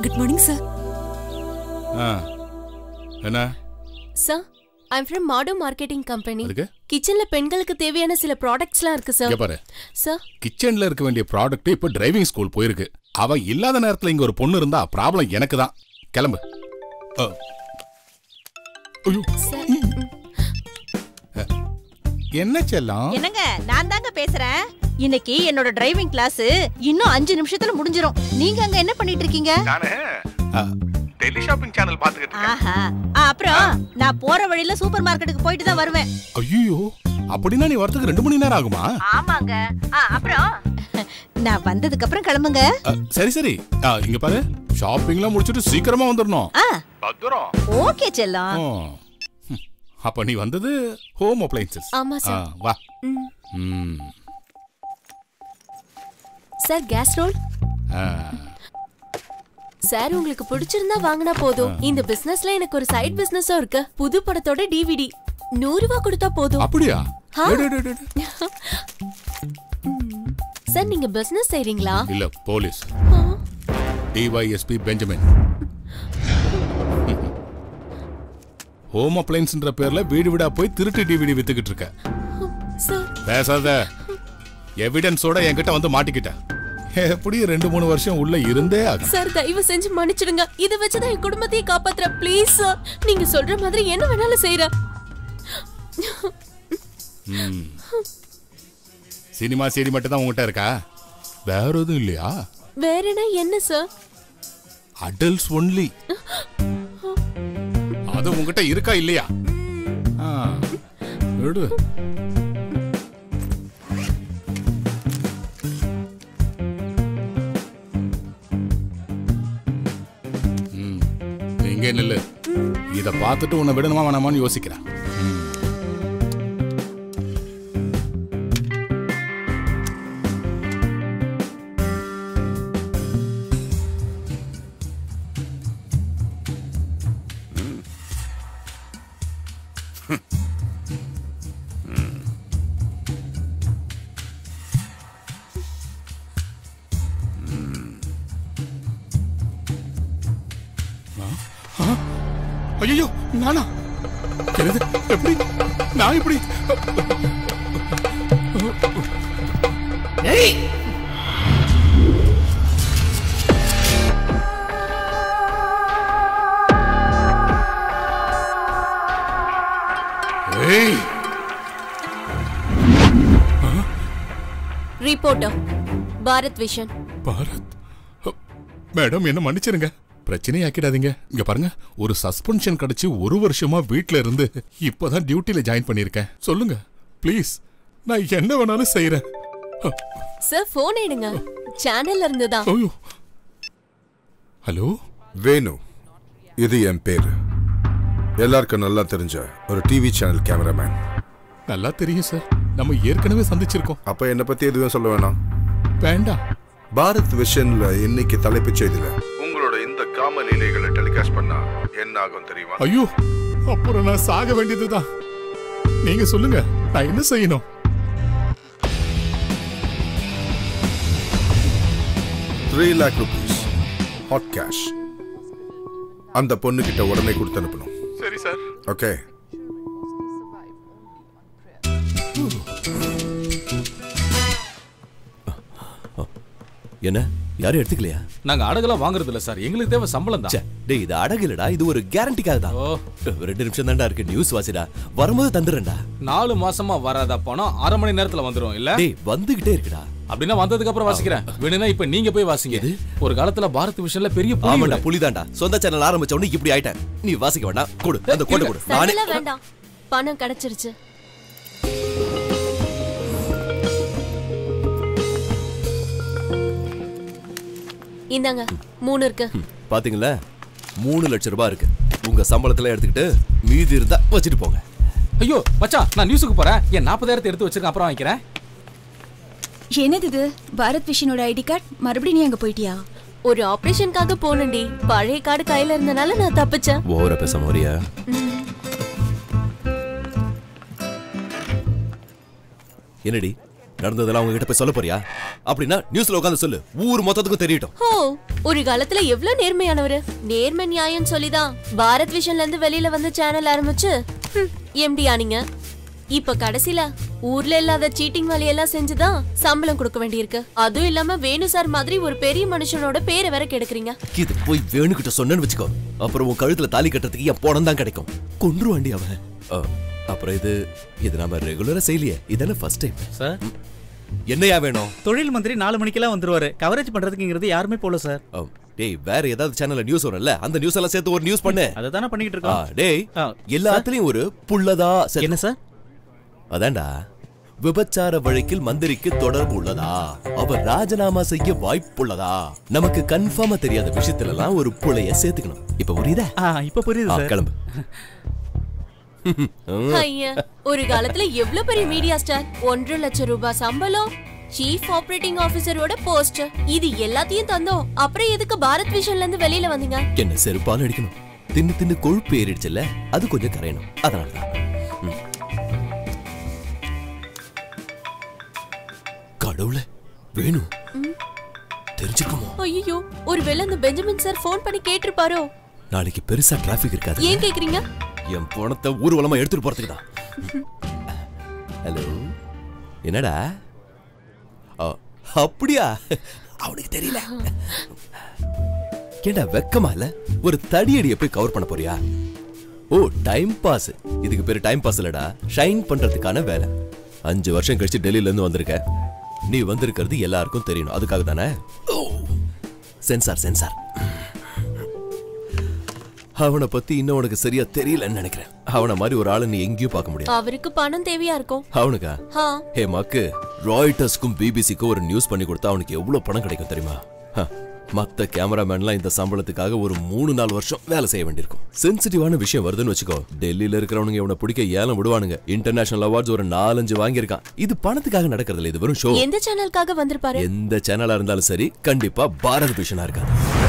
Good morning sir ஆ என்ன sir I'm from மாடோ மார்க்கெட்டிங் கம்பெனி அதுக்கு கிச்சன்ல பெண்களுக்கு தேவையான சில ப்ராடக்ட்ஸ்லாம் இருக்கு இங்க சார் பாரு சார் கிச்சன்ல இருக்க வேண்டிய ப்ராடக்ட் இப்ப டிரைவிங் ஸ்கூல் போயிருக்கு அவ இல்லாத நேரத்துல இங்க ஒரு பொண்ணு இருந்தா ப்ராப்ளம் எனக்கு தான் கிளம்பு அ. ஐயோ, சார் என்ன செல்லம் என்னங்க நான் தாங்க பேசுறேன் இன்னைக்கு என்னோட டிரைவிங் கிளாஸ் இன்னும் அஞ்சு நிமிஷத்துல முடிஞ்சிரும் நீங்க அங்க என்ன பண்ணிட்டு இருக்கீங்க டெலி ஷாப்பிங் சேனல் பாத்துக்கிட்டு ஆஹா ஆ, அப்புறம் நான் போற வழியில சூப்பர் மார்க்கெட்டுக்கு போயிட்டு தான் வருவேன் ஐயோ அப்படின்னா நீ வரதுக்கு ரெண்டு மணி நேரம் ஆகுமா ஆமாங்க அப்புறம் நான் வந்ததுக்கு அப்புறம் கிளம்புங்க அ, சரி சரி ஆ, இங்க பாரு ஷாப்பிங்லாம் முடிச்சிட்டு சீக்கிரமா வந்துடணும் ஆ பத்திரம் ஓகே செல்லம் ஓ. ம். அப்ப நீ வந்தது ஹோம் அப்ளைன்சஸ் ஆமா சார் வா ம். ம். சார் கேஸ் ரோல் ஆ. சார் உங்களுக்கு பிடிச்சிருந்தா வாங்கினா போதும் இந்த பிசினஸ்ல எனக்கு ஒரு சைடு பிசினஸும் இருக்கு புது படத்தோட டிவிடி நூறு ரூபாய் கொடுத்தா போதும் அப்படியா ஆ. டே, டே, டே, டே. சார் நீங்க பிசினஸ் செய்றீங்களா இல்ல போலீஸ் ஆ. டிஒய்எஸ்பி பெஞ்சமின் ஹோம் அப்ளைன்ஸ்ன்ற பேர்ல வீடு வீடா போய் திருட்டு டிவிடி வித்துக்கிட்டு இருக்க சார் பேசாத எவிடன்ஸோட என்கிட்ட வந்து மாட்டிக்கிட்ட எப்படி ரெண்டு மூணு வருஷம் உள்ள இருந்தே ஆகும் சார் தயவு செஞ்சு மன்னிச்சிடுங்க இத வச்சுதான் என் குடும்பத்தையே காப்பாத்துற ப்ளீஸ் சார் நீங்க சொல்ற மாதிரி என்ன வேணாலும் செய்யறேன் ம். சினிமா சீடி மட்டும் தான் உங்ககிட்ட இருக்கா வேற எதுவும் இல்லையா வேறனா என்ன சார் அடல்ட்ஸ் ஒன்லி அது உங்ககிட்ட இருக்கா இல்லையா ஆ, விடு ம், நீ இங்கே நில்லு இத பார்த்துட்டு உன்னை விடணுமா வேணாமான்னு யோசிக்கிறேன் ம். ஐயோ நானா என்னது எப்படி நான் எப்படி ஏய் ரிப்போர்ட்டர் பாரத் விஷன் பாரத் அ, மேடம் என்ன மன்னிச்சிருங்க பிரச்சனையாக்கிடாதீங்க இங்க பாருங்க ஒரு சஸ்பென்ஷன் கிடைச்சு ஒரு வருஷமா வீட்ல இருந்து இப்பதான் டியூட்டில ஜாயின் பண்ணிருக்கேன் சொல்லுங்க ப்ளீஸ் நான் என்ன வேணாலும் செய்யறேன் அ, சார் போன் எடுங்க சேனல்ல இருந்து தான் ஐயோ ஹலோ வேணு இது என் பேரு எல்லாருக்கும் நல்லா தெரிஞ்ச ஒரு டிவி சேனல் கேமராமேன் நல்லா தெரியும் சார் நம்ம ஏற்கனவே சந்திச்சிருக்கோம் அப்ப என்னை பத்தி எதுவும் சொல்ல வேணாம் வேண்டாம் பாரத் விஷன்ல இன்னைக்கு தலைப்புச் செய்தியில உங்களோட இந்த காம லீலைகளை டெலிகாஸ்ட் பண்ணா என்ன ஆகும் தெரியுமா ஐயோ அப்புறம் நான் சாக வேண்டியதுதான் நீங்க சொல்லுங்க நான் என்ன செய்யணும் three lakh rupees hot cash அந்த பொண்ணு கிட்ட உடனே கொடுத்து அனுப்பணும் சரி சார் ஓகே என்ன யாரும் எடுத்துக்கலையா நாங்க அடகெல்லாம் வாங்குறது இல்ல சார் எங்களுக்கு தேவை சம்பளம் ச்சே, தான் டேய் இது அடகு இல்லடா இது ஒரு கேரண்டிக்காக தான் ஓ ரெண்டு நிமிஷம் தான்டா இருக்கு நியூஸ் வாசிடா வரும்போது தந்துடுறேன்டா நாலு மாசமா வராத பணம் அரை மணி நேரத்துல வந்துரும் இல்ல டேய் வந்துகிட்டே இருக்குடா அப்படின்னா வந்ததுக்கு அப்புறம் வாசிக்கிறேன் வேணும்னா இப்ப நீங்க போய் வாசிங்க ஒரு காலத்துல பாரத் விஷன்ல பெரிய புலி ஆமாண்டா விடு. புலிதான்டா சொந்த சேனல் ஆரம்பிச்ச உடனே இப்படி ஆயிட்டேன் நீ வாசிக்க வேண்டாம் கொடு அந்த கோட்டை கொடு நானே சண்டெல்லாம் வேண்டாம் பணம் கிடைச்சிருச்சு இந்தாங்க மூணு இருக்கு பாத்தீங்களா மூணு லட்சம் ரூபாய் இருக்கு உங்க சம்பளத்துல எடுத்துக்கிட்டு மீதி இருந்தா வச்சுட்டு போங்க ஐயோ மச்சான் நான் நியூஸுக்கு போறேன் என் நாற்பதாயிரத்தை எடுத்து வச்சிருக்கேன் அப்புறம் வாங்கிக்கிறேன் என்னது இது பாரத் விஷனோட ஐடி கார்டு மறுபடியும் நீ அங்க போயிட்டியா ஒரு ஆபரேஷனுக்காக போனண்டி பழைய கார்டு கையில இருந்தனால நான் தப்பிச்சேன் ஓவரா பேச மோரியா என்னடி நடந்ததெல்லாம் அவங்க கிட்ட போய் சொல்ல போறியா அப்படின்னா நியூஸ்ல உட்காந்து சொல்லு ஊர் மொத்தத்துக்கும் தெரியட்டும் ஓ ஒரு காலத்துல எவ்வளவு நேர்மையானவரு நேர்மை நியாயம் சொல்லிதான் பாரத் விஷன்ல இருந்து வெளியில வந்து சேனல் ஆரம்பிச்சு எம்டி ஆனீங்க இப்ப கடைசில ஊர்ல இல்லாத சீட்டிங் வேலையெல்லாம் செஞ்சுதான் சம்பளம் கொடுக்க வேண்டியிருக்கு அதுவும் இல்லாம வேணு சார் மாதிரி ஒரு பெரிய மனுஷனோட பேரை வேற கெடுக்குறீங்க இது போய் வேணுகிட்ட சொன்னேன்னு வச்சுக்கோ அப்புறம் உன் கழுத்துல தாலி கட்டுறதுக்கு என் பணம் தான் கிடைக்கும் கொன்றுவாண்டி அவன் அ, அப்புறம் இது இது நாம ரெகுலரா செய்யலையே இதானே ஃபர்ஸ்ட் டைம் சார் என்னையா வேணும் தொழில் மந்திரி நாலு மணிக்கெல்லாம் வந்துருவாரு கவரேஜ் பண்றதுக்குங்கிறது யாருமே போல சார் அ, டேய் வேற ஏதாவது சேனல்ல நியூஸ் வரும்ல அந்த நியூஸ் எல்லாம் சேர்த்து ஒரு நியூஸ் பண்ணு அதை தானே பண்ணிக்கிட்டு ஆ, இருக்கோம் டேய் ஆ, எல்லாத்துலயும் ஒரு புள்ளதா சேர்த்து- என்ன சார் அதான்டா விபச்சார வழக்கில் மந்திரிக்கு தொடர்பு உள்ளதா அவர் ராஜினாமா செய்ய வாய்ப்புள்ளதா நமக்கு கன்ஃபார்மா தெரியாத விஷயத்துல எல்லாம் ஒரு புள்ளைய சேர்த்துக்கணும் இப்ப புரியுதா ஆ இப்ப புரியுது ஆ, சார் கிளம்பு ஐயா ஒரு காலத்துல எவ்வளவு பெரிய மீடியா ஸ்டார் ஒன்றரை லட்சம் ரூபாய் சம்பளம் சீஃப் ஆபரேட்டிங் ஆபீசரோட போஸ்ட் இது எல்லாத்தையும் தந்தோம் அப்புறம் எதுக்கு பாரத் விஷன்ல இருந்து வெளியில வந்தீங்க என்ன செருப்பால் அடிக்கணும் தின்னு தின்னு கொழுப்பு ஏறிடுச்சுல்ல அது கொஞ்சம் கரையணும் அதனாலதான் ம். கடவுளே வேணும் தெரிஞ்சுக்குமோ ஐயோ ஒருவேளை அந்த பெஞ்சமின் சார் ஃபோன் பண்ணி கேட்டிருப்பாரோ நாளைக்கு பெருசா டிராபிக் இருக்காது ஏன் கேக்குறீங்க என் பணத்தை ஊர்வலமா எடுத்துட்டு போறதுக்கு தான் ஹலோ என்னடா ஆ, அப்படியா அவனுக்கு தெரியல ஏண்டா வெக்கமா இல்ல ஒரு தடியடியை போய் கவர் பண்ண போறியா ஓ டைம் பாஸ் இதுக்கு பேரு டைம் பாஸ் இல்லடா ஷைன் பண்றதுக்கான வேலை அஞ்சு வருஷம் கழிச்சு டெல்லியில இருந்து வந்திருக்க நீ வந்திருக்கிறது எல்லாருக்கும் தெரியணும் அதுக்காக தானே ஓ சென்சார் சென்சார் அவனை பத்தி இன்னும் உனக்கு சரியா தெரியலன்னு நினைக்கிறேன் அவனை மாதிரி ஒரு ஆளை நீ எங்கேயும் பார்க்க முடியாது அவருக்கு பணம் தேவையா இருக்கும் அவனுக்கா ஹா ஹே மாக்கு ராய்டர்ஸ்க்கும் பிபிசிக்கும் ஒரு நியூஸ் பண்ணி கொடுத்தா அவனுக்கு எவ்வளவு பணம் கிடைக்கும் தெரியுமா ஹ, மத்த கேமராமேன்லாம் இந்த சம்பளத்துக்காக ஒரு மூணு நாலு வருஷம் வேலை செய்ய வேண்டியிருக்கும் சென்சிட்டிவான விஷயம் வருதுன்னு வச்சுக்கோ டெல்லியில இருக்கிறவனுங்க இவனை பிடிக்க ஏலம் விடுவானுங்க இன்டர்நேஷனல் அவார்ட்ஸ் ஒரு நாலஞ்சு வாங்கியிருக்கான் இது பணத்துக்காக நடக்கிறது இல்ல இது வெறும் ஷோ எந்த சேனலுக்காக வந்திருப்பாரு எந்த சேனலா இருந்தாலும் சரி கண்டிப்பா பாரத் விஷனா இருக்காது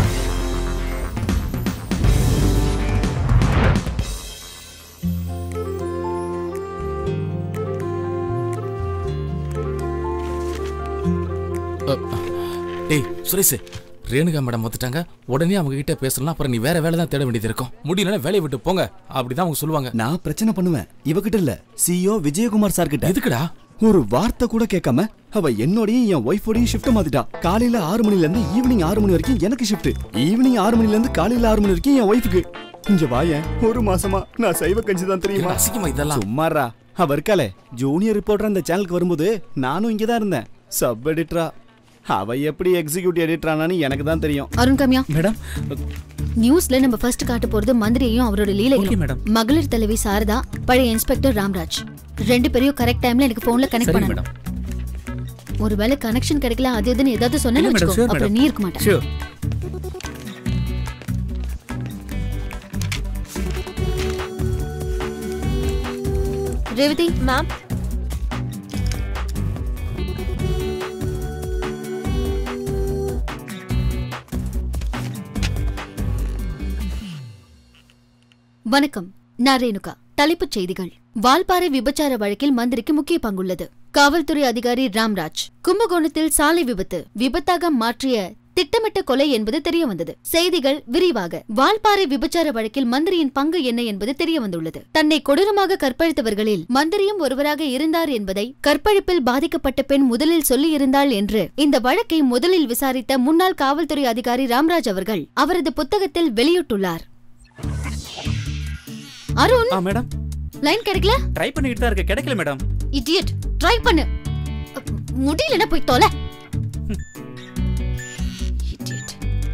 டேய் சுரேஷ் ரேணுகா மேடம் வந்துட்டாங்க உடனே அவங்க கிட்ட பேசலாம் அப்புறம் நீ வேற வேலை தான் தேட வேண்டியது இருக்கும் முடியலன்னா வேலையை விட்டு போங்க அப்படிதான் அவங்க சொல்லுவாங்க நான் பிரச்சனை பண்ணுவேன் இவகிட்ட இல்ல சிஓ விஜயகுமார் சார் கிட்ட எதுக்குடா ஒரு வார்த்தை கூட கேட்காம அவ என்னோடயும் என் ஒய்ஃபோடையும் ஷிஃப்ட் மாத்திட்டா காலையில ஆறு மணில இருந்து ஈவினிங் ஆறு மணி வரைக்கும் எனக்கு ஷிஃப்ட் ஈவினிங் ஆறு மணில இருந்து காலையில ஆறு மணி வரைக்கும் என் ஒய்ஃபுக்கு இங்க வாயேன் ஒரு மாசமா நான் சைவ கஞ்சி தான் தெரியுமா என்ன அசிங்கமா இதெல்லாம் சும்மாரா அவ இருக்காளே ஜூனியர் ரிப்போர்ட்டர் அந்த சேனலுக்கு வரும்போது நானும் இங்க தான் இருந்தேன் சப் எடிட்டரா அவ எப்படி எக்ஸிக்யூட்டிவ் எடிட்டரானான்னு எனக்கு தான் தெரியும் அருண் கம்யா மேடம் நியூஸ்ல நம்ம ஃபர்ஸ்ட் காட்ட போறது மந்திரியையும் அவரோட Okay, லீலைகளும் madam. மகளிர் தலைவி சாரதா பழைய இன்ஸ்பெக்டர் ராம்ராஜ் ரெண்டு பேரையும் கரெக்ட் டைம்ல எனக்கு போன்ல கனெக்ட் சரி பண்ணணும் மேடம் ஒருவேளை கனெக்ஷன் கிடைக்கல அது இதுன்னு ஏதாவது சொன்னேன்னு இல்ல மேடம் வச்சுக்கோ ஷூர் அப்புறம் மேடம் நீ இருக்க மாட்டேன் ஷூர் ரேவதி மேம் வணக்கம் நான் ரேணுகா தலைப்புச் செய்திகள் வால்பாறை விபச்சார வழக்கில் மந்திரிக்கு முக்கிய பங்குள்ளது காவல்துறை அதிகாரி ராம்ராஜ் கும்பகோணத்தில் சாலை விபத்து விபத்தாக மாற்றிய திட்டமிட்ட கொலை என்பது தெரிய வந்தது செய்திகள் விரிவாக வால்பாறை விபச்சார வழக்கில் மந்திரியின் பங்கு என்ன என்பது தெரிய வந்துள்ளது தன்னை கொடூரமாக கற்பழித்தவர்களில் மந்திரியும் ஒருவராக இருந்தார் என்பதை கற்பழிப்பில் பாதிக்கப்பட்ட பெண் முதலில் சொல்லியிருந்தாள் என்று இந்த வழக்கை முதலில் விசாரித்த முன்னாள் காவல்துறை அதிகாரி ராம்ராஜ் அவர்கள் அவரது புத்தகத்தில் வெளியிட்டுள்ளார் அருண் ஆ மேடம் லைன் கிடைக்கல ட்ரை பண்ணிட்டு தான் இருக்கு கிடைக்கல மேடம் இடியட் ட்ரை பண்ணு அ, முடியலன்னா போய் தொலை Idiot.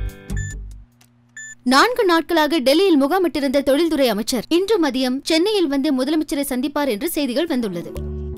நான்கு நாட்களாக டெல்லியில் முகாமிட்டிருந்த தொழில்துறை அமைச்சர் இன்று மதியம் சென்னையில் வந்து முதலமைச்சரை சந்திப்பார் என்று செய்திகள் வந்துள்ளது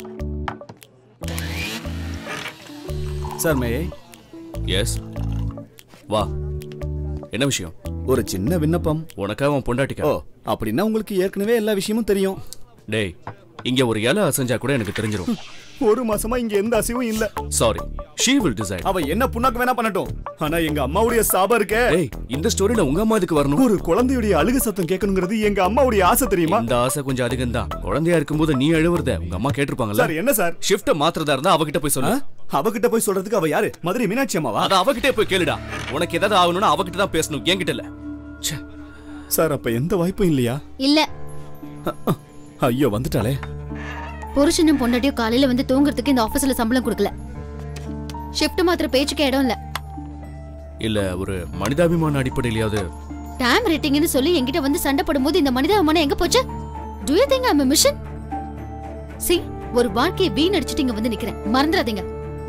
சார் மே எஸ் வா என்ன விஷயம் ஒரு சின்ன விண்ணப்பம் உனக்கா உன் பொண்டாட்டிக்கா ஓ அப்படின்னா உங்களுக்கு ஏற்கனவே எல்லா விஷயமும் தெரியும் டேய் இங்க ஒரு இலை அசைஞ்சா கூட எனக்கு தெரிஞ்சிரும் ஒரு மாசமா இங்க எந்த அசைவும் இல்ல சாரி ஷீ வில் டிசைட் அவ என்ன புண்ணாக்கு வேணா பண்ணட்டும் ஆனா எங்க அம்மாவுடைய சாபம் இருக்கே ஏய் இந்த ஸ்டோரியில உங்க அம்மா இதுக்கு வரணும் ஒரு குழந்தையுடைய அழுகு சத்தம் கேட்கணுங்கிறது எங்க அம்மாவுடைய ஆசை தெரியுமா இந்த ஆசை கொஞ்சம் அதிகம் தான் குழந்தையா இருக்கும்போது நீ அழுவுறத உங்க அம்மா கேட்டிருப்பாங்கல்ல சார் என்ன சார் ஷிஃப்ட் மாத்திரதா இருந்தா அவகிட்ட போய் சொல்லு அவகிட்ட போய் சொல்றதுக்கு அவ யாரு மதுரை மீனாட்சி அம்மாவா அத அவகிட்டே போய் கேளுடா உனக்கு ஏதாவது ஆகணும்னா அவகிட்ட தான் பேசணும் என்கிட்ட இல்ல சார் அப்ப எந்த வாய்ப்பும் இல்லையா இல்ல ஐயோ வந்துட்டாளே புருஷனும் பொண்டாட்டியும் காலையில வந்து தூங்குறதுக்கு இந்த ஆபீஸ்ல சம்பளம் கொடுக்கல ஷிஃப்ட் மாத்திர பேச்சுக்கு இடம் இல்ல இல்ல ஒரு மனிதாபிமான அடிப்படையிலயாவது டைம் ரேட்டிங்னு சொல்லி என்கிட்ட வந்து சண்டை போடும்போது இந்த மனிதாபிமானம் எங்க போச்சு do you think I'm machine சி ஒரு வாழ்க்கையை வீணடிச்சிட்டு இங்க வந்து நிக்கிறேன் மறந்துடாதீங்க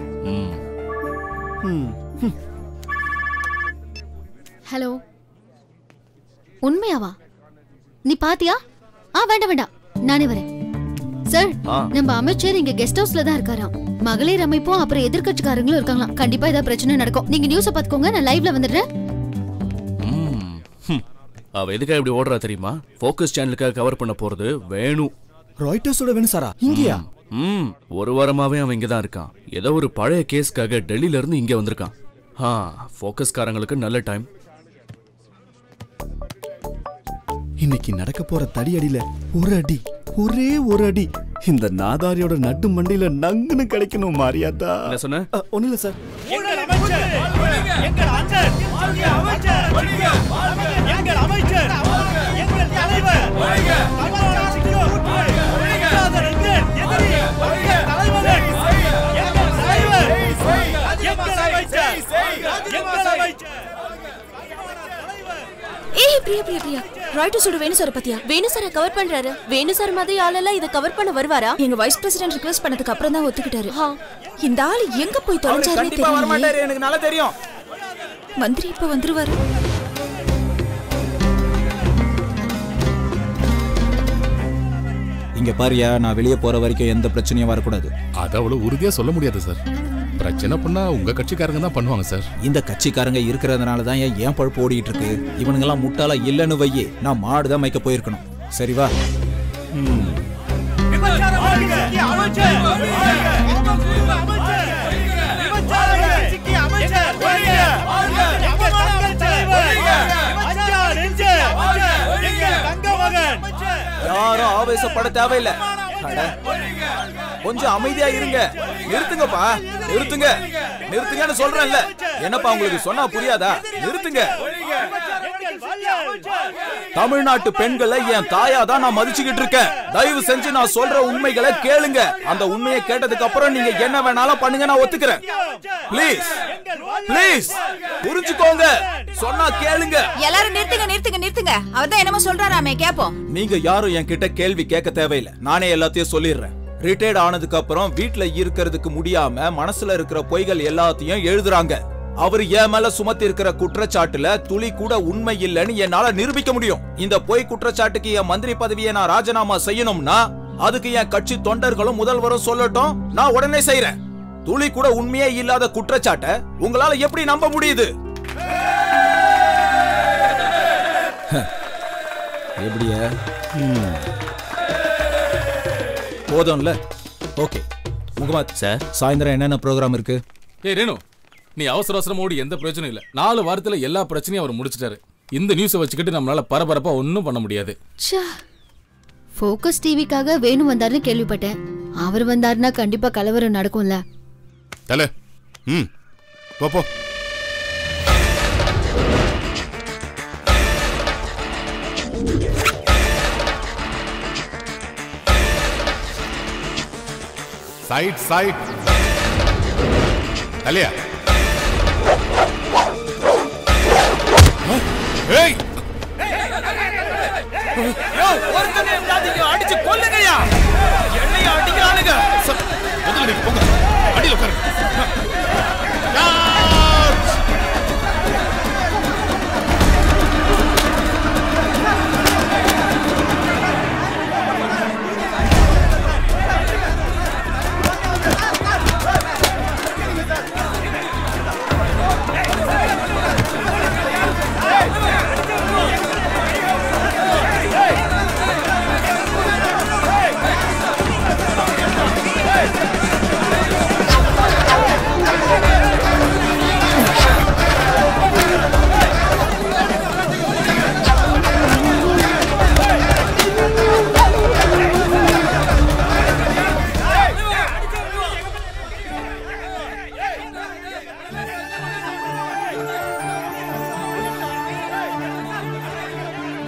ஹலோ உண்மையாவா நீ பாத்தியா ஆ வேண்டாம் வேண்டாம் நானே வரேன் சார் ஆ. நம்ம அமைச்சர் இங்க கெஸ்ட் ஹவுஸ்ல தான் இருக்காராம் மகளிர் அமைப்பும் அப்புறம் எதிர்க்கட்சிக்காரங்களும் இருக்காங்களாம் கண்டிப்பா ஏதாவது பிரச்சனை நடக்கும் நீங்க நியூஸ பாத்துக்கோங்க நான் லைவ்ல வந்துடுறேன் ம். ஹம். அவ எதுக்காக இப்படி ஓடுறா தெரியுமா ஃபோக்கஸ் சேனலுக்காக கவர் பண்ண போறது வேணும் ராய்டர்ஸோட வேணும் சாரா இங்கயா ம் ஒரு வாரமாவே அவன் இங்க தான் இருக்கான் ஏதோ ஒரு பழைய கேஸ்க்காக டெல்லில இருந்து இங்க வந்திருக்கான் ஆ ஃபோக்கஸ்காரங்களுக்கு நல்ல டைம் இன்னைக்கு நடக்க போற தடி அடியில ஒரு அடி ஒரே ஒரு அடி இந்த நாதாரியோட நட்டு மண்டியில நங்குன்னு கிடைக்கணும் மாரியாதா என்ன சொன்ன ஒண்ணு இல்ல சார் ஏய் பிரியா பிரியா பிரியா ராய்டர்ஸோட வேணு சார் பத்தியா வேணு சார கவர் பண்றாரு வேணு சார் மாதிரி ஆளெல்லாம் இத கவர் பண்ண வருவாரா எங்க வைஸ் பிரசிடென்ட் ரிக்வெஸ்ட் பண்ணதுக்கு அப்புறம் தான் ஒத்துக்கிட்டாரு இந்த ஆள் எங்க போய் தொலைஞ்சாருன்னு கண்டிப்பா வர மாட்டாரு தெரியல எனக்கு நல்லா தெரியும் மந்திரி இப்ப வந்துருவாரு இங்க பாரியா நான் வெளியே போற வரைக்கும் எந்த பிரச்சனையும் வரக்கூடாது அது அவ்வளவு உறுதியா சொல்ல முடியாது சார் பிரச்சனை பண்ணா உங்க கட்சிக்காரங்க தான் பண்ணுவாங்க சார் இந்த கட்சிக்காரங்க இருக்கிறதுனால தான் ஏன் ஏன் பழுப்பு ஓடிட்டு இருக்கு இவனுங்கெல்லாம் முட்டாளா இல்லைன்னு வையே நான் மாடு தான் மேய்க்க போயிருக்கணும் சரி வா ம். யாரும் ஆவேசப்பட தேவையில்லை அட, கொஞ்சம் அமைதியா இருங்க நிறுத்துங்கப்பா நிறுத்துங்க நிறுத்துங்கன்னு சொல்றேன்ல என்னப்பா உங்களுக்கு சொன்னா புரியாதா நிறுத்துங்க தமிழ்நாட்டு பெண்களை என் தாயா தான் நான் மதிச்சுக்கிட்டு இருக்கேன் தயவு செஞ்சு நான் சொல்ற உண்மைகளை கேளுங்க அந்த உண்மையை கேட்டதுக்கு அப்புறம் நீங்க என்ன வேணாலும் பண்ணுங்க நான் ஒத்துக்கிறேன் ப்ளீஸ் ப்ளீஸ் புரிஞ்சுக்கோங்க சொன்னா கேளுங்க எல்லாரும் நிறுத்துங்க நிறுத்துங்க நிறுத்துங்க அவர்தான் என்னமோ சொல்றாராமே கேப்போம் நீங்க யாரும் என்கிட்ட கேள்வி கேட்க தேவையில்லை நானே எல்லாத்தையும் சொல்லிடுறேன் ரிட்டையர்ட் ஆனதுக்கு அப்புறம் வீட்ல இருக்கிறதுக்கு முடியாம மனசுல இருக்கிற பொய்கள் எல்லாத்தையும் எழுதுறாங்க அவர் என் மேல சுமத்தி இருக்கிற குற்றச்சாட்டுல துளி கூட உண்மை இல்லைன்னு என்னால நிரூபிக்க முடியும் இந்த பொய் குற்றச்சாட்டுக்கு என் மந்திரி பதவியை நான் ராஜினாமா செய்யணும்னா அதுக்கு என் கட்சி தொண்டர்களும் முதல்வரும் சொல்லட்டும் நான் உடனே செய்யறேன் துளி கூட உண்மையே இல்லாத குற்றச்சாட்டை உங்களால எப்படி நம்ப முடியுது எப்படியா போதும்ல ஓகே முகமது சார் சாயந்தரம் என்னென்ன ப்ரோக்ராம் இருக்கு ஏய் ரேணு நீ அவசர அவசரமா ஓடி எந்த பிரச்சனையும் இல்ல நாலு வாரத்துல எல்லா பிரச்சனையும் அவர் முடிச்சிட்டாரு இந்த நியூஸை வச்சுக்கிட்டு நம்மளால பரபரப்பா ஒன்றும் பண்ண முடியாது ச்சே ஃபோக்கஸ் டிவிக்காக வேணு வந்தாருன்னு கேள்விப்பட்டேன் அவர் வந்தாருன்னா கண்டிப்பா கலவரம் நடக்கும்ல தல ம் போ போ சைட் சைட் தலையா ஏய் அடிச்சு கொல்லுங்கயா என்னைய அடிக்கிறானுங்க முதல்ல நீங்க போங்க அடியில் உட்காருங்க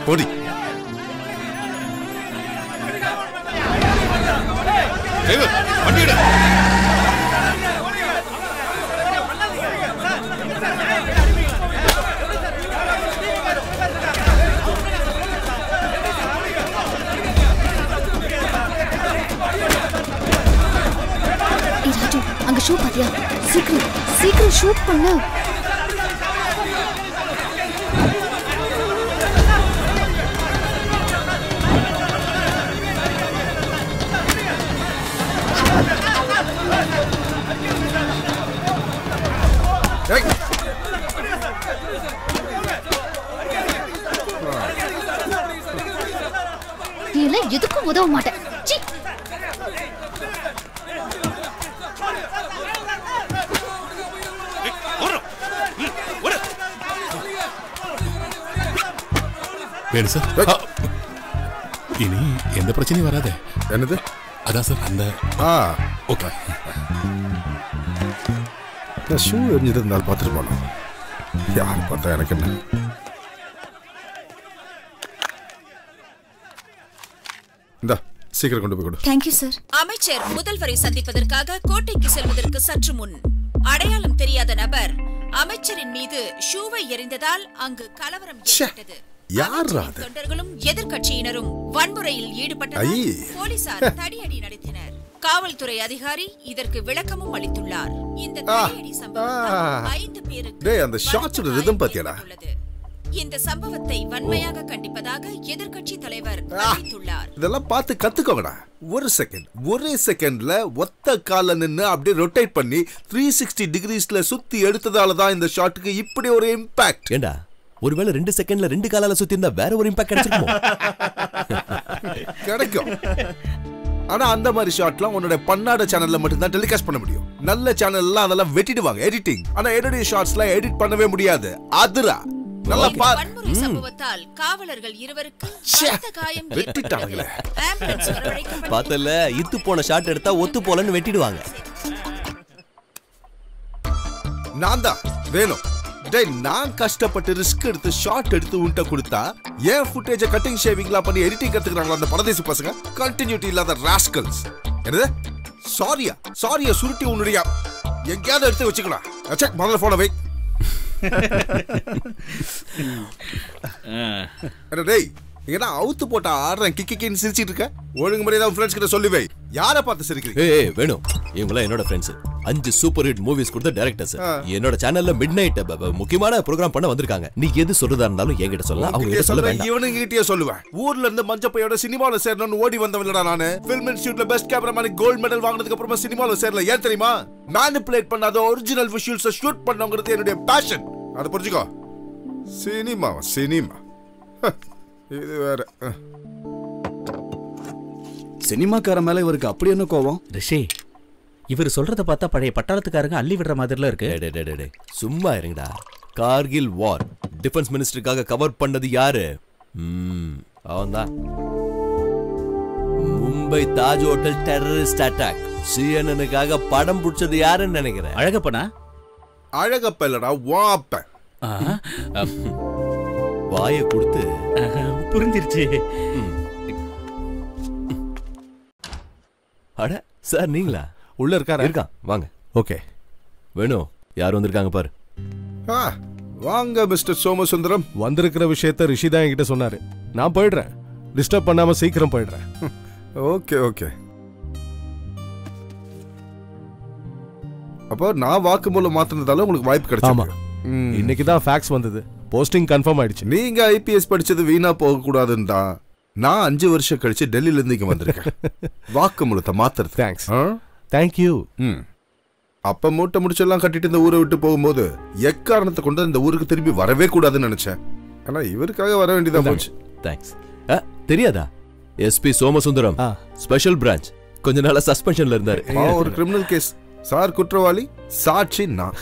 போடி ஏய் ராஜு அங்க ஷூட் பாத்தியா சீக்கிரம் சீக்கிரம் ஷூட் பண்ணு ஏய் நீ எல்லாம் எதுக்கும் உதவ மாட்டேன் சீ வேணும் சார் ஆ, இனி எந்த பிரச்சனையும் வராதே என்னது அதான் சார் அந்த ஆ ஓகே நான் ஷூ எரிஞ்சிருந்தால் பார்த்துட்டு போனோம் யார் பார்த்தா எனக்கு என்ன இந்தா சீக்கிரம் கொண்டு போய் கொடு தேங்க்யூ சார் அமைச்சர் முதல்வரை சந்திப்பதற்காக கோட்டைக்கு செல்வதற்கு சற்று முன் அடையாளம் தெரியாத நபர் அமைச்சரின் மீது ஷூவை எறிந்ததால் அங்கு கலவரம் ஏற்பட்டது யாரா அது தொண்டர்களும் எதிர்க்கட்சியினரும் வன்முறையில் ஈடுபட்டதால் ஐயே. போலீசார் தடியடி நடத்தினர் காவல்துறை அதிகாரி இதற்கு விளக்கமும் அளித்துள்ளார் இந்த ஆ. தடியடி சம்பவத்தால் ஐந்து பேருக்கு டேய் அந்த ஷார்ட்ஸோட ரிதம் பாத்தியாடா இந்த சம்பவத்தை வன்மையாக கண்டிப்பதாக எதிர்க்கட்சி தலைவர் அறிவித்துள்ளார் இதெல்லாம் பார்த்து கத்துக்கோங்கடா ஒரு செகண்ட் ஒரே செகண்ட்ல ஒத்த கால நின்னு அப்படியே ரொட்டேட் பண்ணி த்ரீ சிக்ஸ்டி டிகிரிஸ்ல சுத்தி எடுத்ததால தான் இந்த ஷாட்டுக்கு இப்படி ஒரு இம்பாக்ட் ஏண்டா ஒருவேளை ரெண்டு செகண்ட்ல ரெண்டு காலால சுத்தி இருந்தா வேற ஒரு இம்பாக்ட் கிடைச்சிருக்குமோ கிடைக்கும் ஆனா அந்த மாதிரி ஷாட்லாம் உன்னோட பன்னாட சேனல்ல மட்டும் தான் டெலிகாஸ்ட் பண்ண முடியும் நல்ல சேனல்லாம் அதெல்லாம் வெட்டிடுவாங்க எடிட்டிங் ஆனா என்னுடைய ஷார்ட்ஸ்லாம் எடிட் பண்ணவே முடியாது அதுரா நல்லா இந்த பார் வன்முறை சம்பவத்தால் காவலர்கள் இருவருக்கு பலத்த காயம் வெட்டிட்டாங்களே ஆம்புலன்ஸ் வரவழைக்கப்பட்டு பார்த்தல இத்து போன ஷாட் எடுத்தா ஒத்து போலன்னு வெட்டிடுவாங்க நான் தான் வேணும் டேய் நான் கஷ்டப்பட்டு ரிஸ்க் எடுத்து ஷார்ட் எடுத்து உன்ட்ட கொடுத்தா ஏன் ஃபுட்டேஜ கட்டிங் ஷேவிங்லாம் பண்ணி எடிட்டிங் கத்துக்கிறாங்களா அந்த பரதேசி பசங்க கண்டினியூட்டி இல்லாத ராஸ்கல்ஸ் என்னது சாரியா சாரியா சுருட்டி உன்னுடைய எங்கேயாவது எடுத்து வச்சுக்கலாம் செக் முதல்ல போன வை அட டேய் ஏன்னா அவுத்து போட்ட ஆடுறேன் கிக்கி கிக்கின்னு சிரிச்சிட்டு இருக்க ஒழுங்கு முறையை ஃப்ரெண்ட்ஸ் கிட்ட சொல்லி வை யாரை பார்த்து சிரிக்கிறீங்க ஏய் ஏய், வேணும் இவங்களாம் என்னோட ஃப்ரெண்ட்ஸ் அஞ்சு சூப்பர் ஹிட் மூவிஸ் கொடுத்த டைரக்டர்ஸ் ஆ. என்னோட சேனல்ல மிட் நைட் முக்கியமான ப்ரோக்ராம் பண்ண வந்திருக்காங்க நீ எது சொல்றதா இருந்தாலும் என்கிட்ட சொல்லலாம் அவங்க உன்கிட்டயே கிட்ட சொல்ல சொல்றேன், வேண்டாம் இவனுங்க கிட்டயே சொல்லுவேன் ஊர்ல இருந்து மஞ்சப்பையோட சினிமால சேரணும்னு ஓடி வந்தவன்லடா நானு பிலிம் இன்ஸ்டியூட்ல பெஸ்ட் கேமராமேன் கோல்ட் மெடல் வாங்கினதுக்கு அப்புறமா சினிமால சேரல ஏன் தெரியுமா மேனிபுலேட் பண்ணாத ஒரிஜினல் விஷுவல்ஸ் ஷூட் பண்ணவங்கிறது என்னுடைய பேஷன் அதை புரிஞ்சுக்கோ சினிமா சினிமா ஹ, இது வேற அஹ். சினிமாக்கார மேல இவருக்கு அப்படி என்ன கோவம் ரிஷி இவர் சொல்றத பார்த்தா பழைய பட்டாளத்துக்காரங்க அள்ளி விடுற மாதிரில இருக்கு டேய், டேய், டேய், டேய். சும்மா இருங்கடா கார்கில் வார் டிஃபென்ஸ் மினிஸ்டருக்காக கவர் பண்ணது யாரு ம் அவன்தான் Mumbai Taj hotel terrorist attack சிஎன்எனுக்காக படம் பிடிச்சது யாருன்னு நினைக்கிறேன் அழகப்பனா அழகப்ப இல்லடா வாப்ப வாயை கொடுத்து புரிஞ்சிருச்சு அட சார் நீங்களா உள்ள இருக்காரா இருக்கான் வாங்க ஓகே வேணும் யார் வந்திருக்காங்க பாரு ஆ, வாங்க மிஸ்டர் சோமசுந்தரம் வந்திருக்கிற விஷயத்த ரிஷி தான் என்கிட்ட சொன்னாரு நான் போயிடுறேன் டிஸ்டர்ப் பண்ணாம சீக்கிரம் போயிடுறேன் ஓகே ஓகே அப்போ நான் வாக்குமூலம் மாத்தினதால உங்களுக்கு வாய்ப்பு ஆமா கிடைச்சிருக்கு இன்னைக்கு தான் ஃபேக்ஸ் வந்தது போஸ்டிங் கன்ஃபார்ம் ஆயிடுச்சு நீங்க ஐபிஎஸ் படிச்சது வீணா போக கூடாதுன்னு தான் நான் அஞ்சு வருஷம் கழிச்சு டெல்லியில இருந்து இங்க வந்திருக்கேன் வாக்குமூலத்தை மாத்துறது தேங்க்ஸ் தேங்க்யூ ம் அப்ப மூட்டை முடிச்செல்லாம் கட்டிட்டு இந்த ஊரை விட்டு போகும்போது எக்காரணத்தை கொண்டு இந்த ஊருக்கு திரும்பி வரவே கூடாதுன்னு நினைச்சேன் ஆனா இவருக்காக வர வேண்டியதா போச்சு தேங்க்ஸ் தெரியாதா எஸ்பி சோமசுந்தரம் ஸ்பெஷல் பிரான்ச் கொஞ்ச நாளா சஸ்பென்ஷன்ல இருந்தாரு பாவம், ஒரு கிரிமினல் கேஸ் சார் குற்றவாளி சாட்சி நான்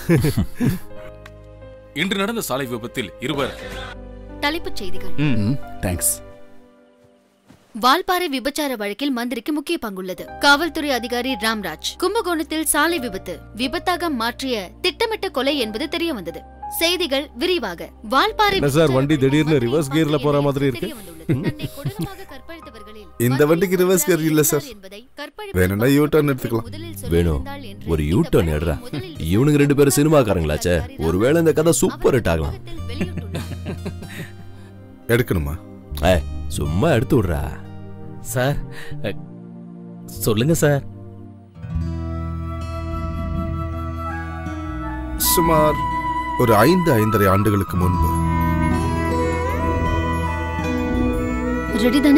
இன்று நடந்த சாலை விபத்தில் இருவர் தலைப்புச் செய்திகள் ம் தேங்க்ஸ் வால்பாறை விபச்சார வழக்கில் மந்திரிக்கு முக்கிய பங்குள்ளது காவல்துறை அதிகாரி ராம்ராஜ் கும்பகோணத்தில் சாலை விபத்து விபத்தாக மாற்றிய திட்டமிட்ட கொலை என்பது தெரிய வந்தது செய்திகள் விரிவாக வால்பாறை என்ன சார் வண்டி திடீர்னு ரிவர்ஸ் கியர்ல போற மாதிரி இருக்கு இந்த வண்டிக்கு ரிவர்ஸ் கியர் இல்ல சார் வேணும்னா யூ டர்ன் எடுத்துக்கலாம் வேணும் ஒரு யூ டர்ன் எடுறா இவனுங்க ரெண்டு பேரும் சினிமாக்காரங்களாச்சே ஒருவேளை இந்த கதை சூப்பர் ஹிட் ஆகலாம் எடுக்கணுமா ஏ சும்மா எடுத்து விடுறா சார் அ, சொல்லுங்க சார் சுமார் ஒரு ஐந்து ஐந்தரை ஆண்டுகளுக்கு முன்பு ரெடி தானே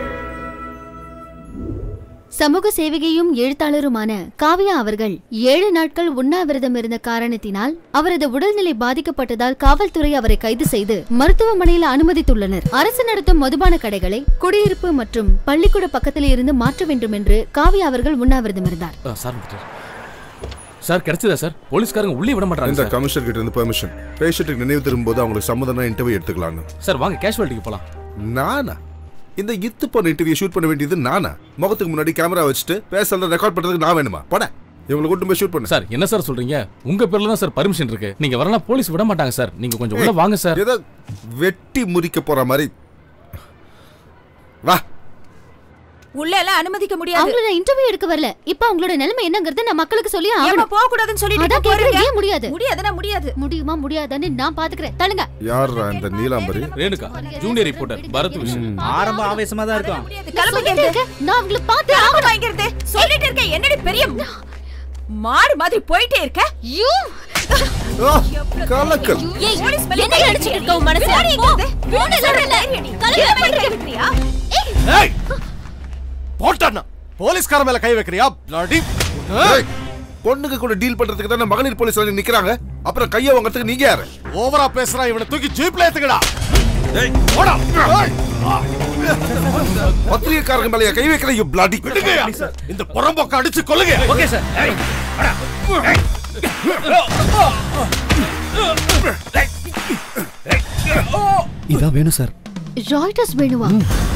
சமூக சேவகியும் எழுத்தாளருமான காவியா அவர்கள் ஏழு நாட்கள் உண்ணாவிரதம் இருந்த காரணத்தினால் அவரது உடல்நிலை பாதிக்கப்பட்டதால் காவல்துறை அவரை கைது செய்து மருத்துவமனையில் அனுமதித்துள்ளனர் அரசு நடத்தும் மதுபான கடைகளை குடியிருப்பு மற்றும் பள்ளிக்கூட பக்கத்தில் இருந்து மாற்ற வேண்டும் என்று காவியா அவர்கள் உண்ணாவிரதம் இருந்தார் ஆ, சார் வந்துட்டார். சார் கிடைச்சதா சார் போலீஸ்காரங்க உள்ளே விட மாட்டாங்க இந்த சார் கமிஷனர் கிட்ட இருந்து பெர்மிஷன் பேஷண்ட்டுக்கு நினைவு திரும்பும்போது அவங்களுக்கு சம்மதம்னா இன்டர்வியூ எடுத்துக்கலாம்னு சார் வாங்க கேஷுவாலிட்டிக்கு போலாம் நானா இந்த இத்து போன இன்டர்வியூ ஷூட் பண்ண வேண்டியது நானா முகத்துக்கு முன்னாடி கேமரா வச்சுட்டு பேசல ரெக்கார்ட் பண்றதுக்கு நான் வேணுமா பட இவங்களை கூட்டு போய் ஷூட் பண்ண சார் என்ன சார் சொல்றீங்க உங்க பேர்ல தான் சார் பர்மிஷன் இருக்கு நீங்க வரலாம் போலீஸ் விட மாட்டாங்க சார் நீங்க கொஞ்சம் உள்ள வாங்க சார் ஏதோ வெட்டி முறிக்க போற மாதிரி வா உள்ள எல்லாம் அனுமதிக்க முடியாது அவங்கள நான் இன்டர்வியூ எடுக்க வரல இப்ப அவங்களோட நிலைமை என்னங்கறத நான் மக்களுக்கு சொல்லி ஏம்மா ஆகணும் போக கூடாதுன்னு சொல்லிட்டு அதான் போறீங்க? கேக்குறேன், ஏன் முடியாது முடியாதுன்னா முடியாது முடியுமா முடியாதான்னு நான் பாத்துக்கிறேன் தள்ளுங்க யாரா இந்த Neelambari Renuka junior reporter Bharat vision ஆரம்ப ஆவேசமா தான் இருக்கும் கிளம்புங்க சொல்லிட்டே இருக்கேன், நான் அவங்கள பாத்து கிளம்பு வாங்கிறது சொல்லிட்டு இருக்க என்னடி பெரிய மாடு மாதிரி போயிட்டே இருக்க யூ கலக்கல் ஏய் போலீஸ் மேல என்ன நினைச்சிட்டு இருக்க உன் மனசுல? பின்னாடி போ, எங்கிருந்து? போன்னு சொல்றேன்ல. கலந்து கலந்து பண்ற பண்றேன். இருக்கிறியா? ஏய் போட்டானா போலீஸ்கார மேல கை வைக்கிறியா bloody- ஏய், பொண்ணுங்க கூட டீல் பண்றதுக்கு தானே மகளிர் போலீஸ் வந்து நிக்கிறாங்க அப்புறம் கைய வாங்குறதுக்கு நீங்க யாரு ஓவரா பேசுறான் இவனை தூக்கி ஜீப்ல ஏத்துக்கடா போடா ஏய். பத்திரிகைக்காரங்க மேல கை வைக்கிற யூ பிளாடி விடுங்கய்யா. இந்த புறம்போக்க அடிச்சு கொல்லுங்க ஓகே சார் இதான் வேணும் சார் ராய்டர்ஸ் வேணுவா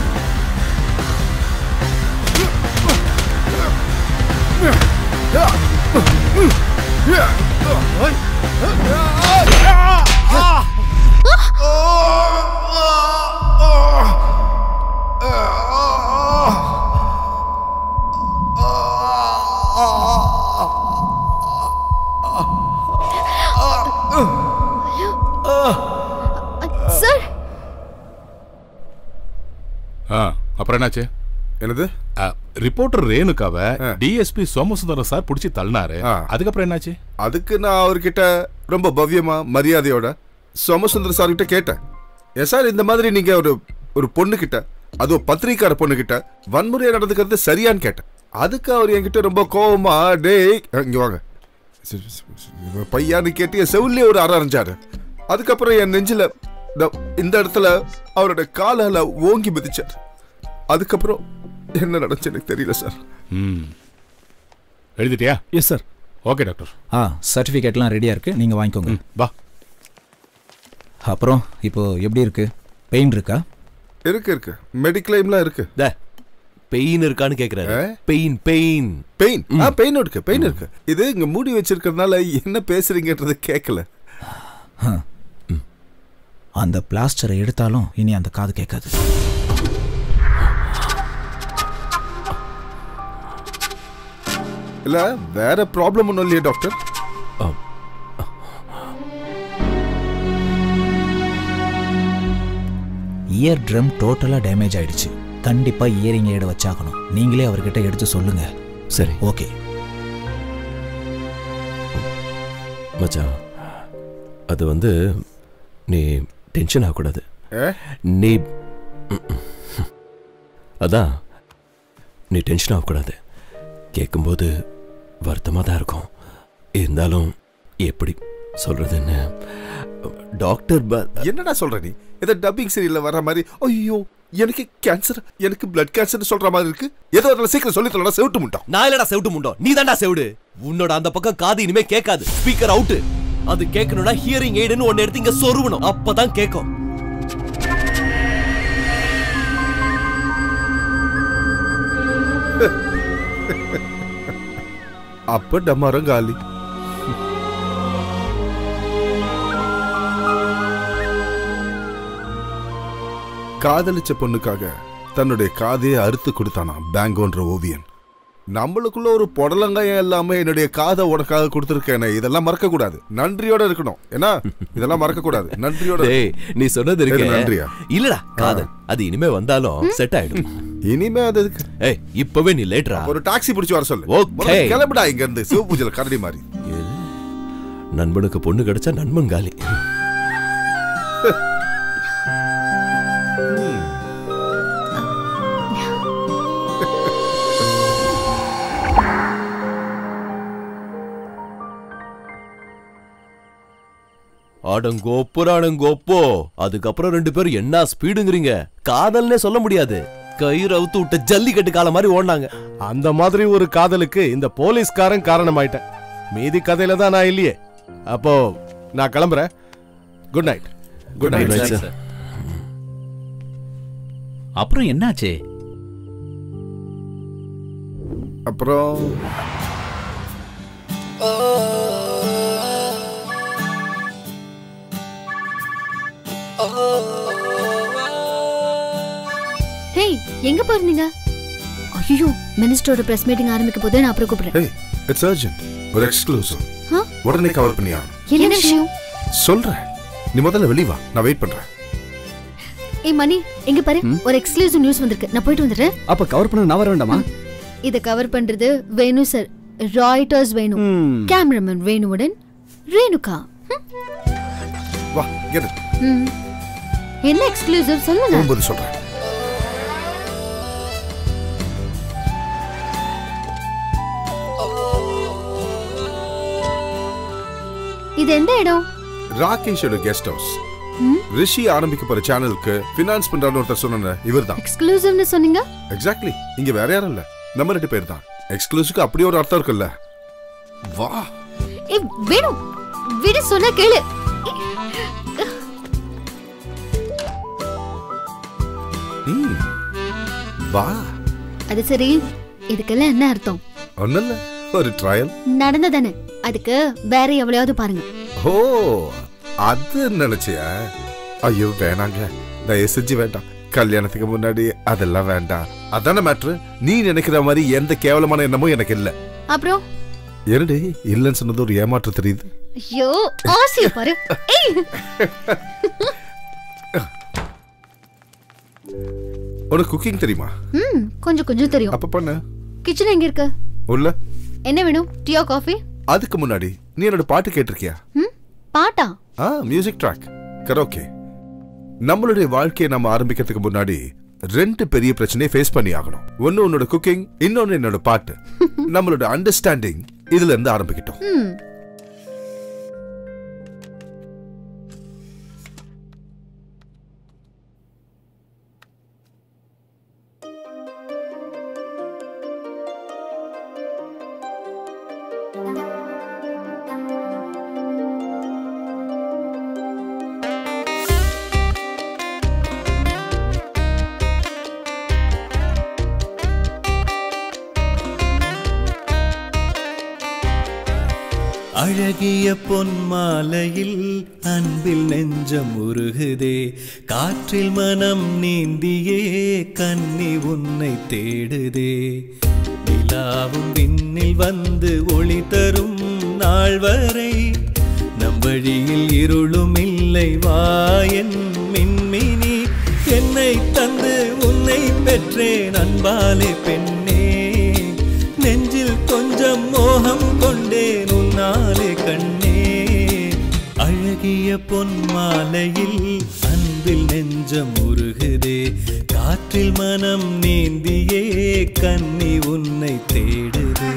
சார் ஆ அப்புறம் என்னாச்சு என்னது ரிப்போர்ட்டர் ரேணுகாவை டிஎஸ்பி சோமசுந்தரம் சார் பிடிச்சி தள்ளினாரு அதுக்கப்புறம் என்னாச்சு அதுக்கு நான் அவர்கிட்ட ரொம்ப பவ்யமா மரியாதையோட சோமசுந்தர சார் கிட்ட கேட்டேன் ஏன் சார் இந்த மாதிரி நீங்க ஒரு ஒரு பொண்ணு கிட்ட அதுவும் பத்திரிக்கார பொண்ணு கிட்ட வன்முறையா நடந்துக்கிறது சரியான்னு கேட்டேன் அதுக்கு அவர் என்கிட்ட ரொம்ப கோவமா டேய் அஹ், இங்க வாங்க சி- சி- சி- இவன் பையான்னு கேட்டு என் செவிலே ஒரு அற அரைஞ்சாரு அதுக்கப்புறம் என் நெஞ்சில இந்த- இந்த இடத்துல அவரோட காலால ஓங்கி மிதிச்சார் அதுக்கப்புறம் என்ன நடந்துச்சு எனக்கு தெரியல சார் ம் எழுதிட்டியா எஸ் சார் ஓகே டாக்டர் ஆ சர்டிஃபிகேட்லாம் ரெடியாக இருக்கு நீங்கள் வாங்கிக்கோங்க வா அப்புறம் இப்போ எப்படி இருக்கு பெயின் இருக்கா இருக்கு இருக்கு மெடிக்ளைம்லாம் இருக்கு பெயின் இருக்கான்னு கேக்குறாரு பெயின் பெயின் பெயின் ஆ பெயின் இருக்கு பெயின் இருக்கு இது இங்க மூடி வச்சிருக்கிறதுனால என்ன பேசுறீங்கன்றது கேட்கல ஹ. அந்த பிளாஸ்டரை எடுத்தாலும் இனி அந்த காது கேட்காது இல்ல வேற ப்ராப்ளம் ஒன்றும் இல்லையா டாக்டர் இயர் ட்ரம் டோட்டலாக டேமேஜ் ஆயிடுச்சு கண்டிப்பாக இயரிங் ஏடு வச்சாகணும் நீங்களே அவர்கிட்ட எடுத்து சொல்லுங்க சரி ஓகே மச்சான் அது வந்து நீ டென்ஷன் ஆகக்கூடாது ஏ? நீ ம், ம். அதான் நீ டென்ஷன் ஆகக்கூடாது கேட்கும்போது வருத்தமாக தான் இருக்கும் இருந்தாலும் எப்படி சொல்றதுன்னு டாக்டர் ப என்னடா சொல்ற நீ ஏதோ டப்பிங் சீரியல்ல வர மாதிரி ஐயோ எனக்கு கேன்சர் எனக்கு பிளட் கேன்சர் சொல்ற மாதிரி இருக்கு ஏதோ அதில் சீக்கிரம் சொல்லி சொல்லடா செவிட்டு முட்டோம் நான் இல்லடா செவிட்டு முண்டோ நீ தான்டா செவிடு உன்னோட அந்த பக்கம் காது இனிமே கேட்காது ஸ்பீக்கர் அவுட் அது கேட்கணும்னா ஹியரிங் எய்டுன்னு ஒன்னு எடுத்து இங்க சொருவணும் அப்பதான் கேட்கும் அப்ப டம்மாரம் காலி காதலிச்ச பொண்ணுக்காக தன்னுடைய காதையை அறுத்து கொடுத்தானா பேங்கோன்ற ஓவியன் நம்மளுக்குள்ள ஒரு புடலங்காயம் இல்லாம என்னுடைய காதை உனக்காக கொடுத்துருக்கேன் இதெல்லாம் மறக்க கூடாது நன்றியோட இருக்கணும் ஏன்னா இதெல்லாம் மறக்க கூடாது நன்றியோட டேய் நீ சொன்னது எது இருக்கு நன்றியா இல்லடா காதல் அது இனிமே வந்தாலும் செட் ஆயிடும் இனிமே அது எதுக்கு ஏய் இப்பவே நீ லேட்ரா ஒரு டாக்ஸி பிடிச்சு வர சொல்லு ஓகே முதல்ல கிளம்புடா இங்க இருந்து சிவபூஜையில கரடி மாதிரி நண்பனுக்கு பொண்ணு கிடைச்சா நண்பன் காலி அடங்கோப்புறானுங்கோப்போ அதுக்கப்புறம் ரெண்டு பேரும் என்ன ஸ்பீடுங்கிறீங்க காதல்னே சொல்ல முடியாது கயிறு அவுத்து விட்ட ஜல்லிக்கட்டு காலம் மாதிரி ஓடினாங்க அந்த மாதிரி ஒரு காதலுக்கு இந்த போலீஸ்காரன் காரணமாயிட்டேன் மீதி கதையில தான் நான் இல்லையே அப்போ நான் கிளம்புறேன் good night good Good night night, sir. அப்புறம் என்னாச்சு அப்புறம் ஹேய் எங்க போயிருந்தீங்க ஐயோ மினிஸ்டரோட பிரஸ் மீட்டிங் ஆரம்பிக்க போதே நான் அப்புறம் கூப்பிடுறேன் ஏய் இட்ஸ் அர்ஜென்ட் ஒரு எக்ஸ்க்ளூசிவ் ஆ? உடனே கவர் பண்ணி ஆகணும் என்ன விஷயம் சொல்றேன் நீ முதல்ல வெளிய வா நான் வெயிட் பண்றேன் ஏய் மணி எங்க பாரு ஒரு எக்ஸ்க்ளூசிவ் நியூஸ் வந்திருக்கு நான் போயிட்டு வந்துடுறேன் அப்ப கவர் பண்ண நான் வர வேண்டாமா இத கவர் பண்றது Venu sir Reuters Venu cameraman வேணுவுடன் ரேணுகா வா கெட் ம். என்ன எக்ஸ்க்ளூசிவ் சொல்லுங்க போகும்போது சொல்றேன் இது எந்த இடம் ராகேஷோட கெஸ்ட் ஹவுஸ் ம்? ரிஷி ஆரம்பிக்க போற சேனலுக்கு ஃபினான்ஸ் பண்றான்னு ஒருத்தர் சொன்ன இவர்தான் எக்ஸ்க்ளூசிவ்னு சொன்னீங்க எக்ஸாக்ட்லி இங்க வேற யாரும் இல்ல நம்ம ரெண்டு பேர் தான் எக்ஸ்க்ளூசிவ்க்கு அப்படியே ஒரு அர்த்தம் இருக்குல்ல வா ஏய் வேணு விடு சொன்னா கேளு ம். வா அது சரி இதுக்கெல்லாம் என்ன அர்த்தம் ஒண்ணும் இல்ல ஒரு ட்ரையல் நடந்ததானே அதுக்கு வேற எவ்வளையாவது பாருங்க ஓ அது நினைச்சியா ஐயோ வேணாங்க தயவு செஞ்சு வேண்டாம் கல்யாணத்துக்கு முன்னாடி அதெல்லாம் வேண்டாம் அதான மேட்ரு நீ நினைக்கிற மாதிரி எந்த கேவலமான எண்ணமும் எனக்கு இல்ல அப்புறம் என்னடி இல்லைன்னு சொன்னது ஒரு ஏமாற்றம் தெரியுது ஐயோ ஆசைய பாரு ஏய் உனக்கு குக்கிங் தெரியுமா ம் கொஞ்சம் கொஞ்சம் தெரியும் அப்ப பண்ண கிச்சன் எங்க இருக்கு உள்ள என்ன வேணும் டீயா காஃபி அதுக்கு முன்னாடி நீ என்னோட பாட்டு கேட்டிருக்கியா ம் பாட்டா ஆ மியூசிக் ட்ராக் கரோக்கே நம்மளுடைய வாழ்க்கையை நம்ம ஆரம்பிக்கிறதுக்கு முன்னாடி ரெண்டு பெரிய பிரச்சனையை ஃபேஸ் பண்ணி ஆகணும் ஒன்னு உன்னோட குக்கிங் இன்னொன்னு என்னோட பாட்டு நம்மளோட அண்டர்ஸ்டாண்டிங் இதுல இருந்து ஆரம்பிக்கட்டும் ம் அழகிய பொன் மாலையில் அன்பில் நெஞ்சம் உருகுதே காற்றில் மனம் நீந்தியே கன்னி உன்னை தேடுதே நிலாவும் விண்ணில் வந்து ஒளி தரும் நாள் வரை நம் வழியில் இருளும் இல்லை வாயன் மின்மினி என்னை தந்து உன்னை பெற்றேன் அன்பாலே பெண்ணே நெஞ்சில் கொஞ்சம் மோகம் கொண்டேன் உன்னாலே கண்ணே அழகிய பொன் மாலையில் அன்பில் நெஞ்சம் உருகுதே காற்றில் மனம் நீந்தியே கன்னி உன்னை தேடுதே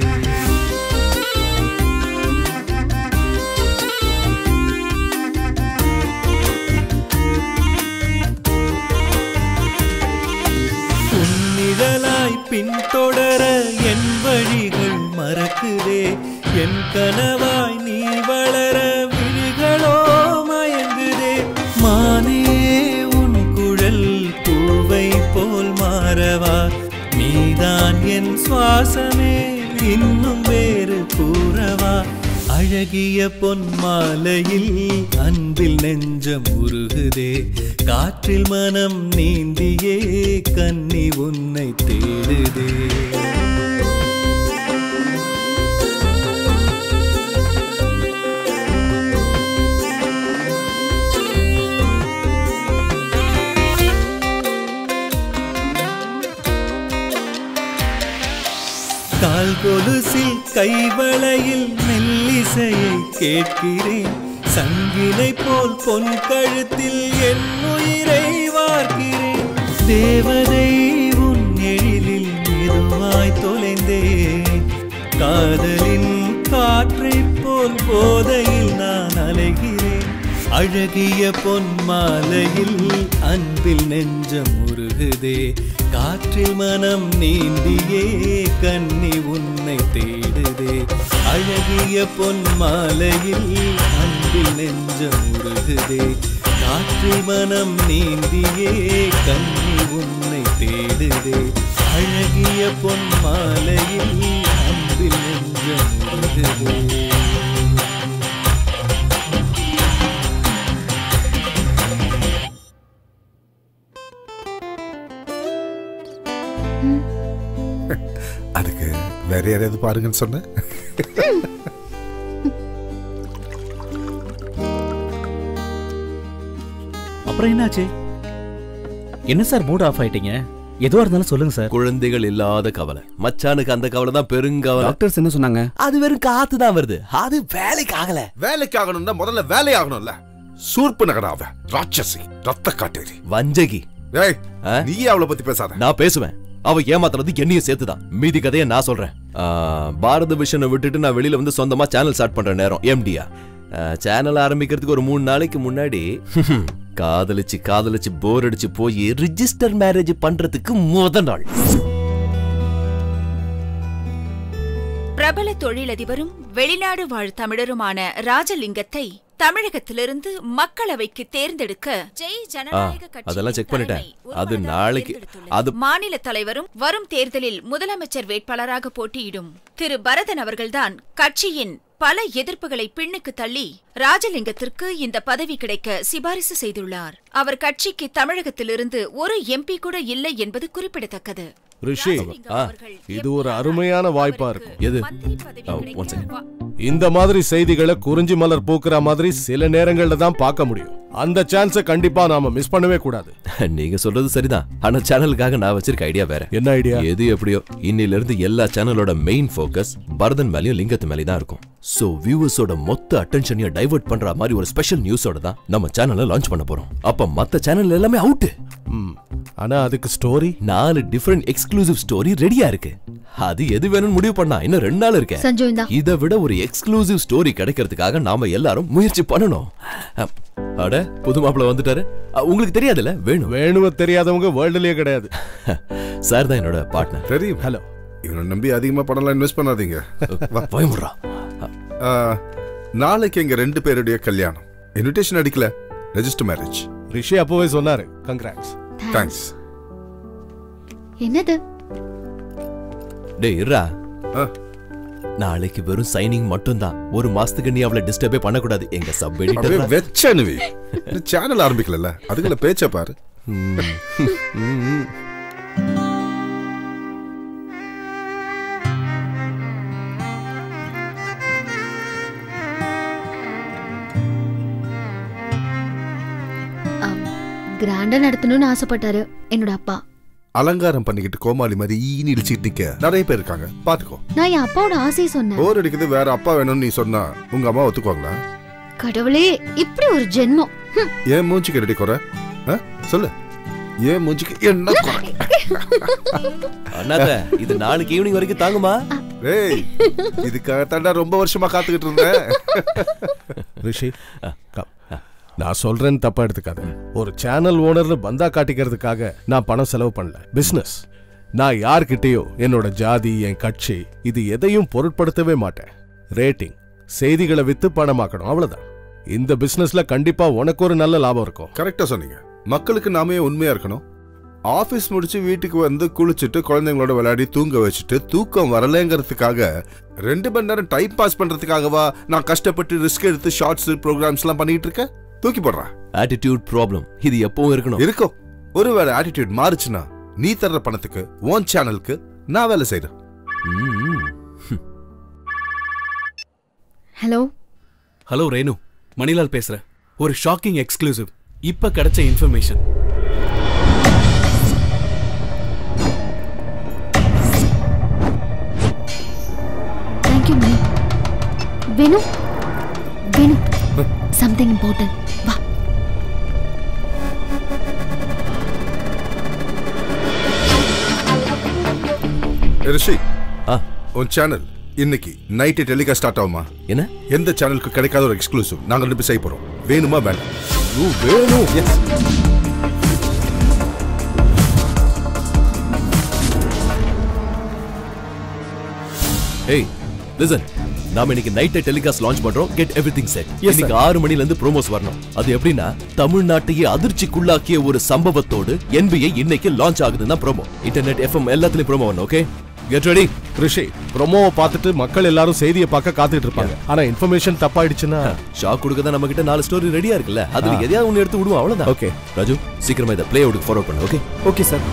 உன்னிழலாய் பின்தொடர என் வழிகள் மறக்குதே என் கனவாய் நீ வளர விழிகளோ மயங்குதே மானே உன் குழல் பூவை போல் மாறவா நீதான் என் சுவாசமே இன்னும் வேறு பூ அழகிய பொன் மாலையில் அன்பில் நெஞ்சம் உருகுதே காற்றில் மனம் நீந்தியே கன்னி உன்னை தேடுதே கால் கொலுசில் கைவளையில் மெல்லிசையை கேட்கிறேன் சங்கினை போல் பொன் கழுத்தில் என் உயிரை வார்க்கிறேன் தேவதை உன் எழிலில் மெதுவாய் தொலைந்தேன் காதலின் காற்றைப் போல் போதையில் நான் அலைகிறேன் அழகிய பொன் மாலையில் அன்பில் நெஞ்சம் உருகுதே காற்றில் மனம் நீந்தியே கன்னி உன்னை தேடுதே அழகிய பொன் மாலையில் அன்பில் நெஞ்சம் உருகுதே காற்றில் மனம் நீந்தியே கன்னி உன்னை தேடுதே அழகிய பொன் மாலையில் அன்பில் நெஞ்சம் உருகுதே அதுக்கு வேற யாரையாவது பாருங்கன்னு சொன்ன அப்புறம் என்னாச்சு என்ன சார் மூட் ஆஃப் ஆயிட்டீங்க எதுவா இருந்தாலும் சொல்லுங்க சார் குழந்தைகள் இல்லாத கவலை மச்சானுக்கு அந்த கவலை தான் பெருங்கவலை டாக்டர்ஸ் என்ன சொன்னாங்க அது வெறும் காத்து தான் வருது அது வேலைக்கு ஆகல வேலைக்கு ஆகணும்னா முதல்ல வேலை ஆகணும்ல சூர்ப்பு நகராவ ராட்சசி ரத்த காட்டேரி வஞ்சகி ஏய் நீயே அவளை பத்தி பேசாத நான் பேசுவேன் அவ ஏமாத்துறது என்னையும் சேர்த்துதான் மீதி கதையை நான் சொல்றேன் ஆ, பாரத விஷனை விட்டுட்டு நான் வெளியில வந்து சொந்தமா சேனல் ஸ்டார்ட் பண்ற நேரம் எம்டியா சேனல் ஆரம்பிக்கிறதுக்கு ஒரு மூணு நாளைக்கு முன்னாடி காதலிச்சு காதலிச்சு போர் அடிச்சு போய் ரிஜிஸ்டர் மேரேஜ் பண்றதுக்கு முத நாள் பிரபல தொழிலதிபரும் வெளிநாடு வாழ் தமிழருமான ராஜலிங்கத்தை தமிழகத்திலிருந்து மக்களவைக்கு தேர்ந்தெடுக்க ஜெய் ஆ, ஜனநாயக கட்சி அதெல்லாம் செக் பண்ணிட்டேன் அது நாளைக்கு அது மாநில தலைவரும் வரும் தேர்தலில் முதலமைச்சர் வேட்பாளராக போட்டியிடும் திரு பரதன் அவர்கள்தான் கட்சியின் பல எதிர்ப்புகளை பின்னுக்கு தள்ளி ராஜலிங்கத்திற்கு இந்த பதவி கிடைக்க சிபாரிசு செய்துள்ளார் அவர் கட்சிக்கு தமிழகத்திலிருந்து ஒரு எம்பி கூட இல்லை என்பது குறிப்பிடத்தக்கது ரிஷி ஆ, இது ஒரு அருமையான வாய்ப்பா இருக்கும் எது ஆ, one second. இந்த மாதிரி செய்திகளை குறிஞ்சி மலர் பூக்குற மாதிரி சில நேரங்கள்ல தான் பார்க்க முடியும் அந்த சான்ஸை கண்டிப்பா நாம மிஸ் பண்ணவே கூடாது நீங்க சொல்றது சரிதான் ஆனா சேனலுக்காக நான் வச்சிருக்க ஐடியா வேற என்ன ஐடியா எது எப்படியோ இன்னில இருந்து எல்லா சேனலோட மெயின் ஃபோக்கஸ் பரதன் மேலயும் லிங்கத்து மேலயும் தான் இருக்கும் சோ வியூவர்ஸோட மொத்த அட்டென்ஷனையும் டைவர்ட் பண்ற மாதிரி ஒரு ஸ்பெஷல் நியூஸோட தான் நம்ம சேனலை லான்ச் பண்ண போறோம் அப்ப மத்த சேனல் எல்லாமே அவுட் ஆனா அதுக்கு ஸ்டோரி நாலு டிஃபரெண்ட் எக்ஸ்க்ளூசிவ் ஸ்டோரி ரெடியா இருக்கு அது எது வேணும்னு முடிவு பண்ணா இன்னும் ரெண்டு நாள் இருக்கு சஞ்சு, இந்தா. இதை விட ஒரு எக்ஸ்க்ளூசிவ் ஸ்டோரி கிடைக்கிறதுக்காக நாம எல்லாரும் முயற்சி பண்ணணும் அப், அட புது மாப்பிள்ள வந்துட்டாரு அ, உங்களுக்கு தெரியாதுல்ல வேணும் வேணுவ தெரியாதவங்க வேர்ல்டுலயே கிடையாது சார் தான் என்னோட பார்ட்னர் தெரியும் ஹலோ இவனை நம்பி அதிகமா பணம்லாம் இன்வெஸ்ட் பண்ணாதீங்க வா. பயமுடுறா ஆ, நாளைக்கு எங்க ரெண்டு பேருடைய கல்யாணம் இன்விடேஷன் அடிக்கல ரெஜிஸ்டர் மேரேஜ் ரிஷி அப்பவே சொன்னாரு கங்க்ராட்ஸ் தேங்க்ஸ் என்னது டேய் இருடா நாளைக்கு வெறும் சைனிங் மட்டும் தான் ஒரு மாசத்துக்கு நீ அவளை டிஸ்டர்பே பண்ணக்கூடாது எங்க சப் அப்படியே எடிட்டர் வெச்சனுவி சேனல் ஆரம்பிக்கல அதுக்குள்ள பேச்ச பாரு கிராண்டா நடத்தணும்னு ஆசைப்பட்டாரு என்னோட அப்பா அலங்காரம் பண்ணிக்கிட்டு கோமாளி மாதிரி ஈனி இடிச்சிட்டு நிக்க நிறைய பேர் இருக்காங்க பாத்துக்கோ நான் என் அப்பாவோட ஆசையை சொன்னேன் போர் அடிக்குது வேற அப்பா வேணும்னு நீ சொன்னா உங்க அம்மா ஒத்துக்குவாங்களா கடவுளே இப்படி ஒரு ஜென்மம் ஹம். ஏன் மூஞ்சிக்கு ரெடி குறை ஆ? சொல்லு ஏன் மூஞ்சிக்கு என்ன குறை அண்ணாத்த இது நாளைக்கு ஈவினிங் வரைக்கும் தாங்குமா ஏய் இதுக்காக தாண்டா ரொம்ப வருஷமா காத்துக்கிட்டு இருந்தேன் ரிஷி கம். நான் சொல்றேன்னு தப்பா எடுத்துக்காத ஒரு சேனல் ஓனர்னு பந்தா காட்டிக்கிறதுக்காக நான் பணம் செலவு பண்ணல பிசினஸ் நான் யார்கிட்டயோ என்னோட ஜாதி என் கட்சி இது எதையும் பொருட்படுத்தவே மாட்டேன் ரேட்டிங் செய்திகளை வித்து பணமாக்கணும் அவ்வளவுதான் இந்த பிசினஸ்ல கண்டிப்பா உனக்கு ஒரு நல்ல லாபம் இருக்கும் கரெக்டா சொன்னீங்க மக்களுக்கு நாமே உண்மையா இருக்கணும் ஆபீஸ் முடிச்சு வீட்டுக்கு வந்து குளிச்சுட்டு குழந்தைங்களோட விளையாடி தூங்க வச்சுட்டு தூக்கம் வரலங்கிறதுக்காக ரெண்டு மணி நேரம் டைம் பாஸ் பண்றதுக்காகவா நான் கஷ்டப்பட்டு ரிஸ்க் எடுத்து ஷார்ட்ஸ் ப்ரோக்ராம்ஸ் எல்லாம் பண்ணிட்டு இருக்கேன் தூக்கி போடுறா ஆட்டிடியூட் ப்ராப்ளம் இது எப்பவும் இருக்கணும் இருக்கும் ஒருவேளை ஆட்டிடியூட் மாறுச்சுன்னா நீ தர்ற பணத்துக்கு ஓன் சேனலுக்கு நான் வேலை செய்றேன் ஹலோ ஹலோ ரேணு மணிலால் பேசுறேன் ஒரு ஷாக்கிங் எக்ஸ்க்ளூசிவ் இப்ப கிடைச்ச information thank you Mani Venu Venu something important வா ரிஷி உன் சேனல் இன்னைக்கு நைட்டு டெலிகாஸ்ட் ஸ்டார்ட் ஆகுமா என்ன எந்த சேனலுக்கு கிடைக்காத ஒரு எக்ஸ்க்ளூசிவ் நாங்க ரெண்டு பேர் செய்ய போறோம் வேணுமா வேண்டாம் ஓ, வேணும் எஸ் ஏய் லிசன் நாம இன்னைக்கு நைட் டெலிகாஸ்ட் லான்ச் பண்றோம் கெட் எவ்ரிதிங் செட் Yes, இன்னைக்கு sir. ஆறு மணில இருந்து ப்ரோமோஸ் வரணும் அது எப்படின்னா தமிழ்நாட்டையே அதிர்ச்சிக்குள்ளாக்கிய ஒரு சம்பவத்தோடு NBA இன்னைக்கு லான்ச் ஆகுதுன்னா ப்ரோமோ இன்டர்நெட் எஃப்எம் எல்லாத்துலயும் ப்ரோமோ வரணும் ஓகே கெட் ரெடி ரிஷி ப்ரோமோவை பார்த்துட்டு மக்கள் எல்லாரும் செய்தியை பார்க்க காத்துட்டு இருப்பாங்க ஆனா இன்ஃபர்மேஷன் தப்பாயிடுச்சுன்னா ஷாக் கொடுக்க தான் நம்ம கிட்ட நாலு ஸ்டோரி ரெடியா இருக்குல்ல அதுல ஆ. எதையாவது ஒன்னு எடுத்து விடுவோம் அவ்வளவுதான் ஓகே ராஜு சீக்கிரமா இதை பிளே அவுட்டுக்கு ஃபார்வர்ட் பண்ணு ஓகே ஓகே சார்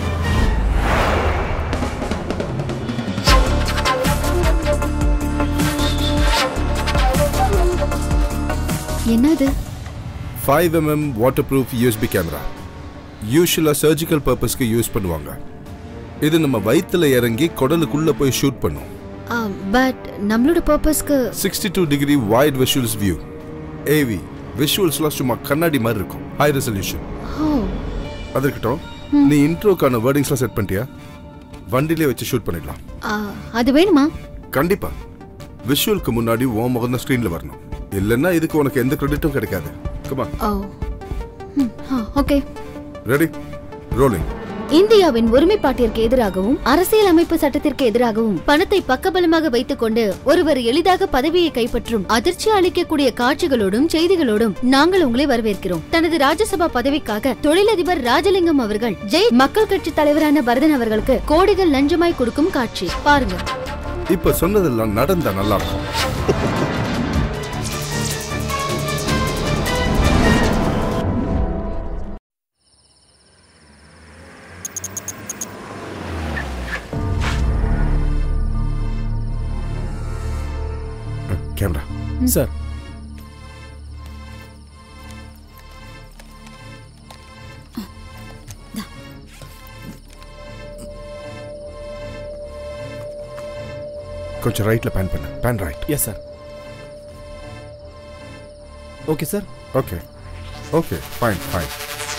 என்னது five mm waterproof USB camera யூஸ்வலாக சர்ஜிக்கல் பர்பஸ்க்கு யூஸ் பண்ணுவாங்க இது நம்ம வயித்துல இறங்கி குடலுக்குள்ள போய் ஷூட் பண்ணும் பட் நம்மளோட பர்பஸ்க்கு sixty two degree wide visuals view AV விஷுவல்ஸ்லாம் சும்மா கண்ணாடி மாதிரி இருக்கும் ஹை ரெசல்யூஷன் ஓ அது இருக்கட்டும் நீ இன்ட்ரோக்கான வேர்டிங்ஸ்லாம் செட் பண்ணிட்டியா வண்டிலே வச்சு ஷூட் பண்ணிடலாம் ஆ, அது வேணுமா கண்டிப்பா விஷுவலுக்கு முன்னாடி உன் முகம் தான் ஸ்க்ரீன்ல வரணும் இல்லைன்னா இதுக்கு உனக்கு எந்த கிரெடிட்டும் கிடைக்காது கமா ஓ ம், ஆ, ஓகே ரெடி ரோலிங் இந்தியாவின் ஒருமைப்பாட்டிற்கு எதிராகவும் அரசியலமைப்பு சட்டத்திற்கு எதிராகவும் பணத்தை பக்கபலமாக வைத்துக் கொண்டு ஒருவர் எளிதாக பதவியை கைப்பற்றும் அதிர்ச்சி அளிக்கக்கூடிய காட்சிகளோடும் செய்திகளோடும் நாங்கள் உங்களை வரவேற்கிறோம் தனது ராஜ்யசபா பதவிக்காக தொழிலதிபர் ராஜலிங்கம் அவர்கள் ஜெய் மக்கள் கட்சி தலைவரான பரதன் அவர்களுக்கு கோடிகள் லஞ்சமாய் கொடுக்கும் காட்சி பாருங்க இப்ப சொன்னதெல்லாம் நடந்தா நல்லா இருக்கும் கேமரா சார் கொஞ்சம் ரைட்ல பேன் பண்ணு pan right yes sir okay sir okay okay fine fine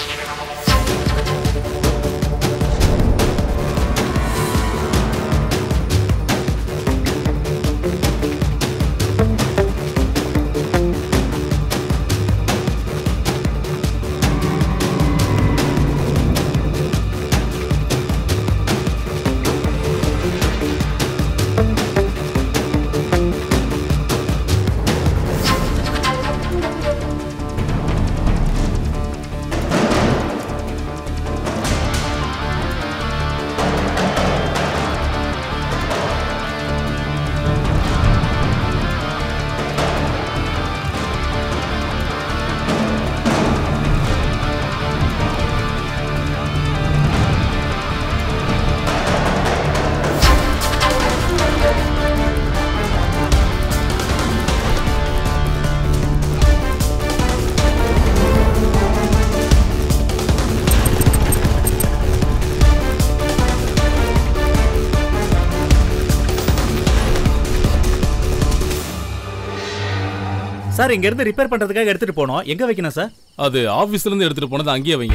sir இங்க இருந்து ரிப்பேர் பண்றதுக்காக எடுத்துட்டு போனோம் எங்க வைக்கணும் சார் அது ஆபீஸ்ல இருந்து எடுத்துட்டு போனது அங்கேயே வைங்க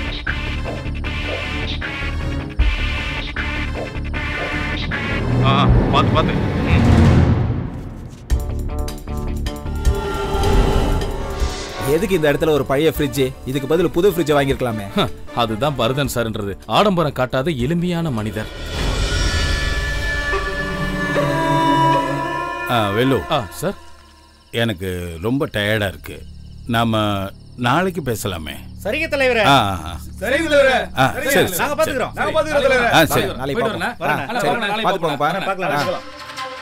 ஆ பார்த்து பார்த்து எதுக்கு இந்த இடத்துல ஒரு பழைய ஃப்ரிட்ஜ் இதுக்கு பதில் புது ஃப்ரிட்ஜ் வாங்கியிருக்கலாமே ஹ, அதுதான் பரதன் சார்ன்றது ஆடம்பரம் காட்டாத எளிமையான மனிதர் ஆ வெல்லு ஆ சார் எனக்கு ரொம்ப டயர்டா இருக்கு நாம நாளைக்கு பேசலாமே சரிங்க தலைவரே ஆ, ஆ. சரிங்க தலைவரே ஆ, சரிங்க, சரி, நாங்க பாத்துக்கிறோம் சரி. நாங்க பாத்துக்கிறோம் தலைவரே ஆ, சரி. நாளைக்கு போயிட்டு பார்ப்போம். வரேன். வரேன். சரி. வரேன். நாளைக்கு பார்த்து போங்க, பார்க்கலாம். பார்க்கலாம், ஆ. பார்க்கலாம்.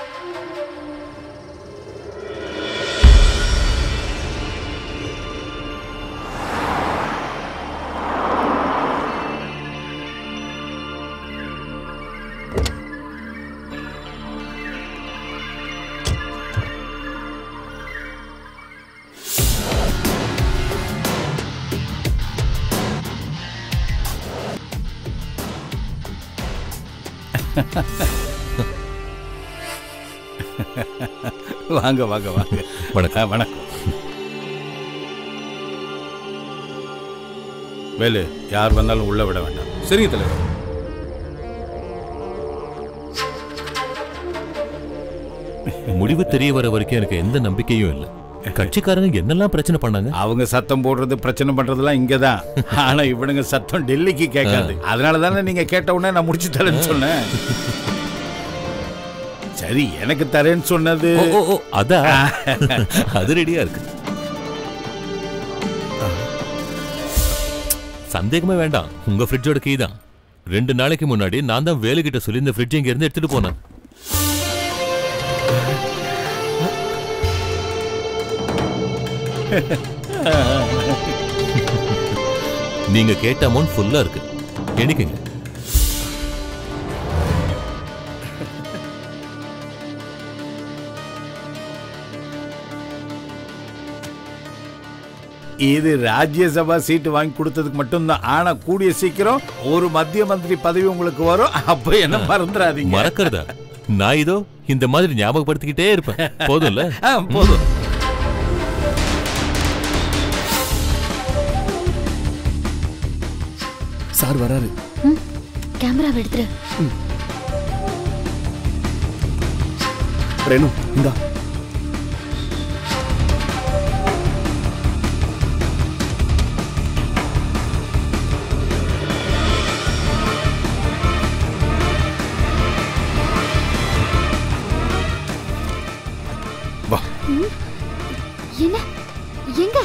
வாங்க வாங்க வாங்க வணக்கம் வணக்கம் வேலு யார் வந்தாலும் உள்ள விட வேண்டாம் சரிங்க தலைவர் முடிவு தெரிய வர வரைக்கும் எனக்கு எந்த நம்பிக்கையும் இல்லை கட்சிக்காரங்க என்னெல்லாம் பிரச்சனை பண்ணாங்க அவங்க சத்தம் போடுறது பிரச்சனை பண்றதெல்லாம் இங்கதான் ஆனா இவனுங்க சத்தம் டெல்லிக்கு கேட்காது அதனால தானே நீங்க கேட்ட உடனே நான் முடிச்சு தரேன்னு சொன்னேன் சரி எனக்கு தரேன்னு சொன்னது ஓ, ஓ, ஓ, அதான். அது ரெடியா இருக்கு சந்தேகமே வேண்டாம் உங்க ஃப்ரிட்ஜோட கீ தான் ரெண்டு நாளைக்கு முன்னாடி நான் தான் வேலுகிட்ட சொல்லி இந்த ஃப்ரிட்ஜ் இங்க இருந்து எடுத்துட்டு போனேன் நீங்க கேட்ட அமௌண்ட் ஃபுல்லா இருக்கு எண்ணிக்கங்க இது ராஜ்யசபா சீட்டு வாங்கி கொடுத்ததுக்கு மட்டும்தான் ஆனா கூடிய சீக்கிரம் ஒரு மத்திய மந்திரி பதவி உங்களுக்கு வரும் அப்ப என்ன மறந்துடாதீங்க மறக்கிறதா நான் இதோ இந்த மாதிரி ஞாபகப்படுத்திக்கிட்டே இருப்பேன் போதும்ல ஆ, போதும் சார் வராரு கேமராவை எடுத்துரு ரேணு இந்தா வா ம். என்ன எங்க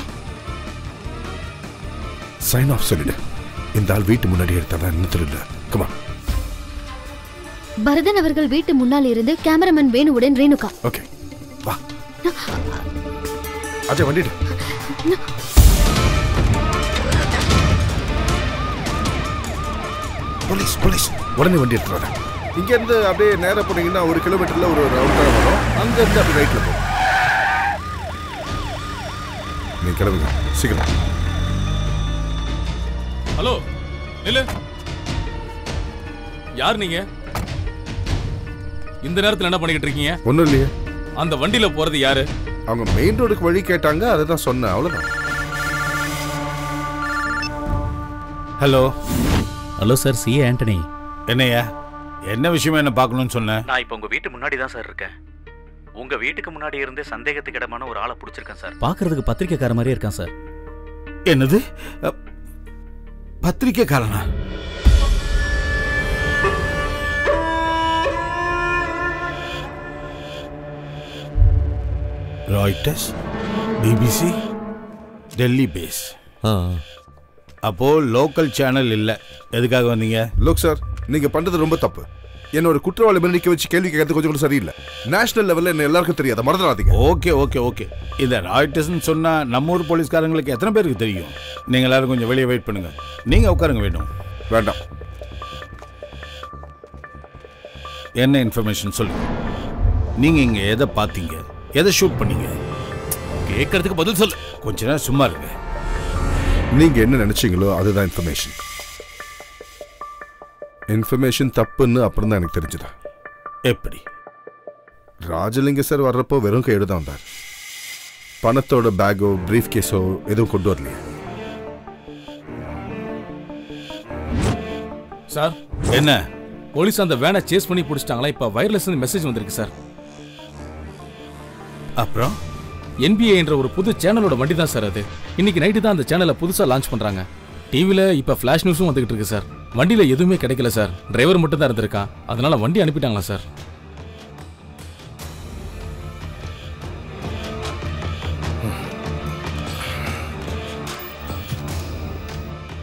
சைன் ஆஃப் சொல்லிடு இந்த ஆள் வீட்டு முன்னாடி எடுத்தவன் என்ன தெரியல கமா பரதன் அவர்கள் வீட்டு முன்னால் இருந்து கேமராமேன் வேணுவுடன் ரேணுகா ஓகே வா அஜய் வண்டிடு போலீஸ் போலீஸ் உடனே வண்டி எடுத்துட்டு வரேன் இங்க இருந்து அப்படியே நேரா போனீங்கன்னா ஒரு கிலோமீட்டர்ல ஒரு ரவுண்டா வரும் அங்க இருந்து அப்படியே ரைட்ல போ நீ கிளம்புங்க சீக்கிரம் ஹலோ நில்லு யார் நீங்க இந்த நேரத்துல என்ன பண்ணிக்கிட்டு இருக்கீங்க ஒண்ணும் இல்லையே அந்த வண்டியில போறது யாரு அவங்க மெயின் ரோடுக்கு வழி கேட்டாங்க அதை தான் சொன்னேன் அவ்வளவுதான் hello hello sir C Antony என்னையா என்ன விஷயமா என்ன பார்க்கணும்னு சொன்னேன் நான் இப்போ உங்க வீட்டு முன்னாடி தான் சார் இருக்கேன் உங்க வீட்டுக்கு முன்னாடி இருந்து சந்தேகத்துக்கு இடமான ஒரு ஆளை பிடிச்சிருக்கேன் சார் பார்க்கிறதுக்கு பத்திரிக்கைக்கார மாதிரியே இருக்கான் சார் என்னது அ, பத்திரிக்கைக்காரனா ராய்டர்ஸ் பிபிசி டெல்லி பேஸ் அப்போ லோக்கல் சேனல் இல்ல எதுக்காக வந்தீங்க லோக் சார் நீங்க பண்றது ரொம்ப தப்பு என்னோட குற்றவாளி மேல நிக்க வச்சு கேள்வி கேட்கறது கொஞ்சம் கூட சரியில்லை நேஷனல் லெவல்ல என்ன எல்லாருக்கும் தெரியாத மறந்துடாதீங்க ஓகே ஓகே ஓகே இந்த ராய்டர்ஸ்னு சொன்னா நம்ம ஊர் போலீஸ்காரங்களுக்கு எத்தனை பேருக்கு தெரியும் நீங்க எல்லாரும் கொஞ்சம் வெளியே வெயிட் பண்ணுங்க நீங்க உட்காருங்க வேணும் வேண்டாம் என்ன இன்ஃபர்மேஷன் சொல்லுங்க நீங்க இங்க எதை பார்த்தீங்க எதை ஷூட் பண்ணீங்க கேட்கறதுக்கு பதில் சொல்லு கொஞ்ச நேரம் சும்மா இருங்க நீங்க என்ன நினைச்சீங்களோ அதுதான் இன்ஃபர்மேஷன் இன்ஃபர்மேஷன் தப்புன்னு அப்புறம் தான் எனக்கு தெரிஞ்சது எப்படி ராஜலிங்க சார் வர்றப்போ வெறும் கையோடு தான் வந்தார் பணத்தோட பேக்கோ பிரீஃப் கேஸோ எதுவும் கொண்டு வரலையே சார் என்ன போலீஸ் அந்த வேனை சேஸ் பண்ணி பிடிச்சிட்டாங்களா இப்ப வயர்லெஸ் மெசேஜ் வந்திருக்கு சார் அப்புறம் என்பிஏ என்ற ஒரு புது சேனலோட வண்டி தான் சார் அது இன்னைக்கு நைட்டு தான் அந்த சேனலை புதுசா லான்ச் பண்றாங்க டிவில இப்ப ஃபிளாஷ் நியூஸும் வந்துகிட்டு இருக்கு சார் வண்டியில எதுவுமே கிடைக்கல சார் டிரைவர் மட்டும் தான் இருந்திருக்கான் அதனால வண்டி அனுப்பிட்டாங்களா sir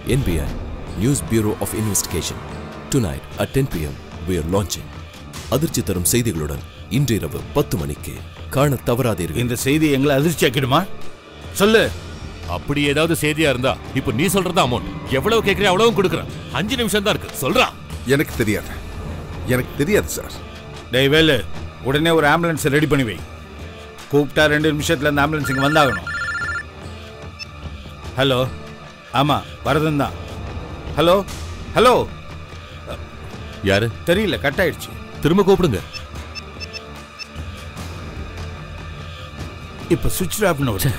NBI, News Bureau of Investigation. Tonight at 10 p.m. we are launching. அதிர்ச்சி தரும் செய்திகளுடன் இன்றிரவு பத்து மணிக்கு காண தவறாதீர்கள் இந்த செய்தி எங்களை அதிர்ச்சி ஆக்கிடுமா சொல்லு அப்படி ஏதாவது செய்தியா இருந்தா இப்போ நீ சொல்றது அமௌண்ட் எவ்வளவு கேக்குறிய அவ்வளவு கொடுக்குறேன் அஞ்சு நிமிஷம் தான் இருக்கு சொல்றா எனக்கு தெரியாது எனக்கு தெரியாது சார் டேய் வேலு உடனே ஒரு ஆம்புலன்ஸ் ரெடி பண்ணி வை கூப்பிட்டா ரெண்டு நிமிஷத்துல இந்த ஆம்புலன்ஸ் இங்க வந்தாகணும் ஹலோ ஆமா வரதன் தான் ஹலோ ஹலோ யாரு தெரியல கட் ஆயிடுச்சு திரும்ப கூப்பிடுங்க இப்ப சுவிட்ச் ஆஃப்னு வருது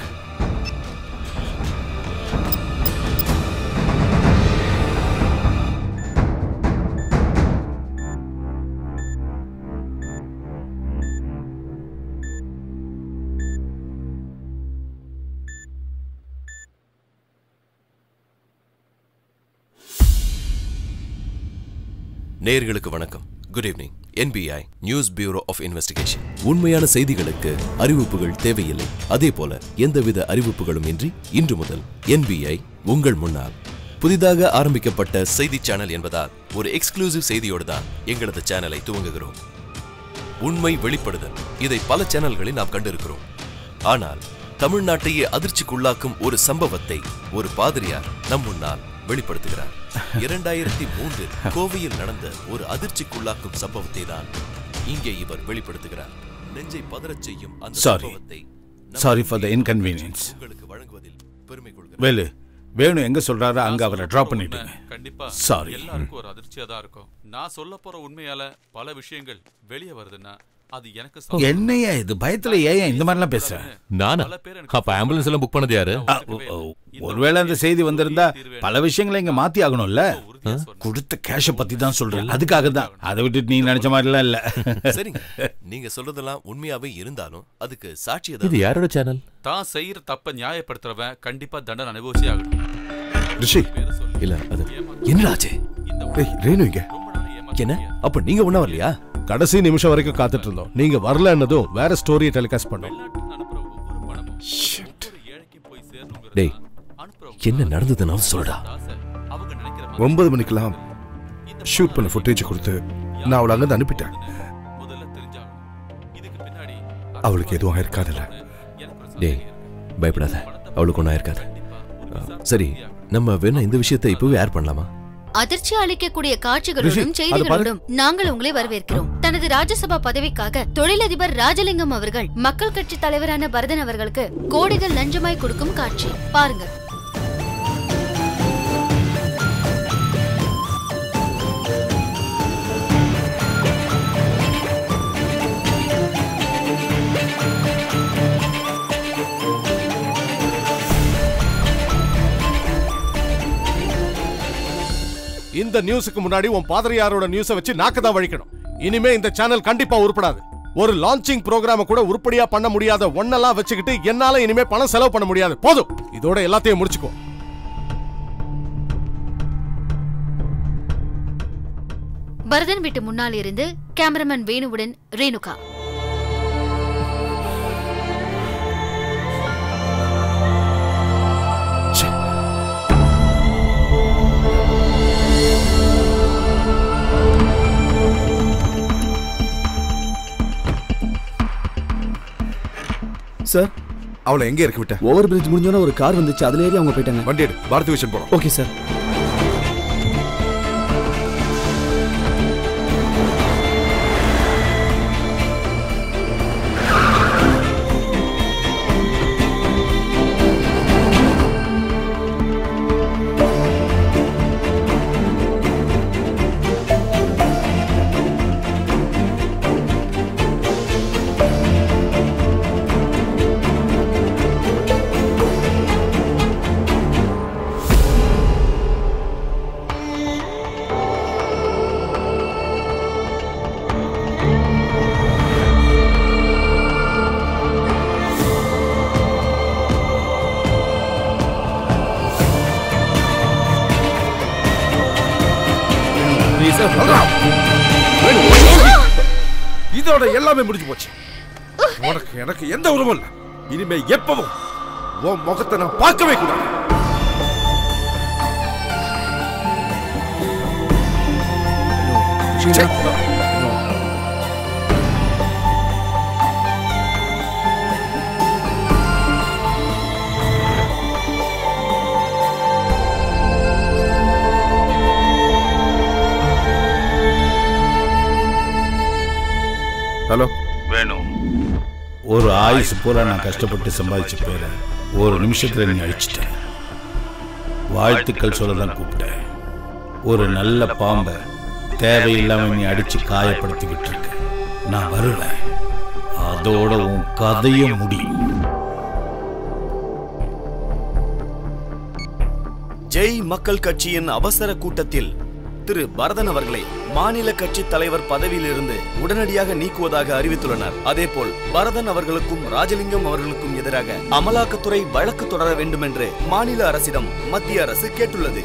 நேயர்களுக்கு வணக்கம் good evening NBI news bureau of investigation உண்மையான செய்திகளுக்கு அறிவிப்புகள் தேவையில்லை அதே போல எந்தவித அறிவிப்புகளும் இன்றி இன்று முதல் என்பிஐ உங்கள் முன்னால் புதிதாக ஆரம்பிக்கப்பட்ட செய்தி சேனல் என்பதால் ஒரு எக்ஸ்க்ளூசிவ் செய்தியோடு தான் எங்களது சேனலை துவங்குகிறோம் உண்மை வெளிப்படுதல் இதை பல சேனல்களில் நாம் கண்டிருக்கிறோம் ஆனால் தமிழ்நாட்டையே அதிர்ச்சிக்குள்ளாக்கும் ஒரு சம்பவத்தை ஒரு பாதிரியார் நம் முன்னால் வெளிப்படுத்துகிறார் இரண்டாயிரத்தி மூன்றில் கோவையில் நடந்த ஒரு அதிர்ச்சிக்குள்ளாக்கும் சம்பவத்தை தான் இங்கே இவர் வெளிப்படுத்துகிறார் நெஞ்சை பதறச் செய்யும் அந்த சாரி சம்பவத்தை சாரி ஃபார் த இன்கன்வீனியன்ஸ் உங்களுக்கு வழங்குவதில் பெருமை கொள்கிறேன் வேலு வேணு எங்க சொல்றாரோ அங்க அவரை டிராப் பண்ணிடுங்க கண்டிப்பா சாரி எல்லாருக்கும் ஒரு அதிர்ச்சியா தான் இருக்கும் நான் சொல்ல போற உண்மையால பல விஷயங்கள் வெளியே வருதுன்னா அது எனக்கு சந்தோஷம். என்னையா இது பயத்துல ஏன் இந்த மாதிரிலாம் பேசுற நானா அப்ப ஆம்புலன்ஸ் எல்லாம் புக் பண்ணது யாரு ஆ, ஒ- ஒ- ஒருவேளை அந்த செய்தி வந்திருந்தா பல விஷயங்களை இங்க மாத்தி ஆகணும்ல கொடுத்த கேஷ பத்தி தான் சொல்றேன் அதுக்காக தான் அதை விட்டுட்டு நீ நினைச்ச மாதிரிலாம் இல்ல சரிங்க நீங்க சொல்றதெல்லாம் உண்மையாவே இருந்தாலும் அதுக்கு சாட்சி இது யாரோட சேனல் தான் செய்யற தப்ப நியாயப்படுத்துறவன் கண்டிப்பா தண்டனை அனுபவிச்சே ஆகணும் ரிஷி இல்ல அது என்னடாச்சு ஏய் ரேணு இங்க என்ன அப்ப நீங்க ஒண்ணா வரலையா கடைசி நிமிஷம் வரைக்கும் காத்துட்டு இருந்தோம் நீங்க வரலன்னதும் வேற ஸ்டோரியை டெலிகாஸ்ட் பண்ணோம் டேய் என்ன நடந்ததுன்னு சொல்றா ஒன்பது மணிக்கெல்லாம் ஷூட் பண்ண ஃபுட்டேஜ் கொடுத்து நான் அவளை அங்கிருந்து அனுப்பிட்டேன் அவளுக்கு எதுவும் ஆயிருக்காதுல்ல டேய் பயப்படாத அவளுக்கு ஒன்றா இருக்காது ஆ, சரி நம்ம வேணா இந்த விஷயத்தை இப்பவே ஏர் பண்ணலாமா அதிர்ச்சி அளிக்கக்கூடிய காட்சிகளோடும் ரிஷி, அது செய்திகளோடும் நாங்கள் உங்களை வரவேற்கிறோம் தனது ராஜ்யசபா பதவிக்காக தொழிலதிபர் ராஜலிங்கம் அவர்கள் மக்கள் கட்சி தலைவரான பரதன் அவர்களுக்கு கோடிகள் லஞ்சமாய் கொடுக்கும் காட்சி பாருங்க இந்த நியூஸுக்கு முன்னாடி உன் பாதிரியாரோட நியூஸை வச்சு நாக்கு தான் வழிக்கணும் இனிமே இந்த சேனல் கண்டிப்பா உருப்படாது ஒரு லான்ச்சிங் ப்ரோக்ராம கூட உருப்படியா பண்ண முடியாத ஒன்னெல்லாம் வச்சுக்கிட்டு என்னால இனிமே பணம் செலவு பண்ண முடியாது போதும் இதோட எல்லாத்தையும் முடிச்சுக்கோ பரதன் வீட்டு முன்னால் இருந்து கேமராமேன் வேணுவுடன் ரேணுகா சார் அவளை எங்க இறக்கி விட்ட ஓவர் பிரிட்ஜ் முடிஞ்சோன்னு ஒரு கார் வந்துச்சு அதுல ஏறி அவங்க போயிட்டாங்க வண்டி எடு பாரதி விஷன் போறோம் ஓகே சார் இதோட எல்லாமே முடிஞ்சு போச்சு உனக்கு எனக்கு எந்த உறவும் இல்லை இனிமே எப்பவும் உன் முகத்தை நான் பார்க்கவே கூடாது ஹலோ வேணும் ஒரு ஆயுசு பூரா நான் கஷ்டப்பட்டு சம்பாதிச்ச பேரை ஒரு நிமிஷத்துல நீ அழிச்சிட்ட வாழ்த்துக்கள் சொல்ல தான் கூப்பிட்டேன் ஒரு நல்ல பாம்பை தேவையில்லாம நீ அடிச்சு காயப்படுத்திக்கிட்டு இருக்க நான் வருவேன் அதோட உன் கதையும் முடியும் ஜெய் மக்கள் கட்சியின் அவசர கூட்டத்தில் திரு பரதன் அவர்களை மாநில கட்சி தலைவர் பதவியிலிருந்து உடனடியாக நீக்குவதாக அறிவித்துள்ளனர் அதேபோல் பரதன் அவர்களுக்கும் ராஜலிங்கம் அவர்களுக்கும் எதிராக அமலாக்கத்துறை வழக்கு தொடர வேண்டும் என்று மாநில அரசிடம் மத்திய அரசு கேட்டுள்ளது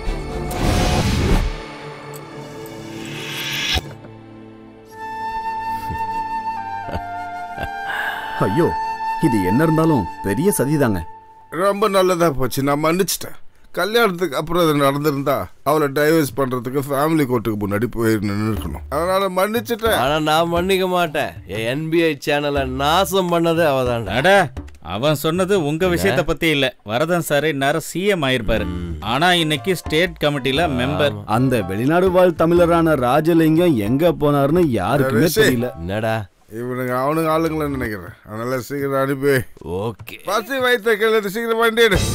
ஐயோ இது என்ன இருந்தாலும் பெரிய சதிதாங்க ரொம்ப நல்லதா போச்சு நான் மன்னிச்சிட்டேன் கல்யாணத்துக்கு அப்புறம் அது நடந்திருந்தா அவளை டைவர்ஸ் பண்றதுக்கு ஃபேமிலி கோர்ட்டுக்கு முன்னாடி போய் நின்று இருக்கணும் அதனால மன்னிச்சிட்டேன் ஆனா நான் மன்னிக்க மாட்டேன் என் என்பிஐ சேனலை நாசம் பண்ணதே அவதான் அட அவன் சொன்னது உங்க விஷயத்த பத்தி இல்ல வரதன் சார் இந்நேரம் சிஎம் ஆயிருப்பாரு ஆனா இன்னைக்கு ஸ்டேட் கமிட்டில மெம்பர் அந்த வெளிநாடு வாழ் தமிழரான ராஜலிங்கம் எங்க போனாருன்னு யாருக்குமே ரிஷி. தெரியல என்னடா இவனுங்க அவனுங்க ஆளுங்களை நினைக்கிறேன் அதனால சீக்கிரம் அனுப்பி ஓகே பசி வைத்த கேள்வி சீக்கிரம் வண்டி எடு.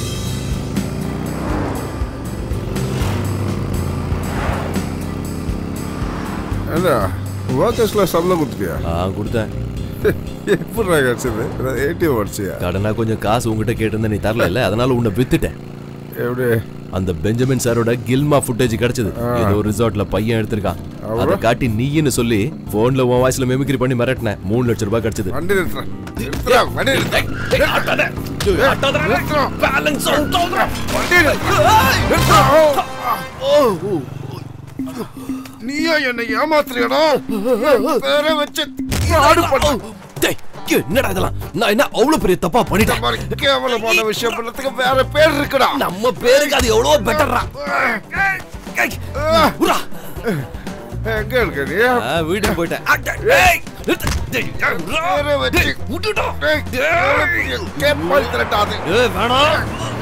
என்ன ஒர்க்கர்ஸ்ல சம்பளம் கொடுத்துட்டியா ஆ கொடுத்தேன் எப்படி கிடைச்சது ஏடிஎம் அடிச்சியா கடனா கொஞ்சம் காசு உங்ககிட்ட கேட்டிருந்தேன் நீ தரல இல்ல அதனால உன்னை வித்துட்டேன் எப்படி அந்த பெஞ்சமின் சாரோட கில்மா ஃபுட்டேஜ் கிடைச்சது ஏதோ ஒரு ரிசார்ட்ல பையன் எடுத்திருக்கான் அதை காட்டி நீன்னு சொல்லி போன்ல உன் வாய்ஸ்ல மெமிக்ரி பண்ணி மிரட்டினேன் மூணு லட்சம் ரூபாய் கிடைச்சது வண்டி நிறுத்துறேன் நிறுத்துறா வண்டி நீயோ என்னை ஏமாத்துறியடா பேரை வச்சு நாடு பண்ண என்னடா இதெல்லாம் நான் என்ன அவ்வளவு பெரிய தப்பா பண்ணிட்டேன் கேவலமான விஷயம் பண்ணதுக்கு வேற பேர் இருக்குடா நம்ம பேருக்கு அது எவ்வளவு பெட்டர்ரா எங்க இருக்க நீ வீட்டுக்கு போயிட்டேன் பேரை வச்சு டேய், எவ்வளவு பெரிய கேப்பாளித்தனடா அது. ஏய், வேணாம்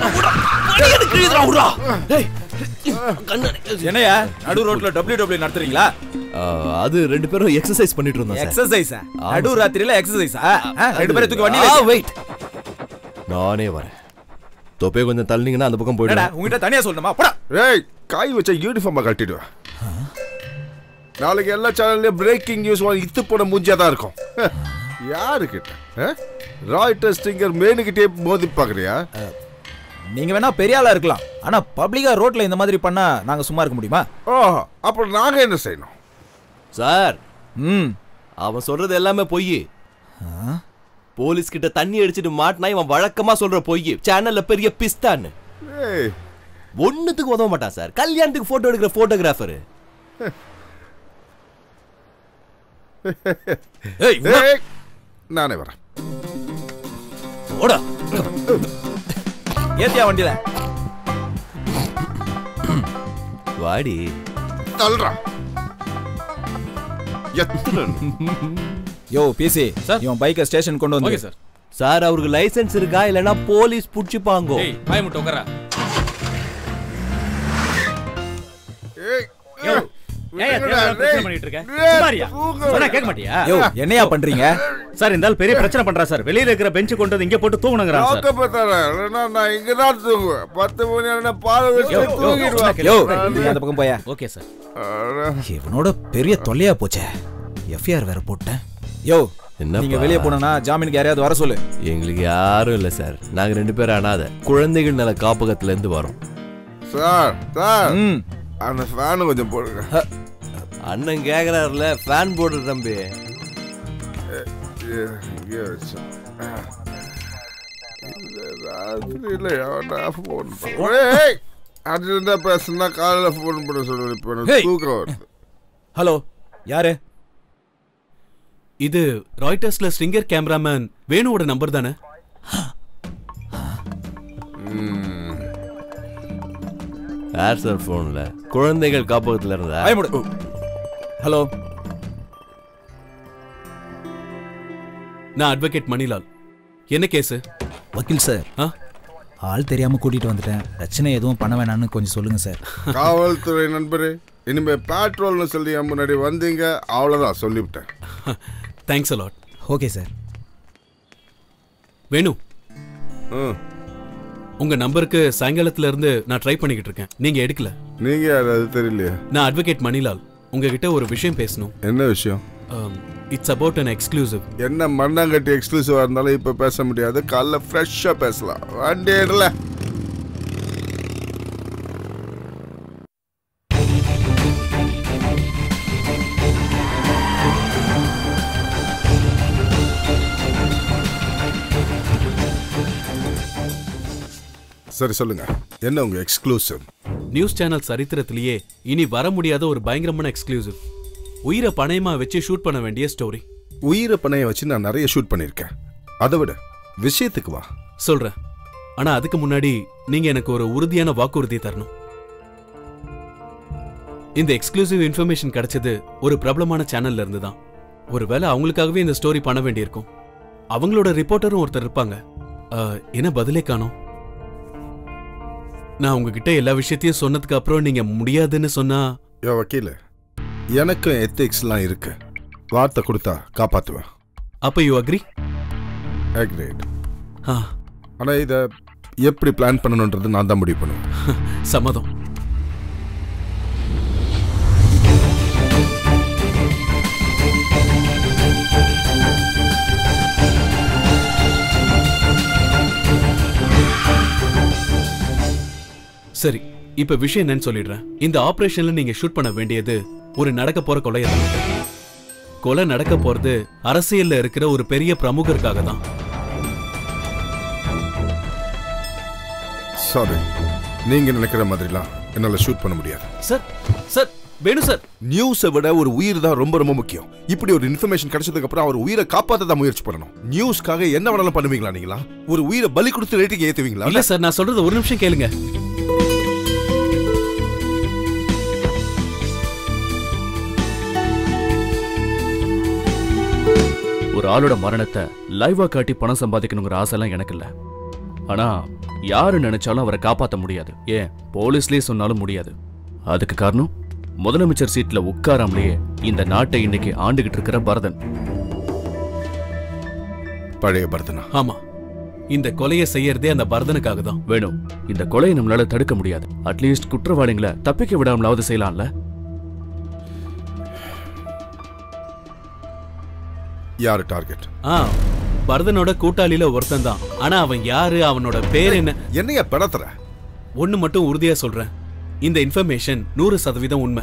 என்னையா நடு ரோட்ல டபிள்யூ டபிள்யூ நடத்துறீங்களா அது ரெண்டு பேரும் எக்ஸசைஸ் பண்ணிட்டு இருந்தோம் சார். எக்ஸசைஸா ஆமா நடு சார். ராத்திரியில எக்ஸசைஸா ரெண்டு பேரும் தூக்கி ஆ, வண்டியில wait. நானே வரேன் தொப்பையை கொஞ்சம் தள்ளினீங்கன்னா அந்த பக்கம் என்னடா, போயிடும் உங்ககிட்ட தனியா சொல்லணுமா போடா ஏய் காய் வச்ச யூனிஃபார்மை கட்டிடுவேன் நாளைக்கு எல்லா சேனல்லையும் பிரேக்கிங் நியூஸ் இத்து போன மூஞ்சியா தான் இருக்கும் ஹ, யாரு கிட்ட ராய்டர் ஸ்டிங்கர் மேனுக்கிட்டே மோதி பாக்குறியா நீங்க வேணா பெரிய ஆளா இருக்கலாம் ஆனா பப்ளிக்கா ரோட்ல இந்த மாதிரி பண்ணா நாங்க சும்மா இருக்க முடியுமா ஓ அப்புறம் நாங்க என்ன செய்யணும் சார் ம் அவன் சொல்றது எல்லாமே பொய் போலீஸ் கிட்ட தண்ணி அடிச்சிட்டு மாட்டினா இவன் வழக்கமா சொல்ற பொய் சேனல்ல பெரிய பிஸ்தான்னு ஏய் ஒண்ணுத்துக்கு உதவ மாட்டான் சார் கல்யாணத்துக்கு போட்டோ எடுக்கிற போட்டோகிராஃபர் ஏய் ஏய், நானே வரேன் ஓடா ஏத்தியா வண்டியில வாடி தள்ளுறா எத்தனை யோ பிசி இவன் பைக்கை ஸ்டேஷன் கொண்டு வந்து ஓகே சார் சார் அவருக்கு லைசென்ஸ் இருக்கா இல்லனா போலீஸ் புடிச்சுப்பாங்க ஏய் பாய் முட்டை உட்காரா ஏய் ஏய், ஏன் தேவையில்லாம பிரச்சனை பண்ணிட்டு இருக்க? சும்மாரியா? சொன்னா கேட்க மாட்டியா? யோ என்னையா பண்றீங்க சார் இந்த ஆள் பெரிய பிரச்சனை பண்றா சார் வெளியில இருக்கிற பெஞ்ச் கொண்டு வந்து இங்க போட்டு தூங்கணுங்கிறான் சார் லாக்கப் தரேன் இல்லைன்னா நான் இங்க தான் தூங்குவேன் பத்து மணி ஆனா பால் வச்சு யோ தூங்கிடுவேன் யோ நீ அந்த பக்கம் போயா ஓகே சார் இவனோட பெரிய தொல்லையா போச்சே எஃப்ஐஆர் வேற போட்டேன் யோ என்னப்பா? நீங்க வெளிய போனா ஜாமீனுக்கு யாரையாவது வர சொல்லு எங்களுக்கு யாரும் இல்ல சார் நாங்க ரெண்டு பேரும் அனாதை குழந்தைகள் நல காப்பகத்துல இருந்து வரோம் சார் சார் அந்த ஃபேனு கொஞ்சம் போடுங்க அண்ணன் கேக்குறாருல ஃபேன் போடு தம்பி ஏ, இங்கே வச்சேன். இந்த ராத்திரியில எவன்டா phone பண்ண- ஏய், அர்ஜென்ட்டா பேசுனா காலையில ஃபோன் பண்ண சொல்லுவேன் இப்போ எனக்கு ஏய். தூக்கம் வருது ஹலோ யாரு இது ராய்டர்ஸ்ல ஸ்ட்ரிங்கர் கேமராமேன் வேணுவோட நம்பர் தானே யார் சார் போன்ல குழந்தைகள் காப்பகத்துல இருந்தா பயமுடு ஹலோ நான் அட்வொகேட் மணிலால் என்ன கேஸு வக்கீல் சார் ஆ ஆள் தெரியாம கூட்டிட்டு வந்துட்டேன் பிரச்சனை எதுவும் பண்ண வேணாம்னு கொஞ்சம் சொல்லுங்க சார் காவல்துறை நண்பரே இனிமே பேட்ரோல்னு சொல்லி என் முன்னாடி வந்தீங்க அவ்வளவுதான் சொல்லிவிட்டேன் thanks a lot okay sir Venu உங்க நம்பருக்கு சாயங்காலத்துல இருந்து நான் ட்ரை பண்ணிக்கிட்டு இருக்கேன் நீங்க எடுக்கல நீங்க யார் அது தெரியலையே நான் அட்வொகேட் மணிலால் உங்ககிட்ட ஒரு விஷயம் பேசணும் என்ன விஷயம் இட்ஸ் அபவுட் அன் எக்ஸ்க்ளூசிவ் என்ன மண்ணாங்கட்டி எக்ஸ்க்ளூசிவா இருந்தாலும் இப்ப பேச முடியாது காலைல ஃப்ரெஷ்ஷா பேசலாம் வண்டியிடல சரி சொல்லுங்க என்ன உங்க எக்ஸ்க்ளூசிவ் நியூஸ் சேனல் சரித்திரத்திலேயே இனி வர முடியாத ஒரு பயங்கரமான எக்ஸ்க்ளூசிவ் உயிரை பணயமா வச்சு ஷூட் பண்ண வேண்டிய ஸ்டோரி உயிரை பணைய வச்சு நான் நிறைய ஷூட் பண்ணியிருக்கேன் அதை விட விஷயத்துக்கு வா சொல்றேன் ஆனா அதுக்கு முன்னாடி நீங்க எனக்கு ஒரு உறுதியான வாக்குறுதி தரணும் இந்த எக்ஸ்க்ளூசிவ் இன்ஃபர்மேஷன் கிடைச்சது ஒரு பிரபலமான சேனல்ல இருந்து தான் ஒருவேளை அவங்களுக்காகவே இந்த ஸ்டோரி பண்ண வேண்டியிருக்கும் அவங்களோட ரிப்போர்ட்டரும் ஒருத்தர் இருப்பாங்க அஹ், என்ன பதிலே காணோம் நான் உங்ககிட்ட எல்லா விஷயத்தையும் சொன்னதுக்கு அப்புறம் நீங்க முடியாதுன்னு சொன்னா யோ வக்கீல எனக்கும் எத்திக்ஸ்லாம் இருக்கு வார்த்தை கொடுத்தா காப்பாத்துவேன் அப்ப யூ அக்ரி அக்ரேட் ஆனா இத எப்படி பிளான் பண்ணணுன்றது நான் தான் முடிவு பண்ணுவேன் சம்மதம் சரி இப்ப விஷயம் என்னன்னு சொல்லிடுறேன் இந்த ஆபரேஷன்ல நீங்க ஷூட் பண்ண வேண்டியது ஒரு நடக்க போற கொலையை தான் கொலை நடக்க போறது அரசியல்ல இருக்கிற ஒரு பெரிய பிரமுகருக்காக தான் சாரி நீங்க நினைக்கிற மாதிரிலாம் என்னால ஷூட் பண்ண முடியாது சார் சார் வேணு சார் நியூஸை விட ஒரு உயிர் தான் ரொம்ப ரொம்ப முக்கியம் இப்படி ஒரு இன்ஃபர்மேஷன் கிடைச்சதுக்கு அப்புறம் அவர் உயிரை காப்பாத்த தான் முயற்சி பண்ணணும் நியூஸ்க்காக என்ன வேணாலும் பண்ணுவீங்களா நீங்களா ஒரு உயிரை பலி கொடுத்து ரேட்டிங் ஏத்துவீங்களா இல்ல சார் நான் சொல்றது ஒரு நிமிஷம் கேளுங்க ஒரு ஆளோட மரணத்தை லைவா காட்டி பணம் சம்பாதிக்கணுங்கிற ஆசைலாம் எனக்கு இல்ல ஆனா யாரு நினைச்சாலும் அவரை காப்பாத்த முடியாது ஏன் போலீஸ்லயே சொன்னாலும் முடியாது அதுக்கு காரணம் முதலமைச்சர் சீட்ல உட்காராமலேயே இந்த நாட்டை இன்னைக்கு ஆண்டுகிட்டு இருக்கிற பரதன் பழைய பரதனா ஆமா இந்த கொலையை செய்யறதே அந்த பரதனுக்காக தான் வேணும் இந்த கொலையை நம்மளால தடுக்க முடியாது அட்லீஸ்ட் குற்றவாளிகளை தப்பிக்க விடாமலாவது செய்யலாம்ல யாரு டார்கெட் ஆ பரதனோட கூட்டாளியில ஒருத்தன் தான் ஆனா அவன் யாரு அவனோட பேர் என்ன என்னைய படத்துற ஒண்ணு மட்டும் உறுதியா சொல்றேன் இந்த இன்ஃபர்மேஷன் நூறு சதவீதம் உண்மை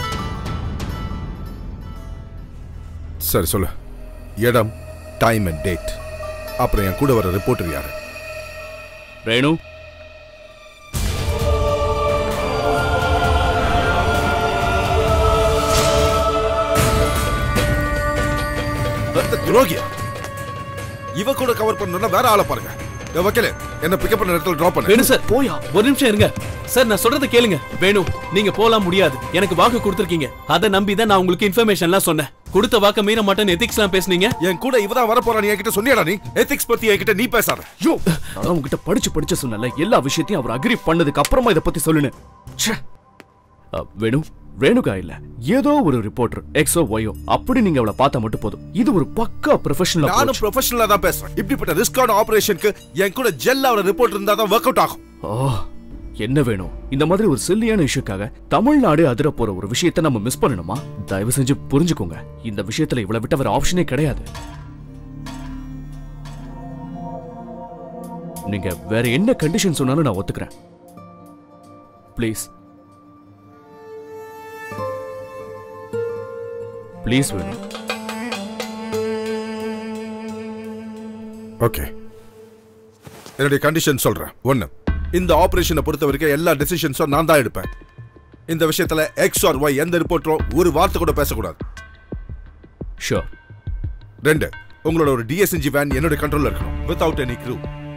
சரி சொல்லு இடம் டைம் அண்ட் டேட் அப்புறம் என் கூட வர ரிப்போர்ட்டர் யாரு ரேணு துரோகியா இவ கூட கவர் பண்ணணும்னா வேற ஆளை பாருங்க ஏய், வக்கீலே என்ன பிக்கப் பண்ண இடத்துல டிராப் பண்ணு வேணு சார் போயா ஒரு நிமிஷம் இருங்க சார் நான் சொல்றதை கேளுங்க வேணும் நீங்க போலாம் முடியாது எனக்கு வாக்கு கொடுத்துருக்கீங்க அதை நம்பி தான் நான் உங்களுக்கு இன்ஃபர்மேஷன்லாம் சொன்னேன் கொடுத்த வாக்க மீற மாட்டேன்னு எத்திக்ஸ்லாம் பேசுனீங்க என் கூட இவதான் வர போறான் என்கிட்ட சொன்னியாடா நீ எத்திக்ஸ் பத்தி என்கிட்ட நீ பேசாத யோ நான் உங்ககிட்ட படிச்சு படிச்சு சொன்னல எல்லா விஷயத்தையும் அவர் அக்ரி பண்ணதுக்கு அப்புறமா இத பத்தி சொல்லுன்னு ச்சே. அ, வேணு ரேணுகா இல்ல ஏதோ ஒரு ரிப்போர்ட்டர் எக்ஸோ ஒயோ அப்படி நீங்க அவளை பார்த்தா மட்டும் போதும் இது ஒரு பக்கா ப்ரொஃபஷனல் நானும் ப்ரொஃபஷனலா தான் பேசுறேன் இப்படிப்பட்ட ரிஸ்கான ஆபரேஷனுக்கு என் கூட ஜெல் ஆகிற ரிப்போர்ட் இருந்தா தான் ஒர்க் அவுட் ஆகும் ஓ என்ன வேணும் இந்த மாதிரி ஒரு சில்லியான இஷ்யூக்காக தமிழ்நாடு அதிர போற ஒரு விஷயத்தை நம்ம மிஸ் பண்ணணுமா தயவு செஞ்சு புரிஞ்சுக்கோங்க இந்த விஷயத்துல இவ்வளவு விட்ட வேற ஆப்ஷனே கிடையாது நீங்க வேற என்ன கண்டிஷன் சொன்னாலும் நான் ஒத்துக்கிறேன் ப்ளீஸ் ப்ளீஸ் வேணும் ஓகே என்னுடைய கண்டிஷன் சொல்றேன் ஒண்ணு இந்த ஆபரேஷனை பொறுத்த வரைக்கும் எல்லா டெசிஷன்ஸும் நான் தான் எடுப்பேன் இந்த விஷயத்துல எக்ஸ் ஆர் ஒய் எந்த ரிப்போர்ட்டரும் ஒரு வார்த்தை கூட பேசக்கூடாது ஷோர் ரெண்டு உங்களோட ஒரு டிஎஸ்என்ஜி வேன் என்னோட கண்ட்ரோல்ல இருக்கணும் வித்வுட் எனி க்ரூ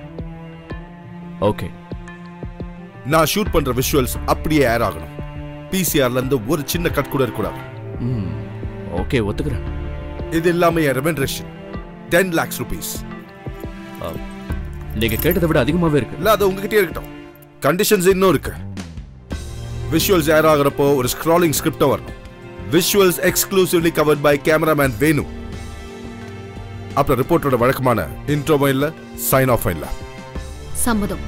ஓகே நான் ஷூட் பண்ற விஷுவல்ஸ் அப்படியே ஏர் ஆகணும் பிசிஆர்ல இருந்து ஒரு சின்ன கட் கூட இருக்கக்கூடாது ஓகே ஒத்துக்கிறேன் இது இல்லாம என் ரெமெண்ட்ரேஷன் டென் லேக்ஸ் ருபீஸ் நீங்க கேட்டதை விட அதிகமாவே இருக்கு இல்ல அது உங்ககிட்டயே இருக்கட்டும் கண்டிஷன்ஸ் இன்னும் இருக்கு விஷுவல்ஸ் ஏர் ஆகுறப்போ ஒரு ஸ்க்ராலிங் ஸ்கிரிப்ட் வரணும் visuals exclusively covered by cameraman Venu அப்புறம் ரிப்போர்ட்டோட வழக்கமான இன்ட்ரோவும் இல்ல சைன் ஆஃப் இல்ல சம்மதம்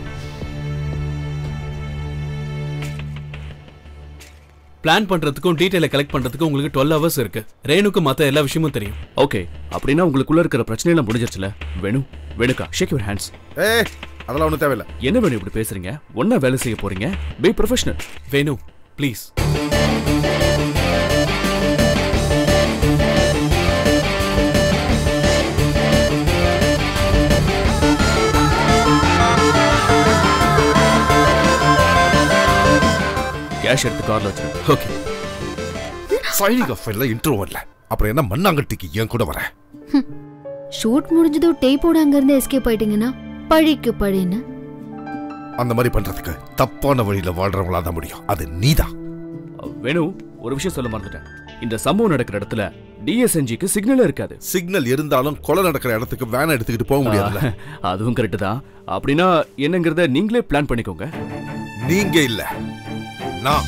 பிளான் பண்றதுக்கும் டீடைலை கலெக்ட் பண்றதுக்கும் உங்களுக்கு டுவெல் ஹவர்ஸ் இருக்கு ரேணுக்கு மத்த எல்லா விஷயமும் தெரியும் ஓகே அப்படின்னா உங்களுக்குள்ள இருக்கிற பிரச்சனை எல்லாம் முடிஞ்சிருச்சுல வேணு வேணுக்கா ஷேக் யுவர் ஹேண்ட்ஸ் ஏ அதெல்லாம் ஒன்றும் தேவையில்ல என்ன வேணும் இப்படி பேசுறீங்க ஒன்னா வேலை செய்ய போறீங்க be professional Venu please cash எடுத்து கார்ல வச்சிருங்க ஓகே சைனிங் ஆஃப் இல்ல இன்ட்ரோ இல்ல அப்புறம் என்ன மண்ணாங்கட்டிக்கு என் கூட வர ஷூட் முடிஞ்சதும் டேப்போட அங்க இருந்து எஸ்கேப் ஆயிட்டீங்கன்னா பழிக்கு பழின்னு அந்த மாதிரி பண்றதுக்கு தப்பான வழியில வாழ்றவங்களா தான் முடியும் அது நீதான் வேணு ஒரு விஷயம் சொல்ல மறந்துட்டேன் இந்த சம்பவம் நடக்கிற இடத்துல டிஎஸ்என்ஜிக்கு சிக்னலே இருக்காது சிக்னல் இருந்தாலும் கொலை நடக்கிற இடத்துக்கு வேனை எடுத்துக்கிட்டு போக முடியாதுல்ல ஆ, அதுவும் கரெக்ட் தான் அப்படின்னா என்னங்கறத நீங்களே பிளான் பண்ணிக்கோங்க நீங்க இல்ல நான்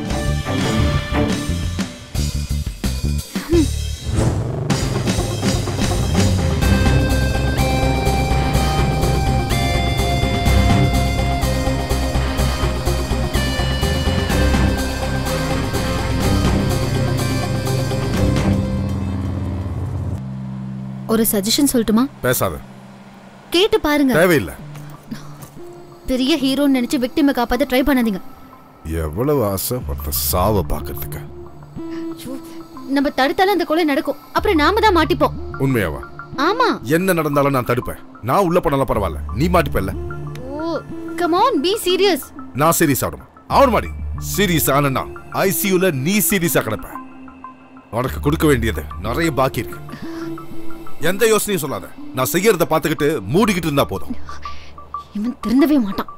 ஒரு சஜஷன் சொல்லட்டுமா பேசாத கேட்டு பாருங்க தேவையில்லை பெரிய ஹீரோன்னு நினைச்சு விக்டிமை காப்பாத்த ட்ரை பண்ணாதீங்க எவ்வளவு ஆசை ஒருத்த சாவ பாக்குறதுக்கு நம்ம தடுத்தாலும் அந்த கொலை நடக்கும் அப்புறம் நாம தான் மாட்டிப்போம் உண்மையாவா ஆமா என்ன நடந்தாலும் நான் தடுப்பேன் நான் உள்ள போனாலும் பரவாயில்ல நீ மாட்டிப்பல்ல oh come on be serious நான் சீரியஸ் ஆகணும் அவன் மாடி சீரியஸ் ஆனா ஐசியூல நீ சீரியஸா கிடப்ப உனக்கு கொடுக்க வேண்டியது நிறைய பாக்கி இருக்கு எந்த யோசனையும் சொல்லாத நான் செய்யறத பார்த்துக்கிட்டு மூடிக்கிட்டு இருந்தா போதும் இவன் திருந்தவே மாட்டான்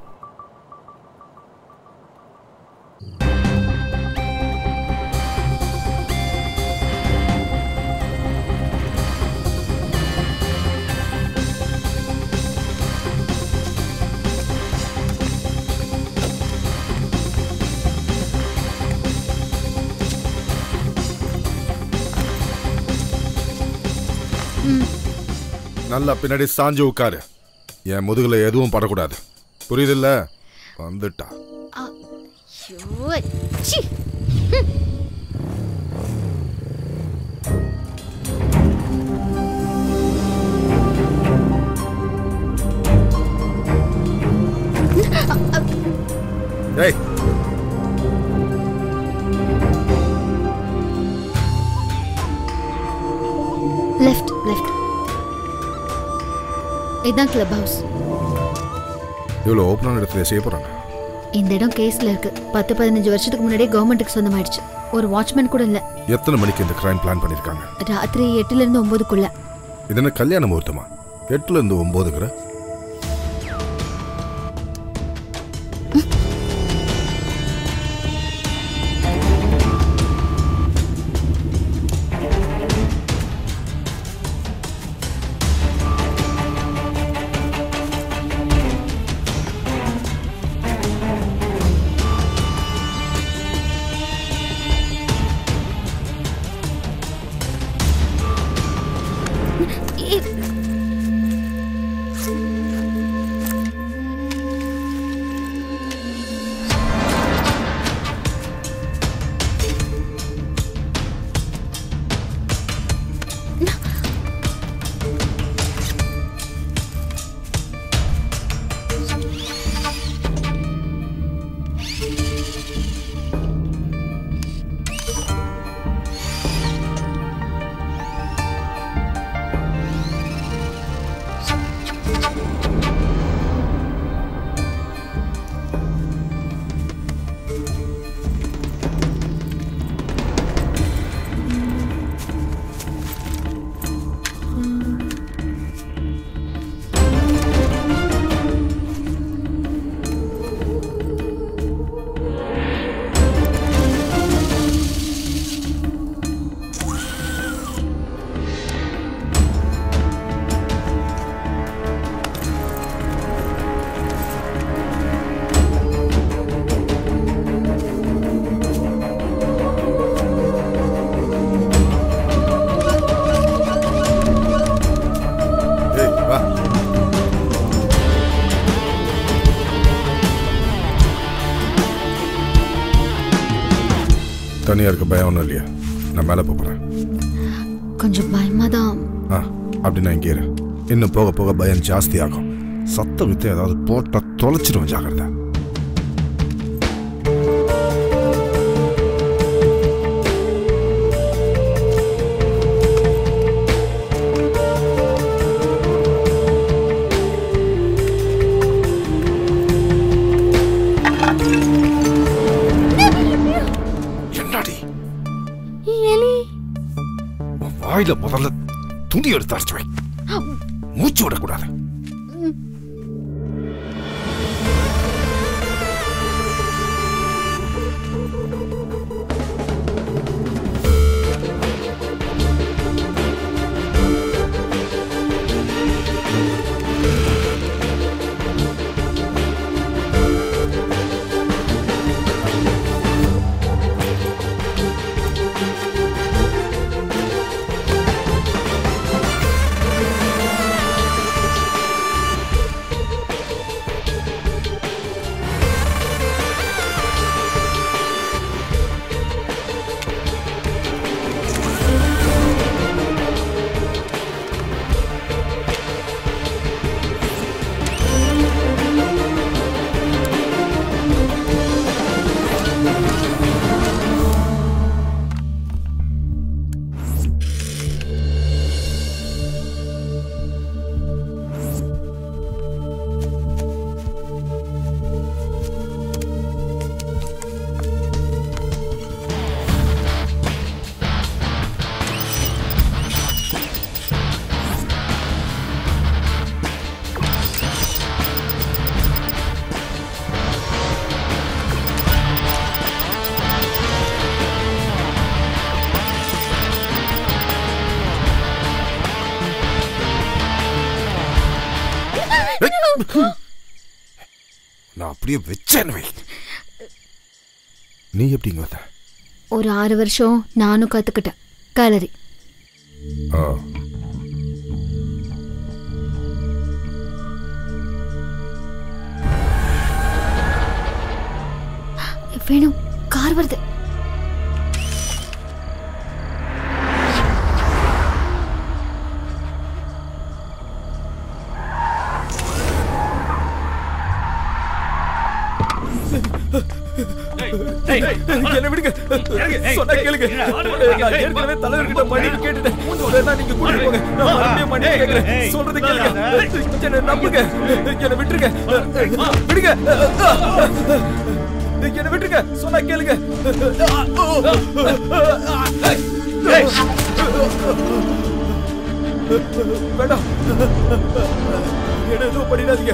நல்லா பின்னாடி சாஞ்சு உட்காரு என் முதுகுல எதுவும் படக்கூடாது புரியுதுல்ல வந்துட்டா ஐயோ, சீ. ஏய் லெஃப்ட் லெஃப்ட் இதுதான் கிளப் ஹவுஸ் இவ்வளோ ஓப்பனான இடத்துல செய்ய போறாங்க இந்த இடம் கேஸ்ல இருக்கு பத்து பதினஞ்சு வருஷத்துக்கு முன்னாடியே கவர்மெண்ட்டுக்கு சொந்தமாயிடுச்சு ஒரு வாட்ச்மேன் கூட இல்ல எத்தனை மணிக்கு இந்த கிரைம் பிளான் பண்ணிருக்காங்க ராத்திரி எட்டுல இருந்து ஒன்பதுக்குள்ள இது என்ன கல்யாண முகூர்த்தமா எட்டுல இருந்து ஒன்பதுங்கிற ஏய். தனியா இருக்க பயம் ஒன்றும் இல்லையா நான் மேலே போகிறேன் கொஞ்சம் பயமா தான் ஆ அப்படி நான் இங்கே இரு. இன்னும் போக போக பயம் ஜாஸ்தி ஆகும் சத்தம் வித்து ஏதாவது போட்டா தொலைச்சிடும் ஜாகிரதை என்னடி எலி உன் வாயில முதல்ல துணி எடுத்து அரைச்சு வை மூச்சு விடக்கூடாது நான் அப்படியே வச்சேன் வை நீ எப்படிங்க வந்த ஒரு ஆறு வருஷம் நானும் கத்துக்கிட்டேன் கலரி ஆ வேணும் கார் வருது என்ன விடுங்க சொன்னா கேளுங்க நான் ஏற்கனவே தலைவர்கிட்ட மன்னிப்பு கேட்டுட்டேன் உடனே நீங்க கூட்டிட்டு போங்க நான் மறுபடியும் மன்னிப்பு கேட்கிறேன் சொல்றது கேளுங்க என்ன நம்புங்க என்ன விட்டுருங்க விடுங்க என்ன விட்டுருங்க சொன்னா கேளுங்க வேண்டாம் என்ன எதுவும் பண்ணிடாதீங்க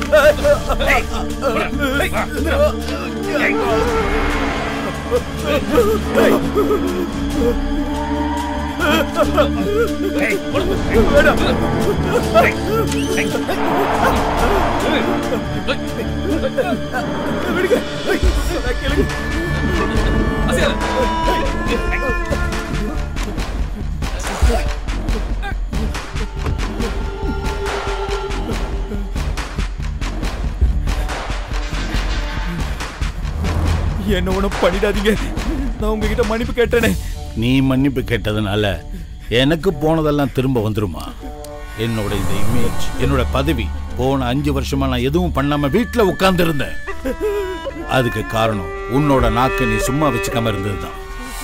என்ன ஒண்ணும் பண்ணிடாதீங்க நான் உங்ககிட்ட மன்னிப்பு கேட்டேனே நீ மன்னிப்பு கேட்டதுனால எனக்கு போனதெல்லாம் திரும்ப வந்துருமா என்னோட இந்த இமேஜ் என்னோட பதவி போன அஞ்சு வருஷமா நான் எதுவும் பண்ணாம வீட்டுல உட்கார்ந்து இருந்தேன் அதுக்கு காரணம் உன்னோட நாக்கை நீ சும்மா வச்சுக்காம இருந்ததுதான்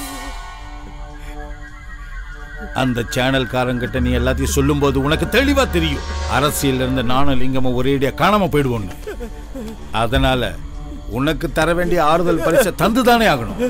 அந்த சேனல்காரங்கிட்ட நீ எல்லாத்தையும் சொல்லும்போது உனக்கு தெளிவா தெரியும் அரசியல்ல இருந்து நானும் லிங்கமும் ஒரேடியா காணாம போயிடுவோன்னு அதனால உனக்கு தர வேண்டிய ஆறுதல் பரிசை தந்துதானே ஆகணும்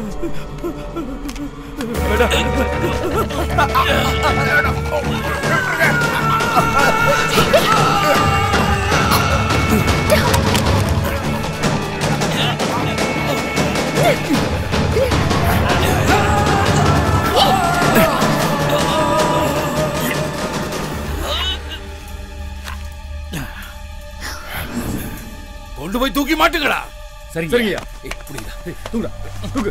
கொண்டு போய் தூக்கி மாட்டுங்களா சரிங்கய்யா. தூங்குடா தூங்கு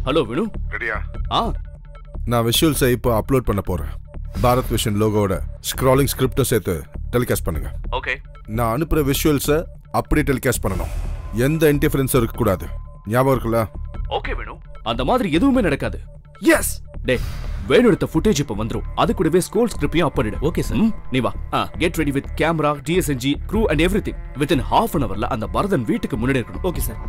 ஹலோ வினு ரெடியா ஆ நான் விஷுவல்ஸை இப்போ அப்லோட் பண்ண போறேன் பாரத் விஷன் லோகோட ஸ்க்ராலிங் ஸ்கிரிப்டும் சேர்த்து டெலிகாஸ்ட் பண்ணுங்க ஓகே நான் அனுப்புற விஷுவல்ஸை அப்படியே டெலிகாஸ்ட் பண்ணணும் எந்த இன்டிஃபரன்ஸும் இருக்கக்கூடாது ஞாபகம் இருக்குல்ல ஓகே வேணு அந்த மாதிரி எதுவுமே நடக்காது எஸ் டே வேணு எடுத்த ஃபுட்டேஜ் இப்ப வந்துரும் அது கூடவே ஸ்கோல் ஸ்கிரிப்டையும் அப் பண்ணிடு ஓகே சார் நீ வா get ready with camera DSNG crew and everything within half an அவர்ல அந்த பரதன் வீட்டுக்கு முன்னாடி இருக்கணும் ஓகே சார்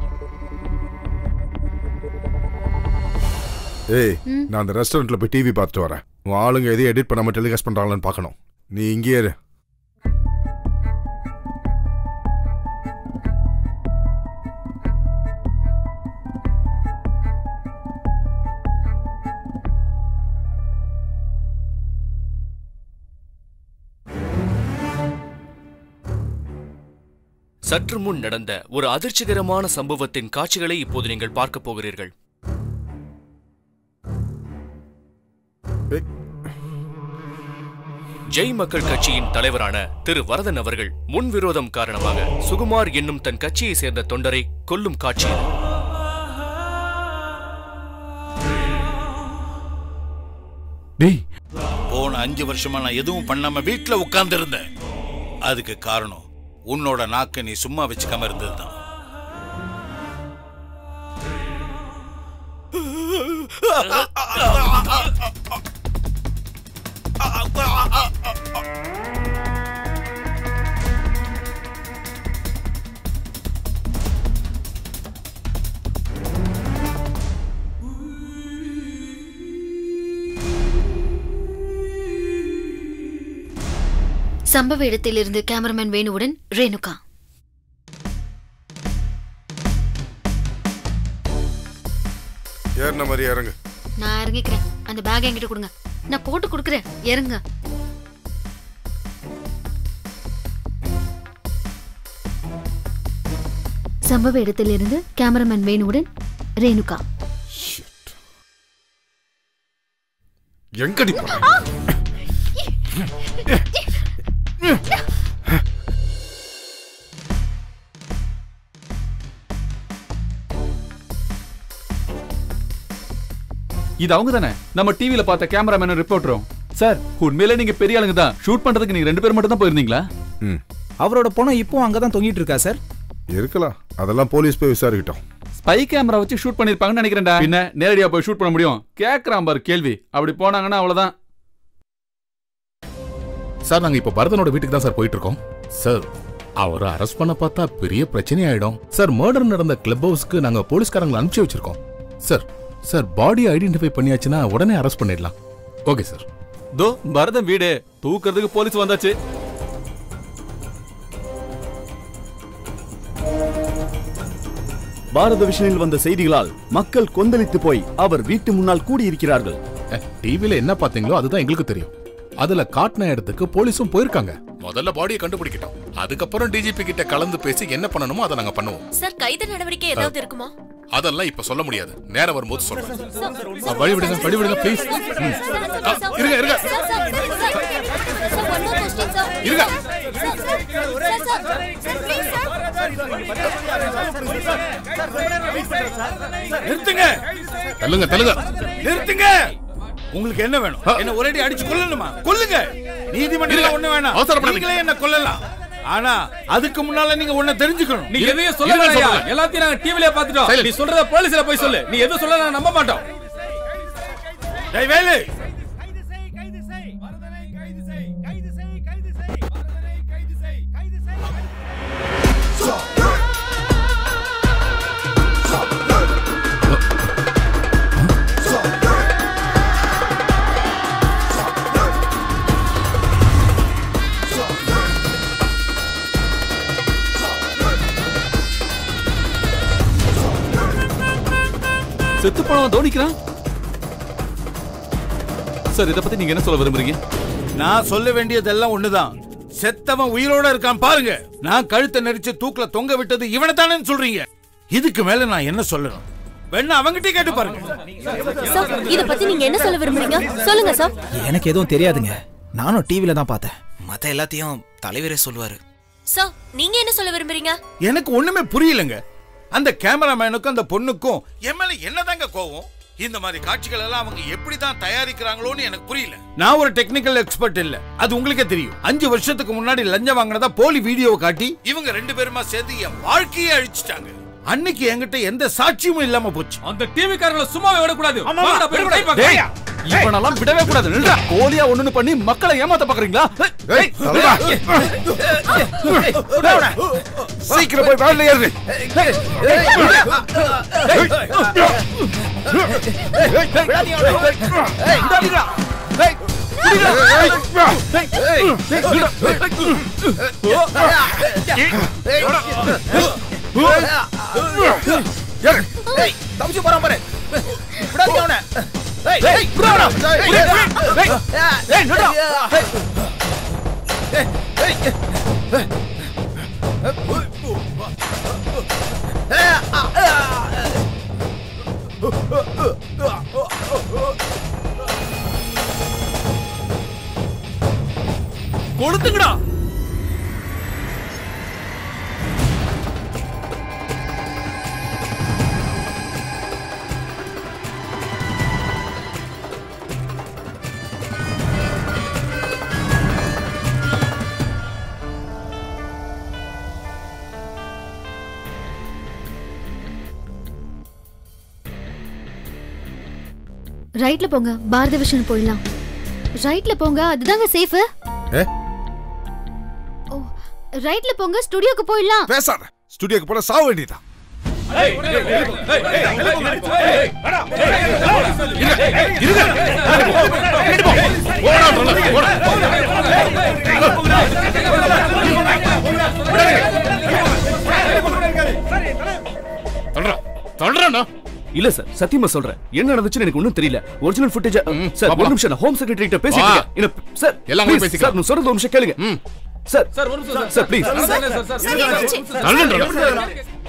ஏய் நான் அந்த ரெஸ்டாரண்ட்ல போய் டிவி பார்த்துட்டு வரேன் உன் ஆளுங்க எதையும் எடிட் பண்ணாம டெலிகாஸ்ட் பண்றாங்களான்னு பார்க்கணும் நீ இங்கேயே இரு சற்று முன் நடந்த ஒரு அதிர்ச்சிகரமான சம்பவத்தின் காட்சிகளை இப்போது நீங்கள் பார்க்க போகிறீர்கள் ஜெய் மக்கள் கட்சியின் தலைவரான திரு வரதன் அவர்கள் முன்விரோதம் காரணமாக சுகுமார் என்னும் தன் கட்சியை சேர்ந்த தொண்டரை கொல்லும் காட்சி இது. டேய் போன அஞ்சு வருஷமா நான் எதுவும் பண்ணாம வீட்ல உட்கார்ந்து இருந்தேன் அதுக்கு காரணம் உன்னோட நாக்க நீ சும்மா வச்சுக்காம இருந்ததுதான் சம்பவ இடத்திலிருந்து கேமராமேன் வேணுவுடன் ரேணுகா ஏறின மாதிரி இறங்கு நான் இறங்கிக்கிறேன் அந்த பேக் என்கிட்ட கொடுங்க நான் போட்டு கொடுக்குறேன் இறங்க சம்பவ இடத்திலிருந்து கேமராமேன் வேணுவுடன் ரேணுகா எங்கடி போற? இது அவங்க தானே நம்ம டிவில பார்த்த கேமராமேன் ரிப்போர்ட்டரும் சார் உண்மையிலே நீங்க பெரிய ஆளுங்க தான் ஷூட் பண்றதுக்கு நீங்க ரெண்டு பேர் மட்டும் தான் போயிருந்தீங்களா ம் அவரோட பணம் இப்போ அங்கதான் தொங்கிட்டு இருக்கா சார் இருக்கலாம் அதெல்லாம் போலீஸ் போய் விசாரிக்கிட்டோம் ஸ்பை கேமரா வச்சு ஷூட் பண்ணிருப்பாங்கன்னு நினைக்கிறேன்டா பின்ன நேரடியா போய் ஷூட் பண்ண முடியும் கேக்குறான் பாரு கேள்வி அப்படி போனாங்கன்னா அவ்வளவுதான் சார் நாங்க இப்ப பரதனோட வீட்டுக்கு தான் சார் போயிட்டு இருக்கோம் சார் அவரை அரெஸ்ட் பண்ண பார்த்தா பெரிய பிரச்சனை ஆயிடும் சார் மர்டர் நடந்த கிளப் ஹவுஸ்க்கு நாங்க போலீஸ்காரங்களை அனுப்பிச்சு வச்சிருக்கோம் சார் சார் பாடி ஐடென்டிஃபை பண்ணியாச்சுன்னா உடனே அரெஸ்ட் பண்ணிடலாம் ஓகே சார் தோ பரதம் வீடு தூக்குறதுக்கு போலீஸ் வந்தாச்சு பாரத விஷனில் வந்த செய்திகளால் மக்கள் கொந்தளித்து போய் அவர் வீட்டு முன்னால் கூடியிருக்கிறார்கள் டிவில என்ன பாத்தீங்களோ அதுதான் எங்களுக்கு தெரியும் அதுல காட்டின இடத்துக்கு போலீஸும் போயிருக்காங்க முதல்ல பாடியை கண்டுபிடிக்கிட்டோம் அதுக்கப்புறம் டிஜிபி கிட்ட கலந்து பேசி என்ன பண்ணணுமோ அதை நாங்க பண்ணுவோம் சார் கைது நடவடிக்கை ஏதாவது இருக்குமா அதெல்லாம் இப்ப சொல்ல முடியாது நேரம் வரும்போது சொல்றேன் அ, வழி விடுங்க வழி விடுங்க ப்ளீஸ் இருங்க இருங்க இருங்க நிறுத்துங்க தள்ளுங்க தள்ளுங்க நிறுத்துங்க உங்களுக்கு என்ன வேணும் என்ன ஒரேடி அடிச்சு கொல்லணுமா கொல்லுங்க நீதிமன்றம் ஒண்ணு வேணாம் அவசரப்படாதீங்க. நீங்களே என்ன கொல்லலாம் ஆனா அதுக்கு முன்னால நீங்க ஒண்ணு தெரிஞ்சுக்கணும் நீ எதையும் சொல்ல வேணாம் எல்லாத்தையும் நாங்க டிவில பாத்துட்டோம் நீ சொல்றத போலீஸ்ல போய் சொல்லு நீ எதுவும் சொல்ல நான் நம்ப மாட்டோம் டேய் வேலு செத்து போனவன் தோனிக்கிறான் சார் இத பத்தி நீங்க என்ன சொல்ல விரும்புறீங்க நான் சொல்ல வேண்டியதெல்லாம் ஒண்ணுதான் செத்தவன் உயிரோட இருக்கான் பாருங்க நான் கழுத்தை நெரிச்சு தூக்குல தொங்க விட்டது இவனை தானே சொல்றீங்க இதுக்கு மேல நான் என்ன சொல்லணும் வேணா அவங்கிட்டே கேட்டு பாருங்க சார் இத பத்தி நீங்க என்ன சொல்ல விரும்புறீங்க சொல்லுங்க சார் எனக்கு எதுவும் தெரியாதுங்க நானும் டிவில தான் பார்த்தேன் மத்த எல்லாத்தையும் தலைவரே சொல்லுவாரு சார் நீங்க என்ன சொல்ல விரும்புறீங்க எனக்கு ஒண்ணுமே புரியலங்க அந்த கேமராமேனுக்கும் அந்த பொண்ணுக்கும் என் மேல என்னதாங்க கோவம் இந்த மாதிரி காட்சிகள் எல்லாம் அவங்க எப்படி தான் தயாரிக்கிறாங்களோன்னு எனக்கு புரியல நான் ஒரு டெக்னிக்கல் எக்ஸ்பர்ட் இல்ல அது உங்களுக்கே தெரியும் அஞ்சு வருஷத்துக்கு முன்னாடி லஞ்சம் வாங்கினதா போலி வீடியோவை காட்டி இவங்க ரெண்டு பேருமா சேர்ந்து என் வாழ்க்கையே அழிச்சிட்டாங்க அன்னைக்கு என்கிட்ட எந்த சாட்சியமும் இல்லாம போச்சு அந்த டிவி காரங்களை சும்மாவே விடக்கூடாது ஆமா, வாங்கடா, போய் விடக்கூடாது. கை பார்க்க. டேய், இவனெல்லாம் விடவே கூடாது நில்றா. கோலியா ஒண்ணுன்னு பண்ணி மக்களை ஏமாத்த பாக்குறீங்களா ஏய், தள்ளுடா. சீக்கிரம் போய் வேலையில ஏறு தப்பிச்சு போறான் பாரு விடாதீங்க அவனை ஏய், ஏய், விடு அவனை. ஏய், ஏய், ஏய், ஏய், நில்றா. ஏய், ஏய், ஏய், ஏய். கொளுத்துங்கடா ரைட்ல போங்க பாரத விஷன் போயிடலாம் ரைட்ல போங்க அதுதாங்க சேஃப் ஏ? ரைட்ல போங்க ஸ்டுடியோக்கு போயிடலாம் பேசாத ஸ்டுடியோக்கு போன சாக வேண்டியதான் இல்ல சார் சத்தியமா சொல்றேன் என்ன நடந்துச்சுன்னு எனக்கு ஒண்ணும் தெரியல ஒரிஜினல் ஃபுட்டேஜ் சார் ஒரு நிமிஷம் நான் ஹோம் செக்ரட்டரி கிட்ட பேசிட்டு இருக்கேன் என்ன சார் எல்லாம் போய் please, பேசிக்கலாம். சார் நான் சொல்றது ஒரு நிமிஷம் கேளுங்க சார் சார் ஒரு நிமிஷம் sir please sir, sir, sir, sir, sir, என்னாச்சு? சார், தள்ளுன்றா.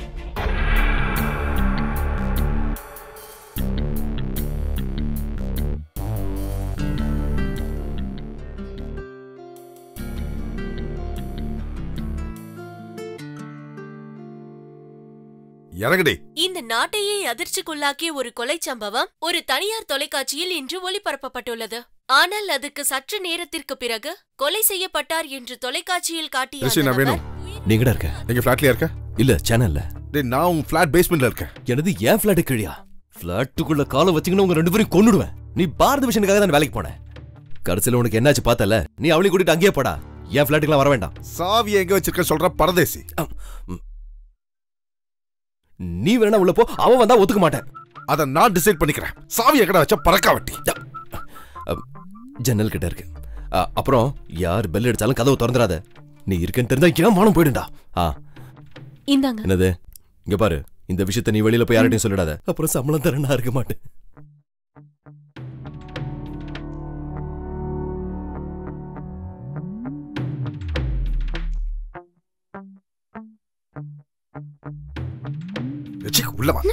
இறங்குடி இந்த நாட்டையே அதிர்ச்சிக்குள்ளாக்கிய ஒரு கொலை சம்பவம் ஒரு தனியார் தொலைக்காட்சியில் இன்று ஒளிபரப்பப்பட்டுள்ளது ஆனால் அதுக்கு சற்று நேரத்திற்கு பிறகு கொலை செய்யப்பட்டார் என்று தொலைக்காட்சியில் காட்டிய ரிஷி அந்த நான் வேணும் நீங்கடா இருக்க எங்க ஃபிளாட்லயா இருக்க இல்ல சேனல்ல டேய் நான் உன் ஃபிளாட் பேஸ்மெண்ட்ல இருக்கேன் எனது ஏன் ஃபிளாட் கீழியா ஃபிளாட்டுக்குள்ள காலை வச்சுக்கின்னு உங்க ரெண்டு பேரும் கொன்னுடுவேன் நீ பாரத விஷனுக்காக தான் வேலைக்கு போன கடைசியில உனக்கு என்னாச்சு பார்த்தல நீ அவளையும் கூட்டிட்டு அங்கேயே போடா என் ஃபிளாட்டுக்குலாம் வர வேண்டாம் சாவி எங்க வச்சிருக்க சொல்ற பரதேசி நீ வேணா உள்ள போ அவன் வந்தா ஒத்துக்க மாட்டேன் அத நான் டிசைட் பண்ணிக்கிறேன் சாவி எங்கடா வச்ச பறக்க வட்டி ஜன்னல் கிட்ட இருக்கு அ, அப்புறம் யார் பெல் அடிச்சாலும் கதவு திறந்துடாத நீ இருக்கேன்னு தெரிஞ்சா ஏன் மானம் போயிடுண்டா ஆ இந்தாங்க என்னது இங்க பாரு இந்த விஷயத்தை நீ வெளியில போய் யார்கிட்டயும் சொல்லிடாத அப்புறம் சம்பளம் தர நான் இருக்க மாட்டேன் ச்சீ, உள்ள வா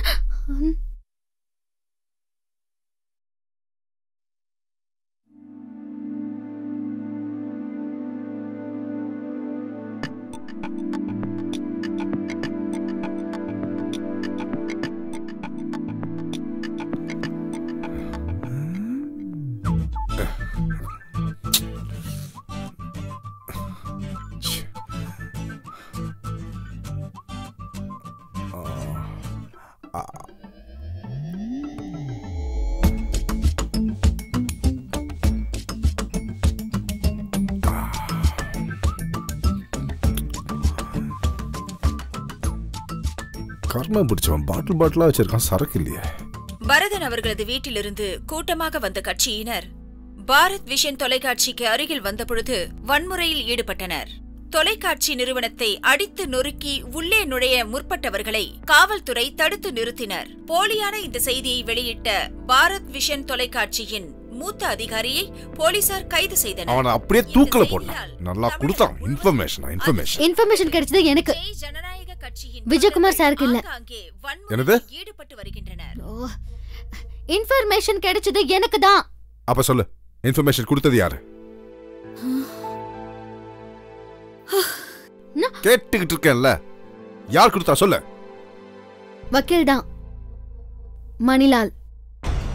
கர்ம பிடிச்சவன் பாட்டில் பாட்டிலா வச்சிருக்கான் சரக்கு இல்லையே பரதன் அவர்களது வீட்டிலிருந்து கூட்டமாக வந்த கட்சியினர் பாரத் விஷன் தொலைக்காட்சிக்கு அருகில் வந்தபொழுது வன்முறையில் ஈடுபட்டனர் தொலைக்காட்சி நிறுவனத்தை அடித்து நொறுக்கி உள்ளே நுழைய முற்பட்டவர்களை காவல்துறை தடுத்து நிறுத்தினர் போலியான இந்த செய்தியை வெளியிட்ட பாரத் விஷன் தொலைக்காட்சியின் மூத்த அதிகாரியை போலீசார் கைது செய்தனர் அவனை அப்படியே தூக்கல போட்டான் நல்லா கொடுத்தான் இன்ஃபர்மேஷன் இன்ஃபர்மேஷன் இன்ஃபர்மேஷன் கிடைச்சது எனக்கு விஜயகுமார் சாருக்கு இல்ல என்னது ஓ, இன்ஃபர்மேஷன் கிடைச்சது எனக்கு தான் அப்ப சொல்லு இன்ஃபர்மேஷன் கொடுத்தது யாரு கேட்டுக்கிட்டு இருக்கேன்ல யார் கொடுத்தா சொல்லு வக்கீல் தான் மணிலால்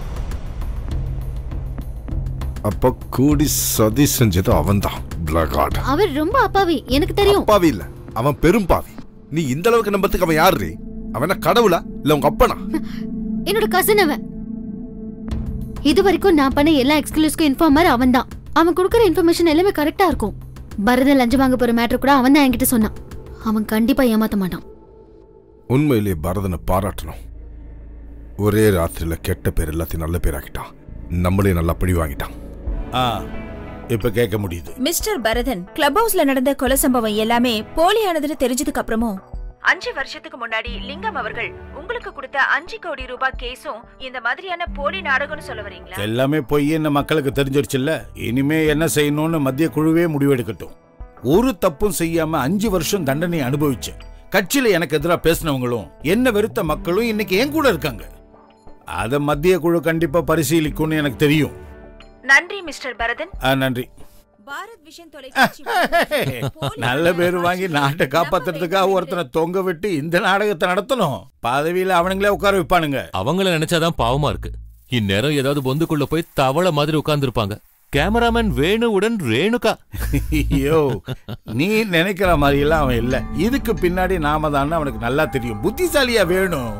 அப்ப கூடி சதி செஞ்சது அவன்தான் பிளகாட் அவர் ரொம்ப அப்பாவி எனக்கு தெரியும் பாவி இல்ல அவன் பெரும் பாவி நீ இந்த அளவுக்கு நம்பத்துக்கு அவன் யாரு அவன் என்ன கடவுளா இல்ல உங்க அப்பனா என்னோட கசின் அவன் இது வரைக்கும் நான் பண்ண எல்லா எக்ஸ்க்ளூஸ்க்கும் இன்ஃபார்மர் அவன் தான் அவன் கொடுக்குற இன்ஃபர்மேஷன் எல்லாமே கரெக்டா இருக்கும் பரதன் லஞ்சம் வாங்க போற மேட்டர் கூட அவன் தான் என்கிட்ட சொன்னான் அவன் கண்டிப்பா ஏமாத்த மாட்டான் உண்மையிலேயே பரதனை பாராட்டணும் ஒரே ராத்திரியில கெட்ட பேர் எல்லாத்தையும் நல்ல பேராக்கிட்டான் நம்மளே நல்லா பழி வாங்கிட்டான் ஆ இப்ப கேட்க முடியுது மிஸ்டர் பரதன் கிளப் ஹவுஸ்ல நடந்த கொலை சம்பவம் எல்லாமே போலியானதுன்னு தெரிஞ்சதுக்கு அப்புறமும் அஞ்சு வருஷத்துக்கு முன்னாடி லிங்கம் அவர்கள் உங்களுக்கு கொடுத்த அஞ்சு கோடி ரூபாய் கேஸும் இந்த மாதிரியான போலி நாடகம்னு சொல்ல வரீங்களா எல்லாமே பொய்ன்னு மக்களுக்கு தெரிஞ்சிருச்சுல்ல இனிமே என்ன செய்யணும்னு மத்திய குழுவே முடிவெடுக்கட்டும் ஒரு தப்பும் செய்யாம அஞ்சு வருஷம் தண்டனை அனுபவிச்சேன் கட்சியில எனக்கு எதிராக பேசினவங்களும் என்ன வெறுத்த மக்களும் இன்னைக்கு என் கூட இருக்காங்க அத மத்திய குழு கண்டிப்பா பரிசீலிக்கும்னு எனக்கு தெரியும் நன்றி மிஸ்டர் பரதன் ஆ, நன்றி பாரத் விஷன் தொலைக்காட்சி நல்ல பேர் வாங்கி நாட்டை காப்பாத்துறதுக்காக ஒருத்தனை தொங்க விட்டு இந்த நாடகத்தை நடத்தணும் பதவியில அவனுங்களே உட்கார வைப்பானுங்க அவங்கள நினைச்சாதான் பாவமா இருக்கு இந்நேரம் ஏதாவது பொந்துக்குள்ள போய் தவளை மாதிரி உட்கார்ந்துருப்பாங்க கேமராமேன் வேணுவுடன் ரேணுகா ஐயோ நீ நினைக்கிற மாதிரி எல்லாம் அவன் இல்ல இதுக்கு பின்னாடி நாம தான் அவனுக்கு நல்லா தெரியும் புத்திசாலியா வேணும்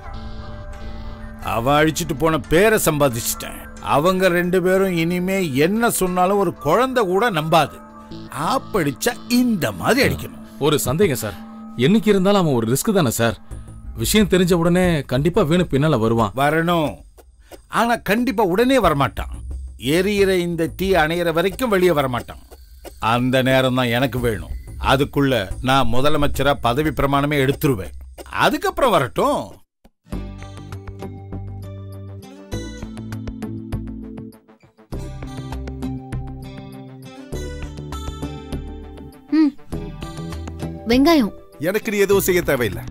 அவன் அழிச்சிட்டு போன பேரை சம்பாதிச்சிட்டேன் அவங்க ரெண்டு பேரும் இனிமே என்ன சொன்னாலும் ஒரு குழந்தை கூட நம்பாது ஆப்படிச்சா இந்த மாதிரி அடிக்கணும் ஒரு சந்தேகம் சார் என்னைக்கு இருந்தாலும் அவன் ஒரு ரிஸ்க் தானே சார் விஷயம் தெரிஞ்ச உடனே கண்டிப்பா வேணு பின்னால வருவான் வரணும் ஆனா கண்டிப்பா உடனே வரமாட்டான் எரியிற இந்த தீ அணையிற வரைக்கும் வெளியே வரமாட்டான் அந்த நேரம் தான் எனக்கு வேணும் அதுக்குள்ள நான் முதலமைச்சரா பதவி பிரமாணமே எடுத்துருவேன் அதுக்கப்புறம் வரட்டும் ம் வெங்காயம் எனக்கு நீ எதுவும் செய்ய தேவையில்லை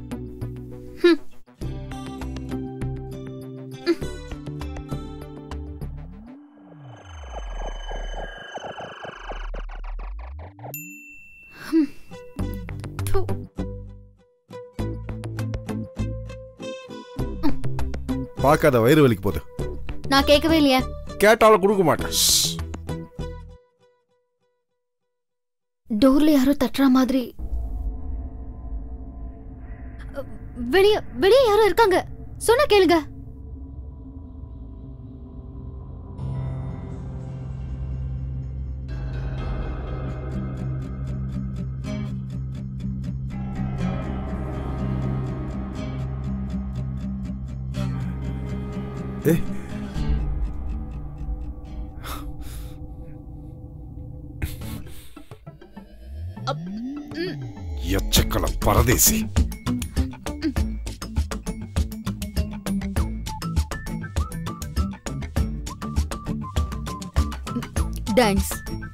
பார்க்காத வயிறு வலிக்கு போகுது நான் கேட்கவே இல்லையா கேட்டாலும் கொடுக்க மாட்டேன் டோர்ல யாரோ தட்டுற மாதிரி வெளிய வெளிய யாரோ இருக்காங்க சொன்ன கேளுங்க ஏய் எச்சக்கல பரதேசி டான்ஸ்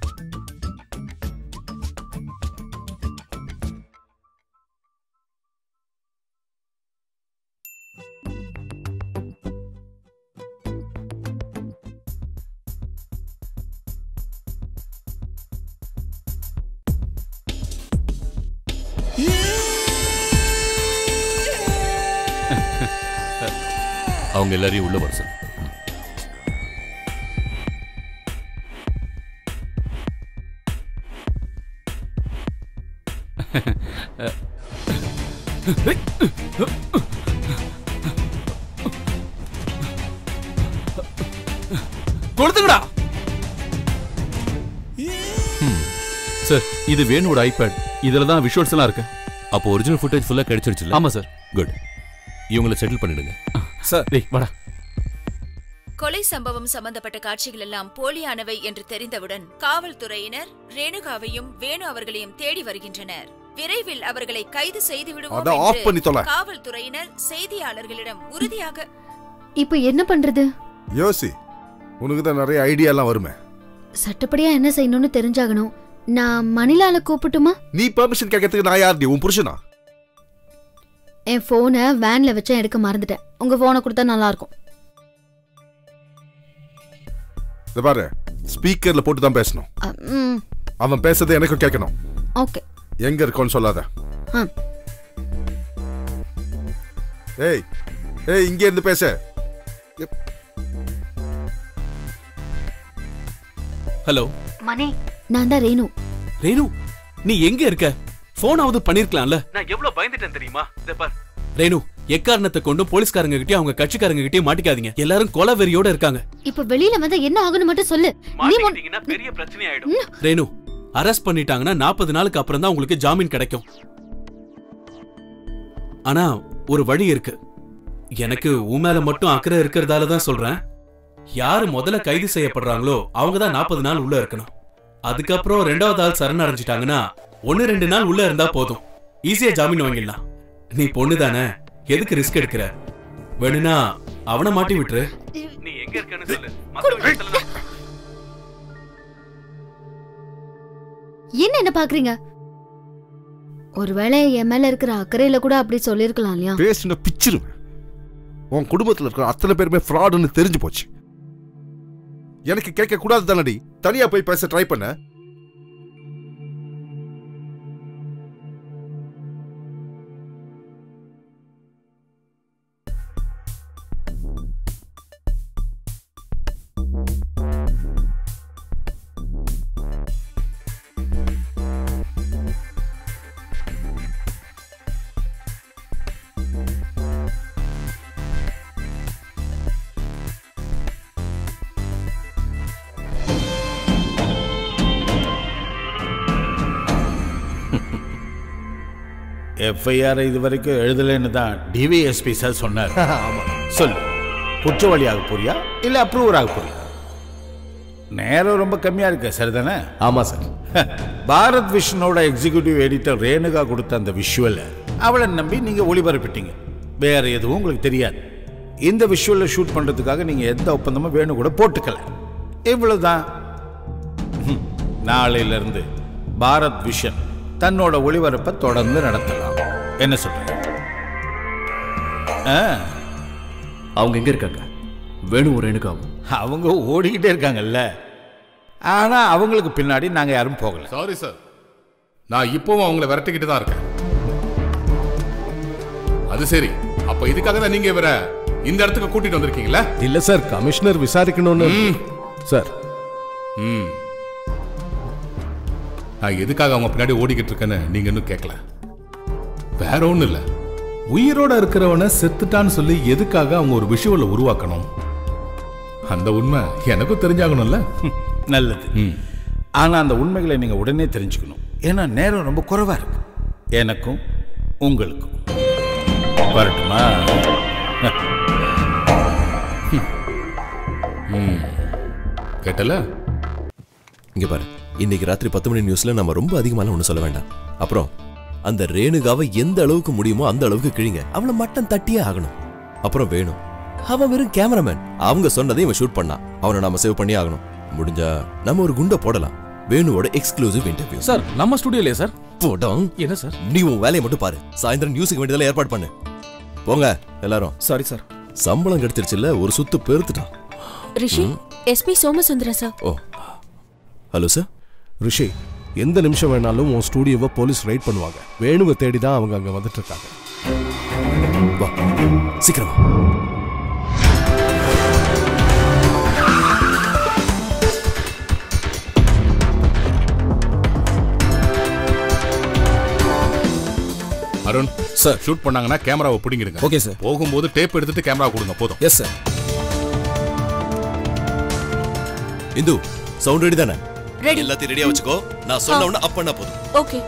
அவங்க எல்லாரையும் உள்ள வர சொல்லு கொடுத்துங்கடா சார் இது வேணுவோட ஐபேட் இதுல தான் விஷுவல்ஸ் எல்லாம் இருக்கு அப்போ ஒரிஜினல் ஃபுட்டேஜ் ஃபுல்லா கிடைச்சிருச்சுல ஆமா சார் குட் இவங்கள செட்டில் பண்ணிடுங்க சார் டேய் வாடா கொலை சம்பவம் சம்பந்தப்பட்ட காட்சிகள் எல்லாம் போலியானவை என்று தெரிந்தவுடன் காவல்துறையினர் ரேணுகாவையும் வேணு அவர்களையும் தேடி வருகின்றனர் விரைவில் அவர்களை கைது செய்து விடுவோம் அத ஆஃப் பண்ணி தொலை. என்று காவல்துறையினர் செய்தியாளர்களிடம் உறுதியாக இப்போ என்ன பண்றது யோசி உனக்கு தான் நிறைய ஐடியா எல்லாம் வருமே சட்டப்படியா என்ன செய்யணும்னு தெரிஞ்சாகணும் நான் மணிலால கூப்பிட்டுமா நீ பெர்மிஷன் கேட்கறதுக்கு நான் யார் உன் புருஷனா என் போனை வேன்ல வச்சு எடுக்க மறந்துட்டேன் உங்க போனை கொடுத்தா நல்லா இருக்கும் இத பாரு ஸ்பீக்கர்ல போட்டு தான் பேசணும் அ, ம் அவன் பேசுறதை எனக்கும் கேட்கணும் ஓகே எங்க இருக்கோன்னு சொல்லாத ஆ ஏய் ஏய் இங்க இருந்து பேச எப். ஹலோ மணி நான் தான் ரேணு ரேணு நீ எங்க இருக்க போனாவது பண்ணிருக்கலாம்ல நான் எவ்வளவு பயந்துட்டேன் தெரியுமா இத பார் ரேணு எக்காரணத்தை கொண்டும் போலீஸ்காரங்க கிட்டயும் அவங்க கட்சிக்காரங்க கிட்டயும் மாட்டிக்காதீங்க எல்லாரும் கொலை வெறியோட இருக்காங்க இப்ப வெளியில வந்தா என்ன ஆகணும் மட்டும் சொல்லு நீ முன்- பெரிய பிரச்சனை ஆயிடும் ரேணு அரெஸ்ட் பண்ணிட்டாங்கன்னா நாற்பது நாளுக்கு அப்புறம் தான் உங்களுக்கு ஜாமீன் கிடைக்கும் ஆனா ஒரு வழி இருக்கு எனக்கு உன் மேல மட்டும் அக்கறை இருக்கிறதால தான் சொல்றேன் யாரு முதல்ல கைது செய்யப்படுறாங்களோ அவங்க தான் நாற்பது நாள் உள்ள இருக்கணும் அதுக்கப்புறம் ரெண்டாவது ஆள் சரணடைஞ்சிட்டாங்கன்னா ஒன்னு ரெண்டு நாள் உள்ள இருந்தா போதும் ஈஸியா ஜாமீன் வாங்கிடலாம் நீ பொண்ணு தானே எதுக்கு ரிஸ்க் எடுக்கிற வேணும்னா அவனை மாட்டி விட்டுரு நீ எங்க இருக்கன்னு சொல்லு என்ன என்ன பாக்குறீங்க ஒருவேளை என் மேல இருக்கிற அக்கறையில கூட அப்படி சொல்லிருக்கலாம் இல்லையா பேசின பிச்சிருவேன் உன் குடும்பத்துல இருக்கிற அத்தனை பேருமே ஃப்ராடுன்னு தெரிஞ்சு போச்சு எனக்கு கேட்க கூடாது தானடி தனியா போய் பேச ட்ரை பண்ண எஃப்ஐஆர் இது வரைக்கும் எழுதலைன்னு தான் டிவிஎஸ்பி சார் சொன்னார் சொல்லு குற்றவாளியாக போறியா இல்ல அப்ரூவர் ஆக போறியா நேரம் ரொம்ப கம்மியா இருக்கு சரிதானே ஆமா சார் பாரத் விஷனோட எக்ஸிகியூட்டிவ் எடிட்டர் ரேணுகா கொடுத்த அந்த விஷுவலை அவளை நம்பி நீங்க ஒளிபரப்பிட்டீங்க வேற எதுவும் உங்களுக்கு தெரியாது இந்த விஷுவலை ஷூட் பண்றதுக்காக நீங்க எந்த ஒப்பந்தமும் வேணும் கூட போட்டுக்கல இவ்வளவுதான் ஹம், நாளையில இருந்து பாரத் விஷன் தன்னோட ஒளிபரப்பை தொடர்ந்து நடத்தலாம் என்ன சொல்றீங்க ஆ, அவங்க எங்க இருக்காங்க வேணு ரேணுகாவும் அவங்க ஓடிக்கிட்டே இருக்காங்கல்ல ஆனா அவங்களுக்கு பின்னாடி நாங்க யாரும் போகல சாரி சார் நான் இப்பவும் அவங்கள விரட்டிக்கிட்டு தான் இருக்கேன் அது சரி அப்ப இதுக்காக தான் நீங்க இவரை இந்த இடத்துக்கு கூட்டிட்டு வந்திருக்கீங்களா இல்ல சார் கமிஷனர் விசாரிக்கணும்னு சார் ம் நான் எதுக்காக அவங்க பின்னாடி ஓடிக்கிட்டு இருக்கேன்னு நீங்க இன்னும் கேட்கல வேற ஒண்ணும் இல்ல உயிரோட இருக்கிறவனை செத்துட்டான்னு சொல்லி எதுக்காக அவங்க ஒரு விஷுவலை உருவாக்கணும் அந்த உண்மை எனக்கும் தெரிஞ்சாகணும்ல நல்லது ஆனா அந்த உண்மைகளை நீங்க உடனே தெரிஞ்சுக்கணும் ஏன்னா நேரம் ரொம்ப குறைவா இருக்கு எனக்கும் உங்களுக்கும் வரட்டுமா கேட்டல இங்க பாரு இன்னைக்கு ராத்திரி பத்து மணி நியூஸ்ல நம்ம ரொம்ப அதிகமான ஒண்ணு சொல்ல வேண்டாம் அப்புறம் அந்த ரேணுகாவை எந்த அளவுக்கு முடியுமோ அந்த அளவுக்கு கிழிங்க அவளை மட்டம் தட்டியே ஆகணும் அப்புறம் வேணும் அவன் வெறும் கேமராமேன் அவங்க சொன்னதை இவன் ஷூட் பண்ணான் அவனை நாம சேவ் பண்ணி ஆகணும் முடிஞ்சா நம்ம ஒரு குண்டை போடலாம் வேணுவோட எக்ஸ்க்ளூசிவ் இன்டர்வியூ சார் நம்ம ஸ்டுடியோலயே சார் போட்டோம் என்ன சார் நீ உன் வேலையை மட்டும் பாரு சாயந்தரம் நியூஸுக்கு வேண்டியதெல்லாம் ஏற்பாடு பண்ணு போங்க எல்லாரும் சாரி சார் சம்பளம் கிடைச்சிருச்சுல்ல ஒரு சுத்து பெருத்துட்டான் ரிஷி ம். SP Somasundara sir oh hello sir Rishi எந்த நிமிஷம் வேணாலும் உன் ஸ்டூடியோவை போலீஸ் ரைட் பண்ணுவாங்க வேணுவை தேடி தான் அவங்க அங்க வந்துட்டு இருக்காங்க வா சீக்கிரமா அருண் சார் ஷூட் பண்ணாங்கன்னா கேமராவை பிடிங்கிடுங்க Okay, sir. போகும்போது டேப் எடுத்துட்டு கேமரா கொடுங்க போதும் yes sir Indhu sound ready தானே Ready. எல்லாத்தையும் ரெடியா வச்சுக்கோ நான் சொன்ன உடனே அப் பண்ணா போதும் ஓகே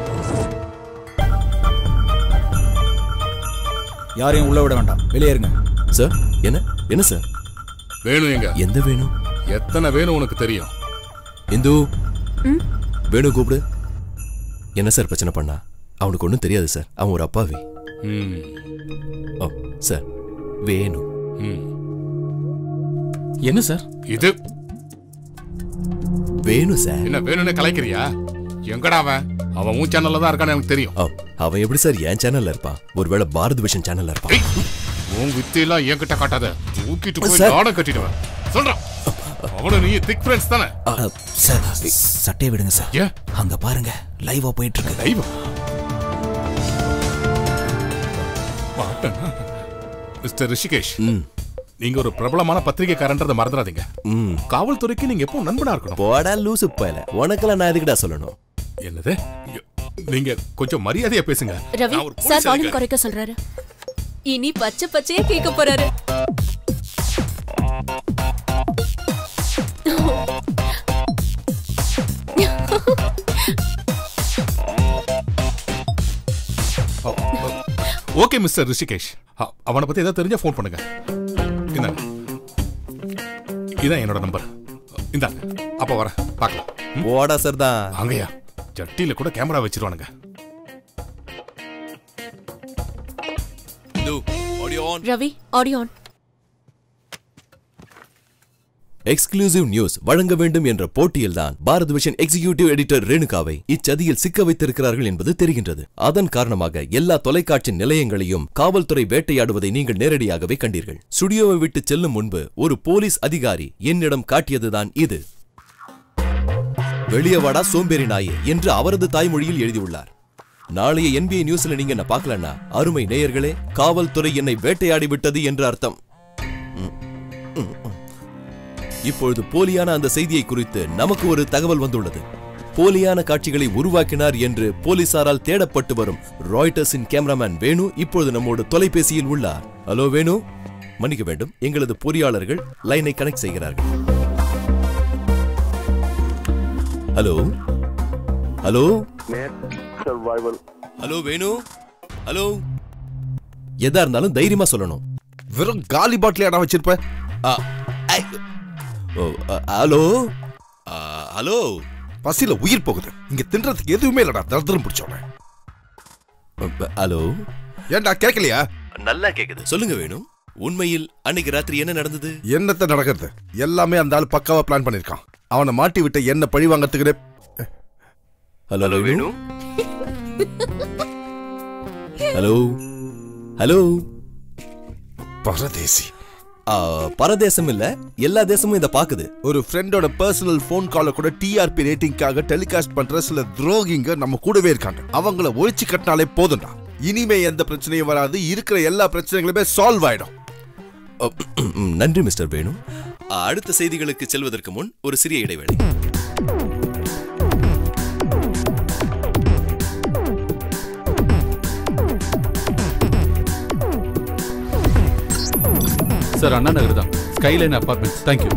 யாரையும் உள்ள விட வேண்டாம் வெளியே இருங்க சார் என்ன என்ன சார் வேணும் எங்க எந்த வேணும் எத்தனை வேணும் உனக்கு தெரியும் இந்து வேணு கூப்பிடு என்ன சார் பிரச்சனை பண்ணா அவனுக்கு ஒன்றும் தெரியாது சார் அவன் ஒரு அப்பாவி ஓ சார் வேணு என்ன சார் இது வேணு சார் என்ன வேணும்னு கலைக்கிறியா எங்கடா அவன் அவன் உன் சேனல்ல தான் இருக்கான்னு எனக்கு தெரியும் ஓ, அவன் எப்படி சார் என் சேனல்ல இருப்பான் ஒருவேளை பாரத் விஷன் சேனல்ல இருப்பான் உன் வித்தையெல்லாம் என்கிட்ட காட்டாத தூக்கிட்டு போய் சார். நாடம் கட்டிடுவேன் சொல்றான் அவனு நீ திக் ஃப்ரெண்ட்ஸ் தானே சார் சட்டையை விடுங்க சார் ஏன் அங்க பாருங்க லைவா போயிட்டு இருக்கு லைவ் மிஸ்டர் ரிஷிகேஷ் நீங்க ஒரு பிரபலமான பத்திரிகைக்காரன்றதை மறந்துடாதீங்க காவல்துறைக்கு நீங்க எப்பவும் நண்பனா இருக்கணும் போடா லூசு பயல உனக்கெல்லாம் நான் எதுக்குடா சொல்லணும் என்னது ஐயோ, நீங்க கொஞ்சம் மரியாதையா பேசுங்க ரவி நான் ஒரு சார் போலீஸ் வால்யூம் அதிகாரி. குறைக்க சொல்றாரு இனி பச்சை பச்சையா கேட்க போறாரு ஓகே மிஸ்டர் ரிஷிகேஷ் அ- அவனை பத்தி ஏதாவது தெரிஞ்சா ஃபோன் பண்ணுங்க இந்தாங்க இதான் என்னோட நம்பர் இந்தாங்க அப்ப வரேன் பார்க்கலாம் ஓடா சார் தான் அங்கயா ஜட்டியில கூட கேமரா வச்சிருவானுங்க Ravi audio on exclusive news வழங்க வேண்டும் என்ற போட்டியில்தான் பாரத் விஷன் எக்ஸிகியூட்டிவ் எடிட்டர் ரேணுகாவை இச்சதியில் சிக்க வைத்திருக்கிறார்கள் என்பது தெரிகின்றது அதன் காரணமாக எல்லா தொலைக்காட்சி நிலையங்களையும் காவல்துறை வேட்டையாடுவதை நீங்கள் நேரடியாகவே கண்டீர்கள் ஸ்டுடியோவை விட்டு செல்லும் முன்பு ஒரு போலீஸ் அதிகாரி என்னிடம் காட்டியதுதான் இது வெளியே வாடா சோம்பேறி நாயே என்று அவரது தாய்மொழியில் எழுதியுள்ளார் நாளைய என்பிஐ நியூஸ்ல நீங்க என்ன பார்க்கலன்னா அருமை நேயர்களே காவல்துறை என்னை வேட்டையாடி விட்டது என்று அர்த்தம் ம், ம், ம். இப்பொழுது போலியான அந்த செய்தியை குறித்து நமக்கு ஒரு தகவல் வந்துள்ளது போலியான காட்சிகளை உருவாக்கினார் என்று போலீசாரால் தேடப்பட்டு வரும் ராய்டர்ஸின் கேமராமேன் வேணு இப்பொழுது நம்மோடு தொலைபேசியில் உள்ளார் ஹலோ வேணு மன்னிக்க வேண்டும் எங்களது பொறியாளர்கள் லைனை கனெக்ட் செய்கிறார்கள் hello hello survival hello Venu hello எதா இருந்தாலும் தைரியமா சொல்லணும் வெறும் காலி பாட்டில் இடம் வச்சிருப்ப ஓ அ, ஹலோ அ, ஹலோ பசியில உயிர் போகுது இங்க தின்றதுக்கு எதுவுமே இல்லடா தர்தரம் பிடிச்சவன ஹலோ ஏன்டா கேட்கலையா நல்லா கேக்குது சொல்லுங்க வேணும் உண்மையில் அன்னைக்கு ராத்திரி என்ன நடந்தது என்னத்த நடக்கிறது எல்லாமே அந்த ஆள் பக்காவா பிளான் பண்ணிருக்கான் அவனை மாட்டி விட்ட என்ன பழி வாங்கறதுக்குனே ஹலோ வேணு ஹலோ ஹலோ பரதேசி பரதேசம் இல்ல எல்லா தேசமும் இத பாக்குது ஒரு ஃப்ரெண்டோட பர்சனல் ஃபோன் கால கூட டிஆர்பி ரேட்டிங்காக டெலிகாஸ்ட் பண்ற சில துரோகிங்க நம்ம கூடவே இருக்காங்க அவங்கள ஒழிச்சு கட்டினாலே போதும்டா இனிமே எந்த பிரச்சனையும் வராது இருக்கிற எல்லா பிரச்சனைகளுமே சால்வ் ஆயிடும் ம், நன்றி மிஸ்டர் வேணு அடுத்த செய்திகளுக்கு செல்வதற்கு முன் ஒரு சிறிய இடைவேளை சார் அண்ணா நகர் தான் ஸ்கைலைன் அபார்ட்மெண்ட்ஸ் தேங்க்யூ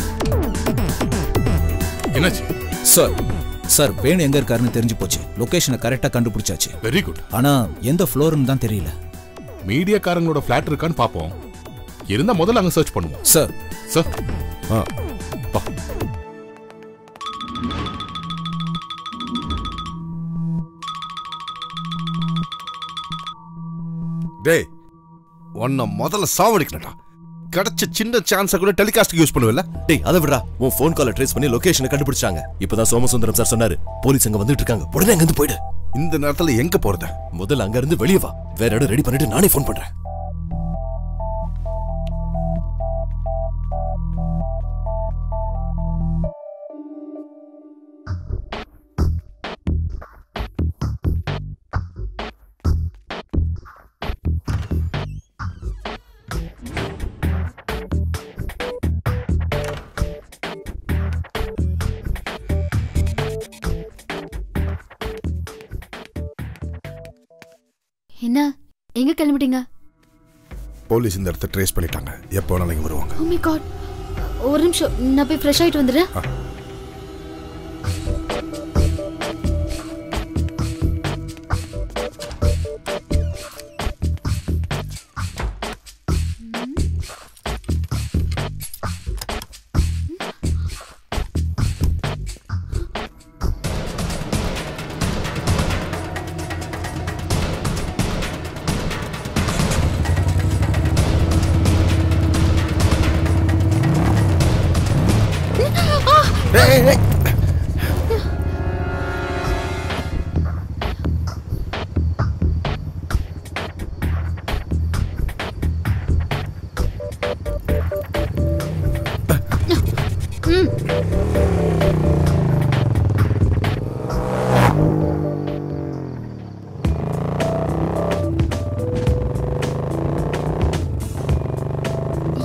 என்னாச்சு சார் சார் வேணு எங்க இருக்காருன்னு தெரிஞ்சு போச்சு லொகேஷனை கரெக்டா கண்டுபிடிச்சாச்சு வெரி குட் ஆனா எந்த ஃப்ளோர்னு தான் தெரியல மீடியாக்காரங்களோட ஃபிளாட் இருக்கான்னு பாப்போம் இருந்தா முதல்ல அங்க சர்ச் பண்ணுவோம் சார் சார் ஆ வா டேய் உன்னை முதல்ல சாவடிக்கணும்டா கிடைச்ச சின்ன சான்ஸை கூட டெலிகாஸ்ட் யூஸ் பண்ணுவல டேய் அதை விடுறா உன் ஃபோன் காலை ட்ரேஸ் பண்ணி லொகேஷனை கண்டுபிடிச்சாங்க இப்பதான் சோமசுந்தரம் சார் சொன்னாரு போலீஸ் அங்க வந்துட்டு இருக்காங்க உடனே அங்க இருந்து போயிடு இந்த நேரத்துல எங்க போறது முதல்ல அங்க இருந்து வெளியே வா வேற இடம் ரெடி பண்ணிட்டு நானே ஃபோன் பண்றேன் என்ன எங்க கிளம்பிட்டீங்க போலீஸ் இந்த இடத்த ட்ரேஸ் பண்ணிட்டாங்க எப்போ வேணாலும் இங்க வருவாங்க ஓ மை காட் ஒரு நிமிஷம் நான் போய் ஃப்ரெஷ் ஆயிட்டு வந்துடுறேன்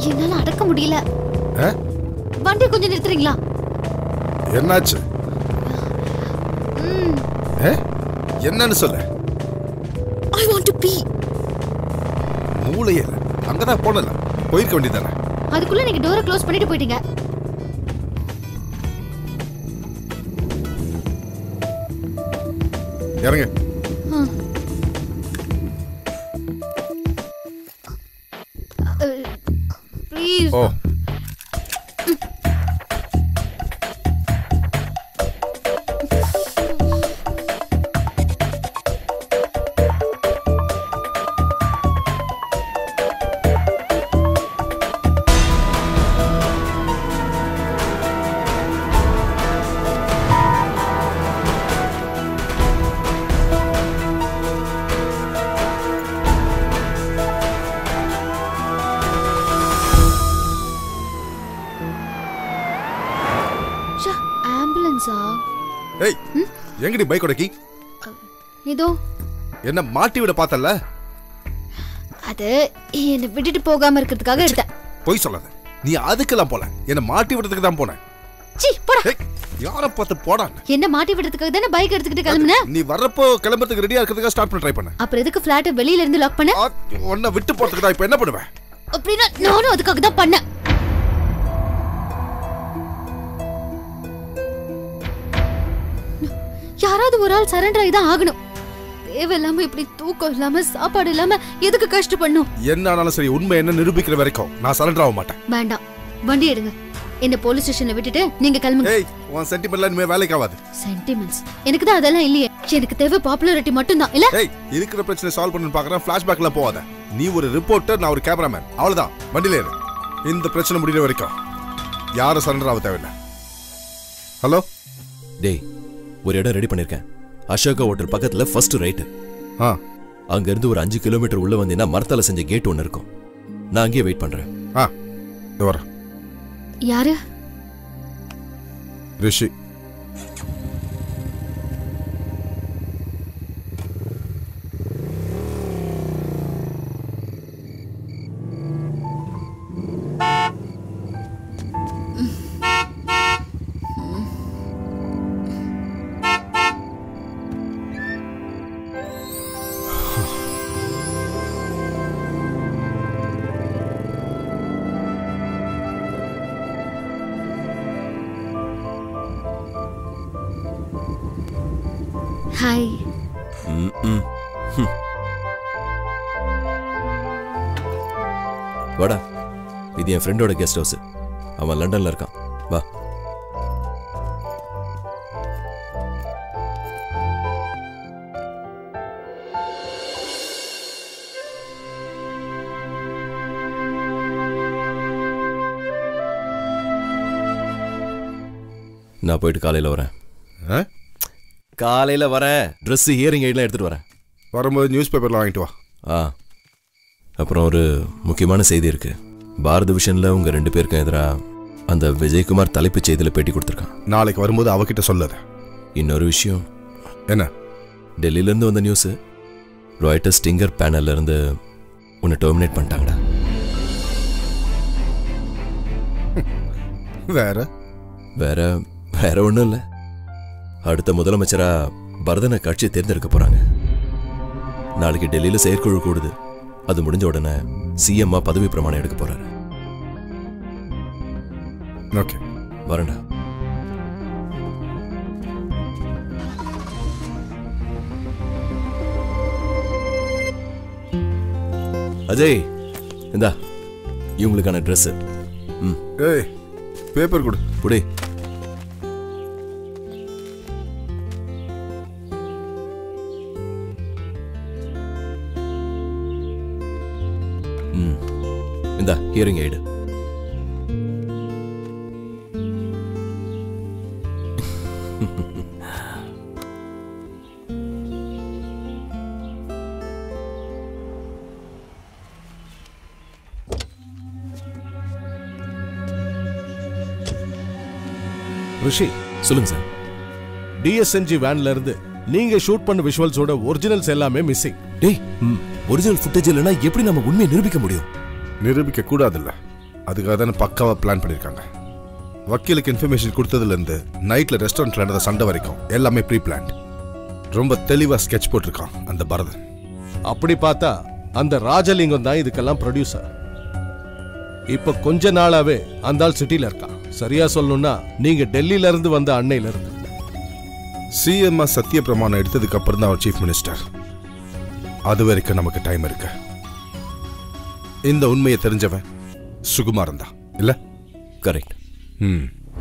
என்னால அடக்க முடியல ஆ? வண்டி கொஞ்சம் நிறுத்துறீங்களா என்னாச்சு ம், ஏ? என்னன்னு சொல்லு ஐ வாண்ட் டு பீ மூளையே இல்ல அங்கதான் போனல போயிருக்க வேண்டியதானே அதுக்குள்ள நீங்க டோரை க்ளோஸ் பண்ணிட்டு போயிட்டீங்க இறங்க ப்ளீஸ் ஓ ஆம்புலன்ஸா ஏய் எங்கடி பைக்கோட கீ இதோ என்ன மாட்டி விட பார்த்தல அது என்னை விட்டுட்டு போகாம இருக்கிறதுக்காக எடுத்தேன் பொய் சொல்லாத நீ அதுக்கெல்லாம் போல என்ன மாட்டி விடுறதுக்கு தான் போனேன் சீ போடா யார பார்த்து போடா என்ன மாட்டி விடுறதுக்காக தானே பைக் எடுத்துக்கிட்டு கிளம்புன நீ வர்றப்போ கிளம்புறதுக்கு ரெடியா இருக்கிறதுக்காக ஸ்டார்ட் பண்ண ட்ரை பண்ண அப்புறம் எதுக்கு பிளாட்டை வெளியில இருந்து லாக் பண்ண உன்னை விட்டு போறதுக்கு தான் இப்போ என்ன பண்ணுவேன் அப்படின்னா நானும் அதுக்காக தான் பண்ணேன் யாராவது ஒரு ஆள் சரண்டர் ஆகி தான் ஆகணும் தேவையில்லாம இப்படி தூக்கம் இல்லாம சாப்பாடு இல்லாம எதுக்கு கஷ்டப்படணும் என்ன ஆனாலும் சரி உண்மை என்ன நிரூபிக்கிற வரைக்கும் நான் சரண்டர் ஆக மாட்டேன் வேண்டாம் வண்டி எடுங்க என்ன போலீஸ் ஸ்டேஷன்ல விட்டுட்டு நீங்க கிளம்புங்க ஏய் உன் சென்டிமெண்ட்லாம் இனிமே வேலைக்கு ஆகாது சென்டிமெண்ட்ஸ் எனக்கு தான் அதெல்லாம் இல்லையே எனக்கு தேவை பாப்புலாரிட்டி மட்டும்தான் இல்ல ஏய் இருக்கிற பிரச்சனை சால்வ் பண்ணு பார்க்கறேன் ஃபிளாஷ்பேக்ல போகாத நீ ஒரு ரிப்போர்ட்டர் நான் ஒரு கேமராமேன் அவ்வளவுதான் வண்டியில ஏறு இந்த பிரச்சனை முடிகிற வரைக்கும் யாரும் சரண்டர் ஆக தேவையில்லை ஹலோ டேய் ஒரு இடம் ரெடி பண்ணிருக்கேன் அசோகா ஹோட்டல் பக்கத்துல ஃபர்ஸ்ட் ரைட்டு ஆ அங்க இருந்து ஒரு அஞ்சு கிலோமீட்டர் உள்ள வந்தீங்கன்னா மரத்தால செஞ்ச கேட் ஒன்னு இருக்கும் நான் அங்கேயே வெயிட் பண்றேன் ஆ இது வரேன் யாரு ரிஷி ஹாய் ம், ம். ஹம். வாடா இது என் ஃப்ரெண்டோட கெஸ்ட் ஹவுஸ் அவன் லண்டன்ல இருக்கான் வா நான் போயிட்டு காலையில வரேன் காலையில வரேன் Dress ஹியரிங் எய்ட்லாம் எடுத்துட்டு வரேன் வரும்போது நியூஸ் பேப்பர்ல வாங்கிட்டு வா ஆ அப்புறம் ஒரு முக்கியமான செய்தி இருக்கு பாரத விஷன்ல உங்க ரெண்டு பேருக்கும் எதிரா அந்த விஜயகுமார் தலைப்புச் செய்தியில பேட்டி கொடுத்துருக்கான் நாளைக்கு வரும்போது அவகிட்ட சொல்லாத இன்னொரு விஷயம் என்ன டெல்லியில இருந்து வந்த நியூஸ் ராய்டர் ஸ்டிங்கர் பேனல்ல இருந்து உன்னை டெர்மினேட் பண்ணிட்டாங்கடா வேற வேற வேற ஒன்றும் இல்லை அடுத்த முதலமைச்சரா பரதனை கட்சி தேர்ந்தெடுக்க போறாங்க நாளைக்கு டெல்லியில செயற்குழு கூடுது அது முடிஞ்ச உடனே சிஎம்மா பதவி பிரமாணம் எடுக்க போறாரு ஓகே வரேன்டா அஜய் இந்தா இவங்களுக்கான ட்ரெஸ் ம் ஏய் பேப்பர் கொடு புடி ம் இந்தா ஹியரிங் எய்டு ரிஷி சொல்லுங்க சார் டிஎஸ்என்ஜி வேன்ல இருந்து நீங்க ஷூட் பண்ண விஷுவல்ஸோட ஒரிஜினல்ஸ் எல்லாமே மிஸ்ஸிங் டேய் ஒரிஜினல் ஃபுட்டேஜ் இல்லைன்னா எப்படி நம்ம உண்மையை நிரூபிக்க முடியும் நிரூபிக்க கூடாதுல்ல அதுக்காக தானே பக்காவா பிளான் பண்ணியிருக்காங்க வக்கீலுக்கு இன்ஃபர்மேஷன் கொடுத்ததுல இருந்து நைட்ல ரெஸ்டாரண்ட்ல நடந்த சண்டை வரைக்கும் எல்லாமே ப்ரீ பிளான்ட் ரொம்ப தெளிவா ஸ்கெட்ச் போட்டிருக்கான் அந்த பரதன் அப்படி பார்த்தா அந்த ராஜலிங்கம் தான் இதுக்கெல்லாம் ப்ரொடியூசர் இப்ப கொஞ்ச நாளாவே அந்த ஆள் சிட்டில இருக்கான் சரியா சொல்லணும்னா நீங்க டெல்லியில இருந்து வந்த அன்னையில இருந்து சிஎம்ஆ சத்திய பிரமாணம் எடுத்ததுக்கு அப்புறம் தான் அவர் சீஃப் மினிஸ்டர் அது வரைக்கும் நமக்கு டைம் இருக்கு இந்த உண்மையை தெரிஞ்சவன் சுகுமாரன் தான் இல்ல கரெக்ட் ம்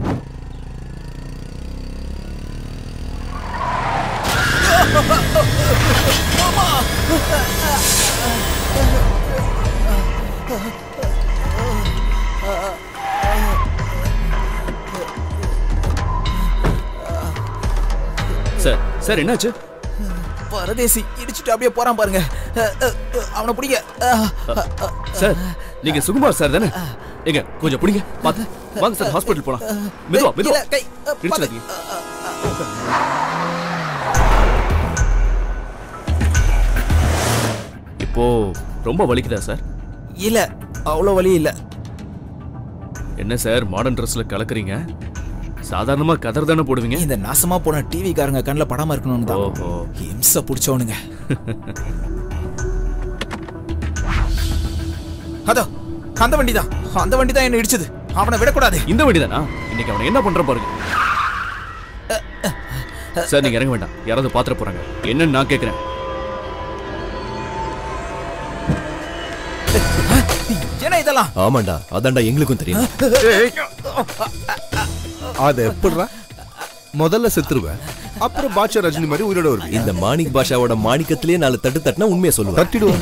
சார் சார் என்னாச்சு பரதேசி இடிச்சுட்டு அப்படியே போறான் பாருங்க அஹ், அஹ், அஹ், அவனை பிடிங்க அஹ், அஹ், அஹ். சார் நீங்க சுகுமார் சார் தானே எங்க கொஞ்சம் பிடிங்க பாத்து வாங்க சார் ஹாஸ்பிட்டல் போலாம் மெதுவா மெதுவா இல்ல, கை, அஹ், இடிச்சிடாதீங்க இப்போ ரொம்ப வலிக்குதா சார் இல்ல அவ்வளோ வலி இல்ல என்ன சார் மாடர்ன் ட்ரெஸ்ல கலக்குறீங்க சாதாரணமா கதர் தானே போடுவீங்க இந்த நாசமா போன டிவி காரங்க கண்ணில் படாம இருக்கணும்னு தான் ஓஹோ ஹிம்ச பிடிச்சவனுங்க அதோ அந்த வண்டி தான் அந்த வண்டி தான் என்ன இடிச்சது அவனை விடக்கூடாது இந்த வண்டி தானா இன்னைக்கு அவனை என்ன பண்ற பாருங்க சார் நீங்க இறங்க வேண்டாம் யாராவது பாத்திர போறாங்க என்னன்னு நான் கேக்குறேன் என்ன இதெல்லாம் ஆமாண்டா அதான்டா எங்களுக்கும் தெரியும் அது எப்படிடா முதல்ல செத்துருவேன் அப்புறம் பாட்சா ரஜினி மாதிரி உயிரோட வருவேன் இந்த மாணிக் பாஷாவோட மாணிக்கத்திலேயே நாலு தட்டு தட்டினா உண்மையை சொல்லுவேன் தட்டிடுவோம்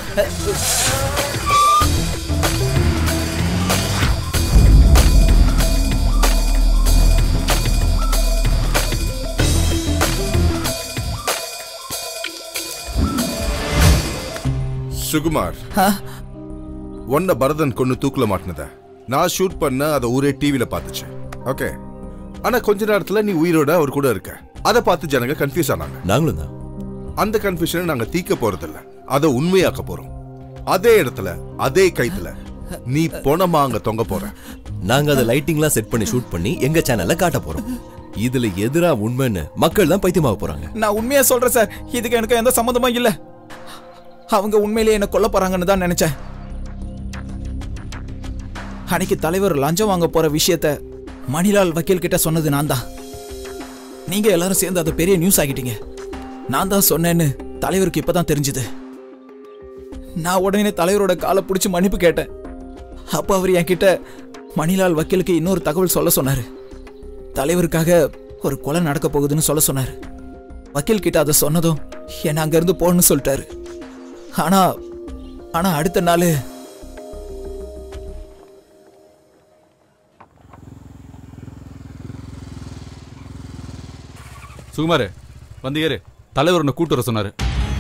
சுகுமார் ஒன்ன பரதன் கொண்டு தூக்குல மாட்டினத நான் ஷூட் பண்ண அதை ஊரே டிவில பார்த்துச்சு ஓகே ஆனா கொஞ்ச நேரத்துல நீ உயிரோட அவர் கூட இருக்க அதை பார்த்து ஜனங்க கன்ஃபியூஸ் ஆனாங்க நாங்களும் தான் அந்த கன்ஃபியூஷனை நாங்க தீக்க போறதில்ல அதை உண்மையாக்க போறோம் அதே இடத்துல அதே கைத்துல நீ பொணமா அங்க தொங்க போற நாங்க அதை லைட்டிங்லாம் செட் பண்ணி ஷூட் பண்ணி எங்க சேனல்ல காட்ட போறோம் இதுல எதிரா உண்மைன்னு மக்கள் தான் பைத்தியமாக போறாங்க நான் உண்மையா சொல்றேன் சார் இதுக்கு எனக்கு எந்த சம்மந்தமும் இல்ல அவங்க உண்மையிலேயே என்ன கொல்ல போறாங்கன்னு தான் நினைச்சேன் அன்னைக்கு தலைவர் லஞ்சம் வாங்க போற விஷயத்த மணிலால் வக்கீல் கிட்ட சொன்னது நான் தான் நீங்க எல்லாரும் சேர்ந்து அதை பெரிய நியூஸ் ஆகிட்டீங்க நான் தான் சொன்னேன்னு தலைவருக்கு இப்பதான் தெரிஞ்சுது நான் உடனே தலைவரோட காலை பிடிச்சி மன்னிப்பு கேட்டேன் அப்ப அவர் என்கிட்ட மணிலால் வக்கீலுக்கு இன்னொரு தகவல் சொல்ல சொன்னாரு தலைவருக்காக ஒரு கொலை நடக்க போகுதுன்னு சொல்ல சொன்னாரு வக்கீல் கிட்ட அதை சொன்னதும் என்னை அங்கிருந்து போகணும்னு சொல்லிட்டாரு ஆனா ஆனா அடுத்த நாள் சுகுமார் வந்து ஏறு தலைவர் உன்னை கூட்டு வர சொன்னாரு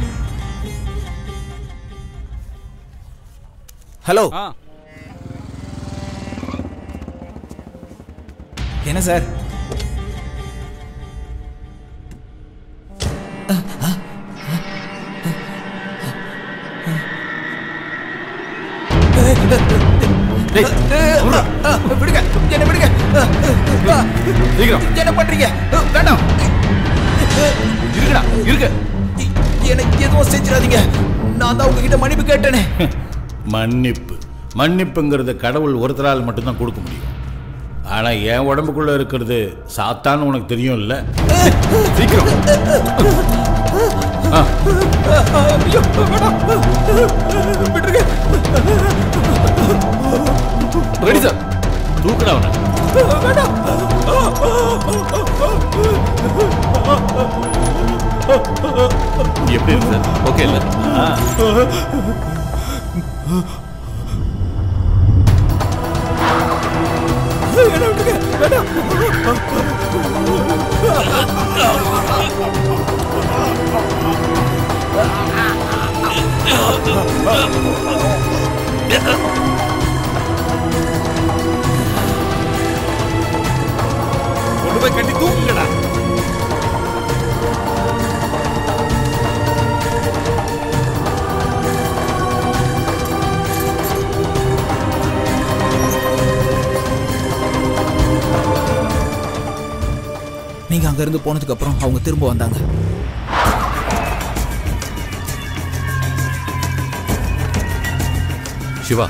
ஹலோ என்ன சார் விடுங்க என்ன விடுங்க என்ன பண்றீங்க வேண்டாம் இருக்குடா இருக்கு எனக்கு எதுவும் செஞ்சிடாதீங்க நான் தான் உங்ககிட்ட மன்னிப்பு கேட்டேனே மன்னிப்பு மன்னிப்புங்கிறது கடவுள் ஒருத்தரால் மட்டும்தான் கொடுக்க முடியும் ஆனா என் உடம்புக்குள்ள இருக்கிறது சாத்தான்னு உனக்கு தெரியும் இல்ல சீக்கிரம் ஆ. ஐயோ, வேண்டாம். விட்டுருங்க ரெடி சார் தூக்குடா அவனை வேண்டாம் எப்படி இருக்கு சார் ஓகே இல்ல என்ன விட்டுருங்க வேண்டாம் கொண்டு போய் கட்டி தூக்குங்கடா நீங்க அங்க இருந்து போனதுக்கு அப்புறம் அவங்க திரும்ப வந்தாங்க சிவா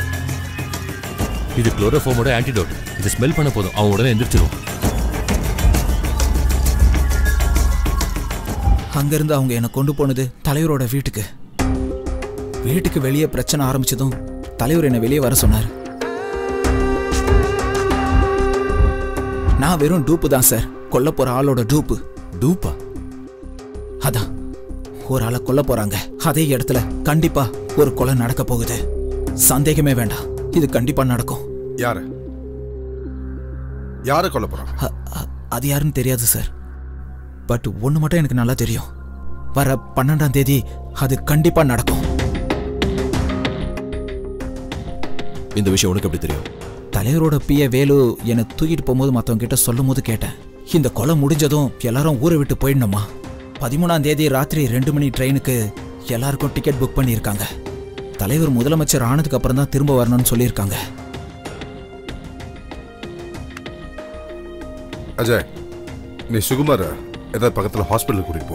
இது குளோரோஃபோமோட ஆன்டிடோட் இது ஸ்மெல் பண்ண போதும் அவன் உடனே எந்திரிச்சிருவான் அங்க இருந்து அவங்க என்னை கொண்டு போனது தலைவரோட வீட்டுக்கு வீட்டுக்கு வெளியே பிரச்சனை ஆரம்பிச்சதும் தலைவர் என்னை வெளியே வர சொன்னார் நான் வெறும் டூப்பு தான் சார் கொல்ல போற ஆளோட டூப்பு டூப்பா அதான் ஒரு ஆளை கொல்ல போறாங்க அதே இடத்துல கண்டிப்பா ஒரு கொலை நடக்க போகுது சந்தேகமே வேண்டாம் இது கண்டிப்பா நடக்கும் யாரு யாரை கொல்ல போறாங்க அ- அ- அது யாருன்னு தெரியாது சார் பட் ஒன்று மட்டும் எனக்கு நல்லா தெரியும் வர பன்னெண்டாம் தேதி அது கண்டிப்பா நடக்கும் இந்த விஷயம் உனக்கு எப்படி தெரியும் தலைவரோட பிய வேலு என்னை தூக்கிட்டு போகும்போது மற்றவங்க கிட்ட சொல்லும் போது கேட்டேன் இந்த கொலை முடிஞ்சதும் எல்லாரும் ஊரை விட்டு போயிடணுமா பதிமூணாம் தேதி ராத்திரி ரெண்டு மணி ட்ரெயினுக்கு எல்லாருக்கும் டிக்கெட் புக் பண்ணியிருக்காங்க தலைவர் முதலமைச்சர் ஆனதுக்கு அப்புறம் தான் திரும்ப வரணும்னு சொல்லியிருக்காங்க அஜய் நீ சுகுமார ஏதாவது பக்கத்துல ஹாஸ்பிட்டல் கூட்டிட்டு போ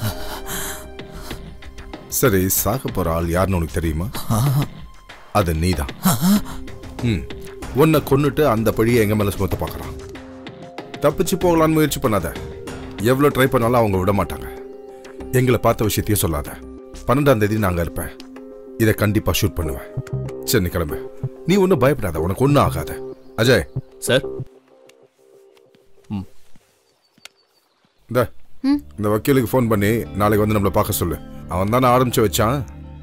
சரி சாக போற ஆள் யாருன்னு உனக்கு தெரியுமா அது நீதான் ம் உன்னை கொன்னுட்டு அந்த பழியை எங்க மேல சுமத்த பார்க்கறான் தப்பிச்சு போகலான்னு முயற்சி பண்ணாத எவ்வளவு ட்ரை பண்ணாலும் அவங்க விட மாட்டாங்க எங்களை பார்த்த விஷயத்தையும் சொல்லாத பன்னெண்டாம் தேதி நாங்க இருப்பேன் இதை கண்டிப்பா ஷூட் பண்ணுவேன் சரி நீ கிளம்பு நீ ஒன்றும் பயப்படாத உனக்கு ஒன்றும் ஆகாத அஜய் சார் இந்த இந்த வக்கீலுக்கு ஃபோன் பண்ணி நாளைக்கு வந்து நம்மளை பார்க்க சொல்லு அவன் தானே ஆரம்பிச்சு வச்சான்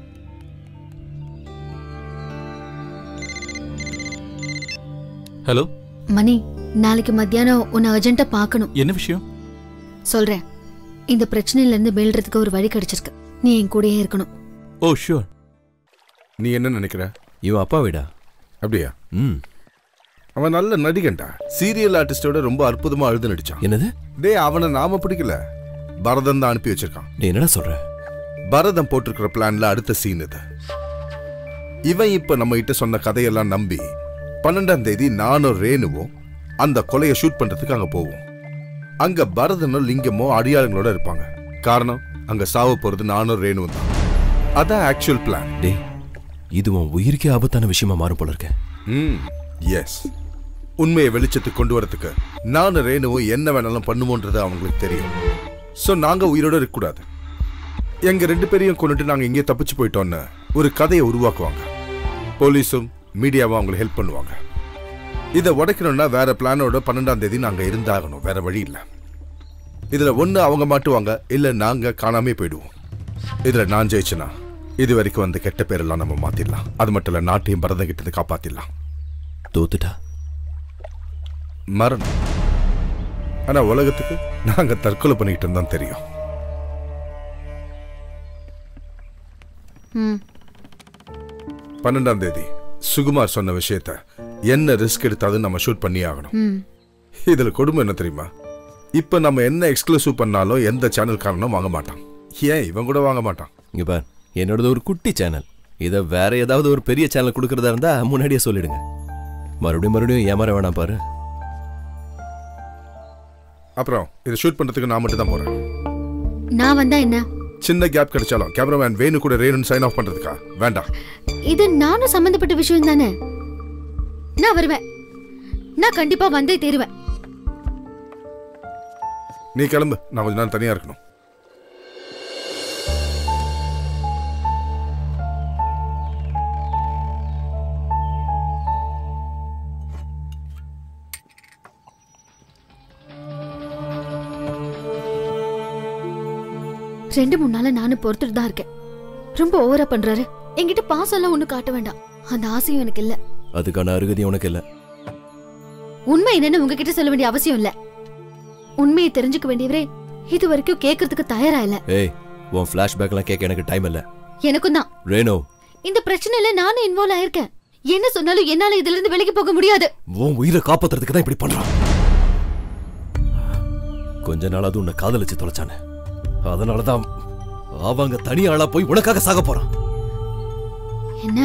ஹலோ மணி நாளைக்கு மத்தியானம் உன்னை அர்ஜென்ட்டா பார்க்கணும் என்ன விஷயம் சொல்றேன் இந்த பிரச்சனையில இருந்து மீள்றதுக்கு ஒரு வழி கிடைச்சிருக்கு நீ என் கூடயே இருக்கணும் ஓ ஷூர் நீ என்ன நினைக்கிற இவன் அப்பா வீடா அப்படியா ம் அவன் நல்ல நடிகன்டா சீரியல் ஆர்டிஸ்டோட ரொம்ப அற்புதமா அழுது நடிச்சான் என்னது டேய் அவனை நாம பிடிக்கல பரதன் தான் அனுப்பி வச்சிருக்கான் நீ என்னடா சொல்ற பரதம் போட்டிருக்கிற பிளான்ல அடுத்த சீன் இது இவன் இப்ப நம்ம கிட்ட சொன்ன கதையெல்லாம் நம்பி பன்னெண்டாம் தேதி நானும் ரேணுவும் அந்த கொலையை ஷூட் பண்றதுக்கு அங்க போவோம் அங்க பரதனும் லிங்கமோ அடியாளங்களோட இருப்பாங்க காரணம் அங்க சாவ போறது நானும் ரேணுவும் தான் அதான் ஆக்சுவல் பிளான் டேய் இது உன் உயிருக்கே ஆபத்தான விஷயமா மாறும் போல இருக்க ம் எஸ் உண்மையை வெளிச்சத்துக்கு கொண்டு வரதுக்கு நானும் ரேணுவும் என்ன வேணாலும் பண்ணுவோன்றது அவங்களுக்கு தெரியும் ஸோ நாங்க உயிரோட இருக்கக்கூடாது எங்க ரெண்டு பேரையும் கொண்டுட்டு நாங்க இங்கே தப்பிச்சு போயிட்டோம்னு ஒரு கதையை உருவாக்குவாங்க போலீஸும் மீடியாவும் அவங்களுக்கு ஹெல்ப் பண்ணுவாங்க இதை உடைக்கணும்னா வேற பிளானோட பன்னெண்டாம் தேதி நாங்க இருந்தாகணும் வேற வழி இல்லை இதுல ஒண்ணு அவங்க மாட்டுவாங்க இல்ல நாங்க காணாமே போயிடுவோம் இதுல நான் ஜெயிச்சனா இது வரைக்கும் அந்த கெட்ட பேரெல்லாம் நம்ம மாத்திடலாம் அது மட்டும் இல்ல நாட்டையும் பரதம் கிட்டது காப்பாத்திடலாம் தோத்துட்டா மரணம் ஆனா உலகத்துக்கு நாங்க தற்கொலை பண்ணிக்கிட்டு இருந்தா தெரியும் ம் பன்னெண்டாம் தேதி சுகுமார் சொன்ன விஷயத்த என்ன ரிஸ்க் எடுத்தாலும் நம்ம ஷூட் பண்ணி ஆகணும் ம் இதுல கொடுமை என்ன தெரியுமா இப்ப நம்ம என்ன எக்ஸ்க்ளூசிவ் பண்ணாலும் எந்த சேனல் காரணம் வாங்க மாட்டான் ஏன் இவன் கூட வாங்க மாட்டான் இங்க பார் என்னோடது ஒரு குட்டி சேனல் இதை வேற ஏதாவது ஒரு பெரிய சேனல் கொடுக்கறதா இருந்தா முன்னாடியே சொல்லிடுங்க மறுபடியும் மறுபடியும் ஏமாற வேணாம் பாரு அப்புறம் இதை ஷூட் பண்றதுக்கு நான் மட்டும் தான் போறேன் நான் வந்தா என்ன சின்ன கேப் கிடைச்சாலும் கேமராமேன் வேணு கூட ரேணுன்னு சைன் ஆஃப் பண்றதுக்கா வேண்டாம் இது நானும் சம்பந்தப்பட்ட விஷயம் தானே நான் வருவேன் நான் கண்டிப்பா வந்தே தீருவேன் நீ கிளம்பு நான் கொஞ்ச நேரம் தனியா இருக்கணும் ரெண்டு மூணு நாளா நானும் பொறுத்துட்டு தான் இருக்கேன் ரொம்ப ஓவரா பண்றாரு என்கிட்ட பாசம் எல்லாம் ஒண்ணு காட்ட வேண்டாம் அந்த ஆசையும் எனக்கு இல்ல அதுக்கான அருகதி உனக்கு இல்ல உண்மை என்னன்னு உங்ககிட்ட சொல்ல வேண்டிய அவசியம் இல்ல உண்மையை தெரிஞ்சுக்க வேண்டியவரே இது வரைக்கும் கேட்கறதுக்கு தயாரா இல்ல ஏய் உன் ஃபிளாஷ்பேக்லாம் கேட்க எனக்கு டைம் இல்ல எனக்கும் தான் ரேணு இந்த பிரச்சனையில நானும் இன்வால்வ் ஆயிருக்கேன் என்ன சொன்னாலும் என்னால இதுல இருந்து விலகி போக முடியாது உன் உயிரை காப்பாத்துறதுக்கு தான் இப்படி பண்றான் கொஞ்ச நாளாவது உன்னை காதலிச்சு தொலைச்சானே அதனாலதான் அவங்க தனி ஆளா போய் உனக்காக சாக போறான் என்ன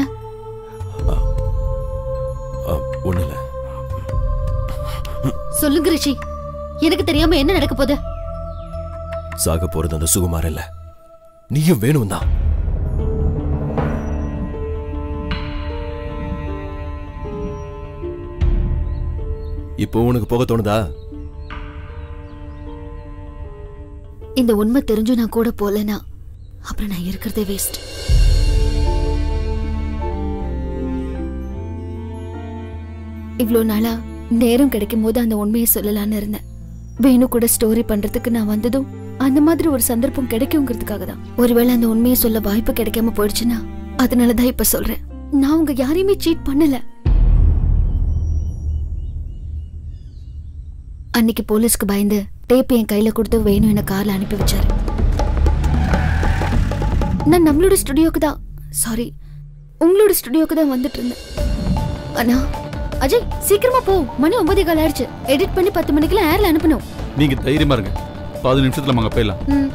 ஒண்ணு இல்ல சொல்லுங்க ரிஷி எனக்கு தெரியாம என்ன நடக்க போகுது சாக போறது அந்த சுகுமார் இல்ல நீயும் வேணும் தான் இப்போ உனக்கு போக தோணுதா இந்த உண்மை தெரிஞ்சும் நான் கூட போலனா அப்புறம் நான் இருக்கிறதே வேஸ்ட் இவ்ளோ நாளா நேரம் கிடைக்கும் போது அந்த உண்மையை சொல்லலாம்னு இருந்தேன் வேணு கூட ஸ்டோரி பண்றதுக்கு நான் வந்ததும் அந்த மாதிரி ஒரு சந்தர்ப்பம் கிடைக்குங்கிறதுக்காக தான் ஒருவேளை அந்த உண்மையை சொல்ல வாய்ப்பு கிடைக்காம போயிடுச்சுன்னா அதனாலதான் இப்ப சொல்றேன் நான் உங்க யாரையுமே சீட் பண்ணல அன்னைக்கு போலீஸ்க்கு பயந்து டேப் என் கையில கொடுத்து வேணும் என்ன கார்ல அனுப்பி வச்சாரு நான் நம்மளோட ஸ்டுடியோக்கு தான் சாரி உங்களோட ஸ்டுடியோக்கு தான் வந்துட்டு இருந்தேன் அண்ணா அஜய் சீக்கிரமா போ மணி ஒன்பதே கால் ஆயிடுச்சு எடிட் பண்ணி பத்து மணிக்கெல்லாம் ஏர்ல அனுப்பணும் நீங்க தைரியமா இருங்க பதினஞ்சு நிமிஷத்துல நம்ம அங்க போயிடலாம் ம்.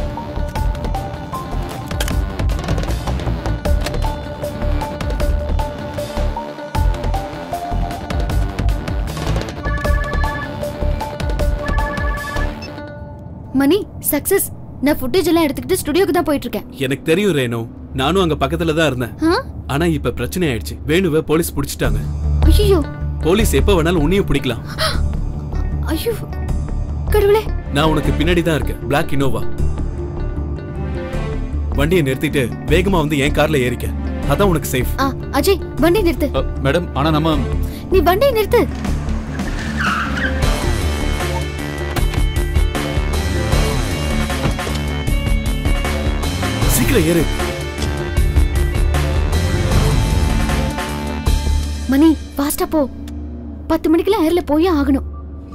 மணி சக்சஸ் நான் ஃபுட்டேஜ் எல்லாம் எடுத்துக்கிட்டு ஸ்டுடியோக்கு தான் போயிட்டு இருக்கேன் எனக்கு தெரியும் ரேணு நானும் அங்க பக்கத்துல தான் இருந்தேன் ஆ? ஆனா இப்ப பிரச்சனை ஆயிடுச்சு வேணுவை போலீஸ் பிடிச்சிட்டாங்க ஐயோ போலீஸ் எப்ப வேணாலும் உன்னையும் பிடிக்கலாம் ஐயோ கடவுளே நான் உனக்கு பின்னாடி தான் இருக்கேன் பிளாக் இனோவா வண்டியை நிறுத்திட்டு வேகமா வந்து என் கார்ல ஏறிக்க அதான் உனக்கு சேஃப் ஆ அஜய் வண்டி நிறுத்து மேடம் ஆனா நம்ம நீ வண்டியை நிறுத்து சீக்கிரம் ஏறு மணி ஃபாஸ்டா போ பத்து மணிக்கெல்லாம் ஏர்ல போயே ஆகணும்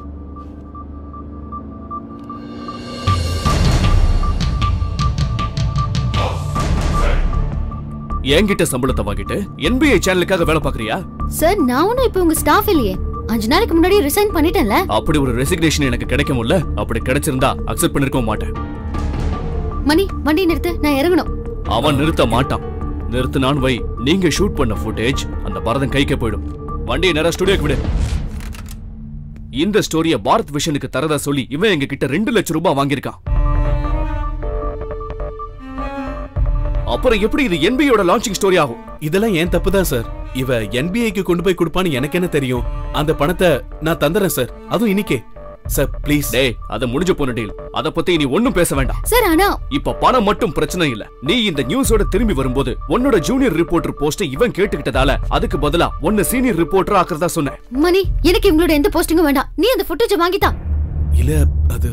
என்கிட்ட சம்பளத்தை வாங்கிட்டு என்பிஐ சேனலுக்காக வேலை பாக்குறியா சார் நான் ஒன்றும் இப்போ உங்க ஸ்டாஃப் இல்லையே அஞ்சு நாளைக்கு முன்னாடி ரிசைன் பண்ணிட்டேன்ல அப்படி ஒரு ரெசிக்னேஷன் எனக்கு கிடைக்கும்ல அப்படி கிடைச்சிருந்தா அக்செப்ட் பண்ணிருக்க மாட்டேன் மணி வண்டி நிறுத்து நான் இறங்கணும் அவன் நிறுத்த மாட்டான் நிறுத்தினான் வை நீங்க ஷூட் பண்ண ஃபுட்டேஜ் அந்த பரதன் கைக்கே போயிடும் வண்டியை நேரா ஸ்டுடியோக்கு விடு இந்த ஸ்டோரிய பாரத் விஷனுக்கு தரதா சொல்லி இவன் எங்க கிட்ட ரெண்டு லட்சம் ரூபாய் வாங்கியிருக்கான் அப்புறம் எப்படி இது என்பியோட லான்ச்சிங் ஸ்டோரி ஆகும் இதெல்லாம் ஏன் தப்பு தான் சார் இவ என்பிஐக்கு கொண்டு போய் கொடுப்பான்னு எனக்கு என்ன தெரியும் அந்த பணத்தை நான் தந்துறேன் சார் அதுவும் இன்னைக்கே சார் ப்ளீஸ் டேய் அது முடிஞ்ச போன டீல் அத பத்தி நீ ஒண்ணும் பேச வேண்டாம் சார் ஆனா இப்ப பணம் மட்டும் பிரச்சனை இல்ல நீ இந்த நியூஸோட திரும்பி வரும்போது உன்னோட ஜூனியர் ரிப்போர்ட்டர் போஸ்ட் இவன் கேட்டுக்கிட்டதால அதுக்கு பதிலா உன்ன சீனியர் ரிப்போர்ட்டர் ஆக்குறதா சொன்னேன் மணி எனக்கு இவங்களோட எந்த போஸ்டிங்கும் வேண்டாம் நீ அந்த ஃபுட்டேஜை வாங்கித்தா இல்ல அது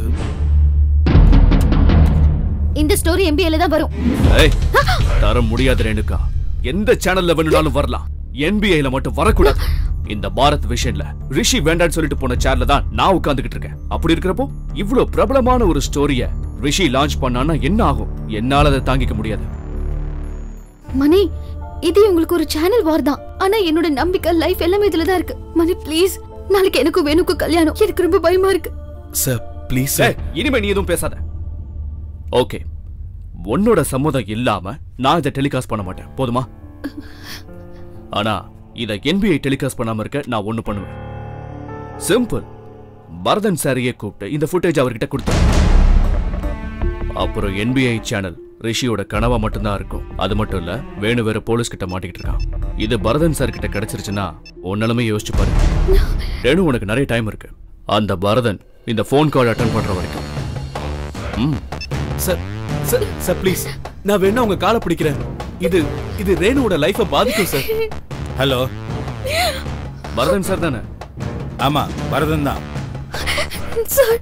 இந்த ஸ்டோரி எம்பிஏல தான் வரும் ஏய் தர முடியாது ரேணுகா எந்த சேனல்ல வேணும்னாலும் வரலாம் என்பிஐல மட்டும் வரக்கூடாது இந்த பாரத் விஷன்ல ரிஷி வேண்டான்னு சொல்லிட்டு போன சேர்ல தான் நான் உட்கார்ந்துகிட்டு இருக்கேன் அப்படி இருக்கிறப்போ இவ்ளோ பிரபலமான ஒரு ஸ்டோரிய ரிஷி லான்ச் பண்ணான்னா என்ன ஆகும் என்னால அதை தாங்கிக்க முடியாது மணி இது உங்களுக்கு ஒரு சேனல் வார் தான் ஆனா என்னோட நம்பிக்கை லைஃப் எல்லாமே இதுல தான் இருக்கு மணி ப்ளீஸ் நாளைக்கு எனக்கும் வேணுக்கும் கல்யாணம் எனக்கு ரொம்ப பயமா இருக்கு சார் ப்ளீஸ் ஏய், இனிமே நீ எதுவும் பேசாத ஓகே உன்னோட சம்மதம் இல்லாம நான் இதை டெலிகாஸ்ட் பண்ண மாட்டேன் போதுமா ஆனா இதை என்பிஐ டெலிகாஸ்ட் பண்ணாம இருக்க நான் ஒண்ணு பண்ணுவேன் சிம்பிள் பரதன் சாரியே கூப்பிட்டு இந்த ஃபுட்டேஜ் அவர்கிட்ட கொடுத்தேன் அப்புறம் என்பிஐ சேனல் ரிஷியோட கனவா மட்டும்தான் இருக்கும் அது மட்டும் இல்ல வேணு வேற போலீஸ் கிட்ட மாட்டிக்கிட்டு இருக்கான் இது பரதன் சார் கிட்ட கிடைச்சிருச்சுன்னா உன்னாலுமே யோசிச்சு பாரு ரேணு உனக்கு நிறைய டைம் இருக்கு அந்த பரதன் இந்த ஃபோன் கால் அட்டன் பண்ற வரைக்கும் ம் சார் சார் சார் ப்ளீஸ் நான் வேணா உங்க காலை பிடிக்கிறேன் இது இது ரேணுவோட லைஃபை பாதிக்கும் சார் ஹலோ பரதன் சார் தானே ஆமா பரதன் தான் சார்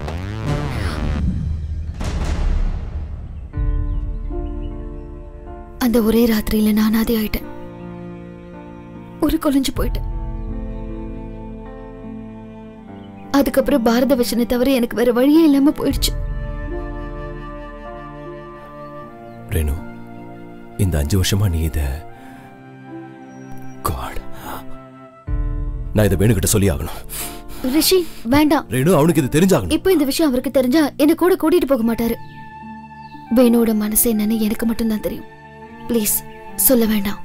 அந்த ஒரே ராத்திரியில நான் அதே ஆயிட்டேன் ஒரு கொலைஞ்சு போயிட்டேன் அதுக்கப்புறம் பாரத வச்சனை தவிர எனக்கு வேற வழியே இல்லாம போயிடுச்சு ரேணு இந்த அஞ்சு வருஷமா நீ இத God. நான் இதை வேணுகிட்ட சொல்லி ஆகணும் ரிஷி வேண்டாம் ரேணு அவனுக்கு இது தெரிஞ்சாகணும் இப்போ இந்த விஷயம் அவருக்கு தெரிஞ்சா என்ன கூட கூட்டிட்டு போக மாட்டாரு வேணுவோட மனசு என்னன்னு எனக்கு மட்டும்தான் தெரியும் ப்ளீஸ் சொல்ல வேண்டாம்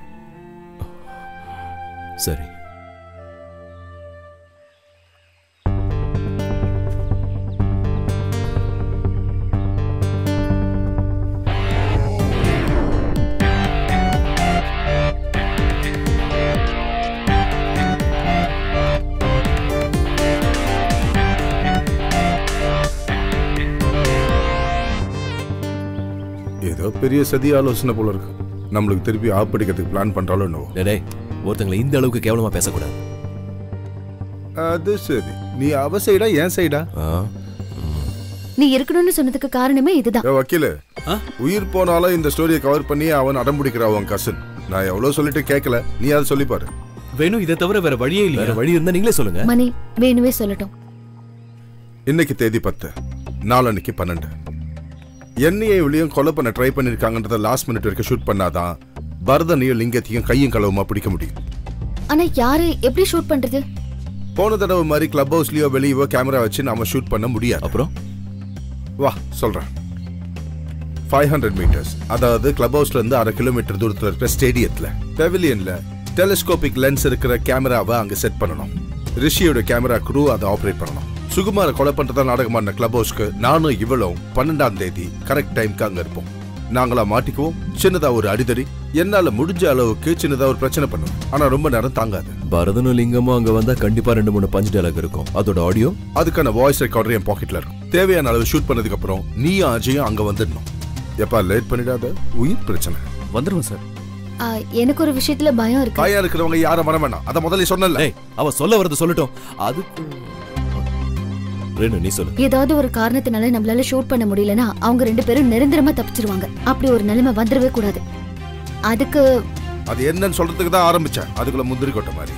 பெரிய சதி ஆலோசனை போல இருக்கு நம்மளுக்கு திருப்பி ஆப்படிக்கிறதுக்கு பிளான் பண்றாலோ என்னவோ டேய் ஒருத்தங்களை இந்த அளவுக்கு கேவலமா பேசக்கூடாது அது சரி நீ அவ சைடா என் சைடா நீ இருக்கணும்னு சொன்னதுக்கு காரணமே இதுதான் ஏ வக்கீலு உயிர் போனாலும் இந்த ஸ்டோரியை கவர் பண்ணி அவன் அடம் பிடிக்கிறா அவன் கசன் நான் எவ்வளவு சொல்லிட்டு கேட்கல நீ அதை சொல்லி பாரு வேணும் இதை தவிர வேற வழியே இல்லையா வேற வழி இருந்தா நீங்களே சொல்லுங்க மணி வேணுவே சொல்லட்டும் இன்னைக்கு தேதி பத்து நாளன்னைக்கு பன்னெண்டு என்னையும் இவளையும் கொலை பண்ண ட்ரை பண்ணிருக்காங்கன்றத லாஸ்ட் மினிட் வரைக்கும் ஷூட் பண்ணாதான் பரதனையும் லிங்கத்தையும் கையும் களவுமா பிடிக்க முடியும் ஆனா யாரு எப்படி ஷூட் பண்றது போன தடவை மாதிரி கிளப் ஹவுஸ்லயோ வெளியவோ கேமரா வச்சு நாம ஷூட் பண்ண முடியாது அப்புறம் வா சொல்றேன் ஃபைவ் ஹண்ட்ரட் மீட்டர்ஸ் அதாவது கிளப் ஹவுஸ்ல இருந்து அரை கிலோமீட்டர் தூரத்துல இருக்கிற ஸ்டேடியத்துல பெவிலியன்ல டெலிஸ்கோபிக் லென்ஸ் இருக்கிற கேமராவை அங்க செட் பண்ணணும் ரிஷியோட கேமரா குரூ அதை ஆபரேட் பண்ணணும் சுகுமார கொலை பண்றதா நாடகமான கிளப் ஹவுஸ்க்கு நானும் இவளும் பன்னெண்டாம் தேதி கரெக்ட் டைம்க்கு அங்க இருப்போம் நாங்களா மாட்டிக்குவோம் சின்னதா ஒரு அடிதடி என்னால முடிஞ்ச அளவுக்கு சின்னதா ஒரு பிரச்சனை பண்ணுவோம் ஆனா ரொம்ப நேரம் தாங்காது பரதனும் லிங்கமும் அங்க வந்தா கண்டிப்பா ரெண்டு மூணு பஞ்ச் டயலாக் இருக்கும் அதோட ஆடியோ அதுக்கான வாய்ஸ் ரெக்கார்டர் என் பாக்கெட்ல இருக்கும் தேவையான அளவு ஷூட் பண்ணதுக்கு அப்புறம் நீயும் அஜயும் அங்க வந்துடணும் எப்பா லேட் பண்ணிடாத உயிர் பிரச்சனை வந்துருவேன் சார் ஆ, எனக்கு ஒரு விஷயத்துல பயம் இருக்கு பயம் இருக்கிறவங்க யாரும் வர வேணாம் அத முதல்ல சொன்னல அவ சொல்ல வரது சொல்லட்டும் அதுக்கு ரேணு நீ சொல்லு ஏதாவது ஒரு காரணத்தினால நம்மளால ஷூட் பண்ண முடியலனா அவங்க ரெண்டு பேரும் நிரந்தரமா தப்பிச்சிருவாங்க அப்படி ஒரு நிலைமை வந்துடவே கூடாது அதுக்கு அது என்னன்னு சொல்றதுக்கு தான் ஆரம்பிச்சேன் அதுக்குள்ள முந்திரி கொட்ட மாதிரி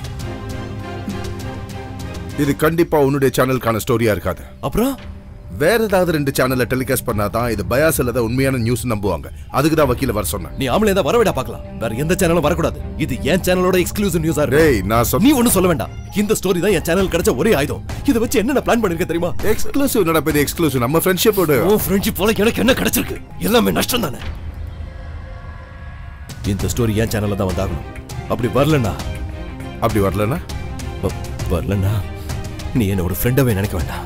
இது கண்டிப்பா உன்னுடைய சேனலுக்கான ஸ்டோரியா இருக்காது அப்புறம் வேற ஏதாவது ரெண்டு சேனல்ல டெலிகாஸ்ட் பண்ணாதான் இது பயாஸ்ல தான் உண்மையான நியூஸ் நம்புவாங்க அதுக்கு தான் வக்கீல வர சொன்னேன் நீ ஆம்பளை தான் வரவிடா பார்க்கலாம் வேற எந்த சேனலும் வரக்கூடாது இது என் சேனலோட எக்ஸ்க்ளூசிவ் நியூஸா டேய் நான் சொன்ன நீ ஒண்ணும் சொல்ல வேண்டாம் இந்த ஸ்டோரி தான் என் சேனல் கிடைச்ச ஒரே ஆயுதம் இதை வச்சு என்னென்ன பிளான் பண்ணிருக்க தெரியுமா எக்ஸ்க்ளூசிவ் என்னடா பெரிய எக்ஸ்க்ளூசிவ் நம்ம ஃப்ரெண்ட்ஷிப்போட ஓ ஃப்ரெண்ட்ஷிப் போல எனக்கு என்ன கிடைச்சிருக்கு எல்லாமே நஷ்டம் தானே இந்த ஸ்டோரி என் சேனல்ல தான் வந்தாகணும் அப்படி வரலனா அப்படி வரலனா வரலனா நீ என்ன ஒரு ஃப்ரெண்டாவே நினைக்க வேண்டாம்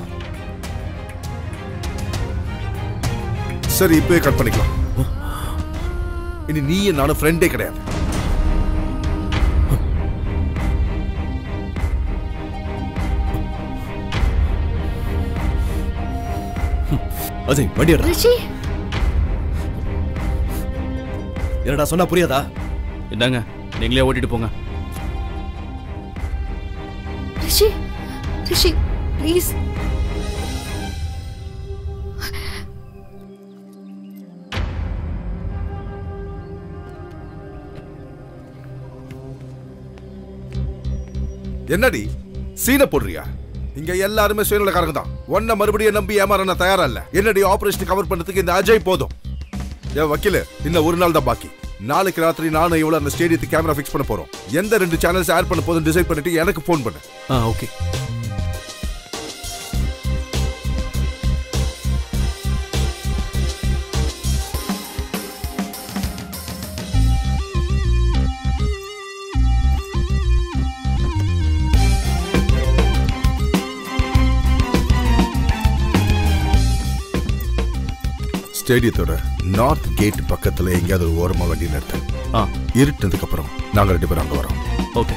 சரி இப்பவே கட் பண்ணிக்கலாம் இனி நீ நானும் ஃப்ரெண்டே கிடையாது அஜய் வண்டி எடுடா. ரிஷி என்னடா சொன்னா புரியாதா இந்தாங்க நீங்களே ஓட்டிட்டு போங்க ரிஷி ரிஷி ப்ளீஸ் என்னடி சீனை போடுறியா இங்க எல்லாருமே சுயநலக்காரங்க தான் ஒன்ன மறுபடியும் நம்பி ஏமாற நான் தயாரா இல்ல என்னடி ஆபரேஷன் கவர் பண்றதுக்கு இந்த அஜய் போதும் ஏன் வக்கீல இன்னும் ஒரு நாள் தான் பாக்கி நாளைக்கு ராத்திரி நானும் இவ்வளவு அந்த ஸ்டேடியத்துக்கு கேமரா ஃபிக்ஸ் பண்ண போறோம் எந்த ரெண்டு சேனல்ஸ் ஆட் பண்ண போதும் டிசைட் பண்ணிட்டு எனக்கு ஃபோன் பண்ணு ஆ ஓகே ஸ்டேடியத்தோட நார்த் கேட் பக்கத்துல எங்கேயாவது ஒரு ஓரமா வண்டி நிறுத்து ஆ இருட்டுனதுக்கு அப்புறம் நாங்க ரெண்டு பேரும் அங்க வரோம் ஓகே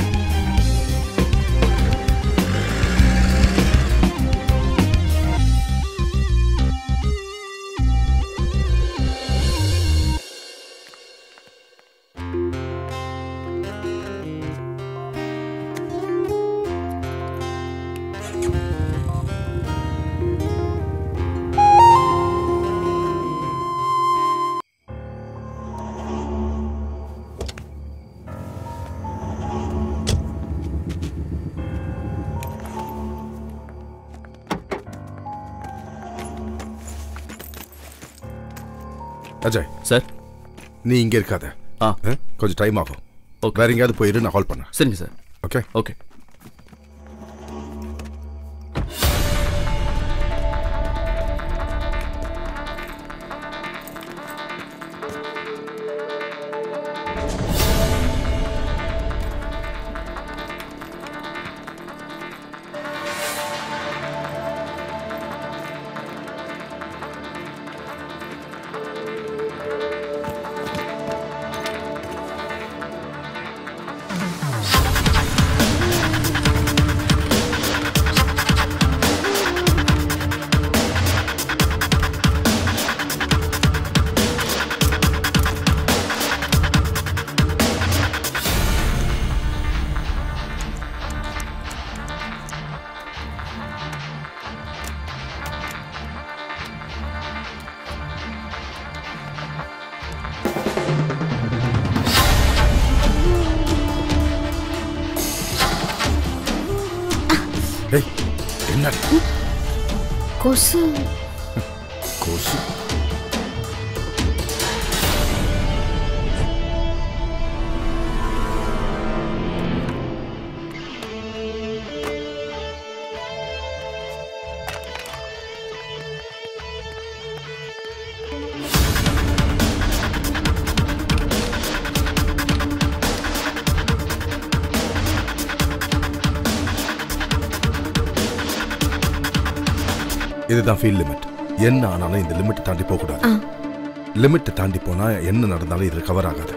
அஜய் சார் நீ இங்க இருக்காத ஆ கொஞ்சம் டைம் ஆகும் வேற எங்கேயாவது போயிரு நான் கால் பண்ணேன் சரிங்க சார் ஓகே ஓகே ஆ பின்னாடி கொசு கொசு இதுதான் ஃபீல் லிமிட் என்ன ஆனாலும் இந்த லிமிட் தாண்டி போக கூடாது லிமிட் தாண்டி போனா என்ன நடந்தாலும் இது கவர் ஆகாது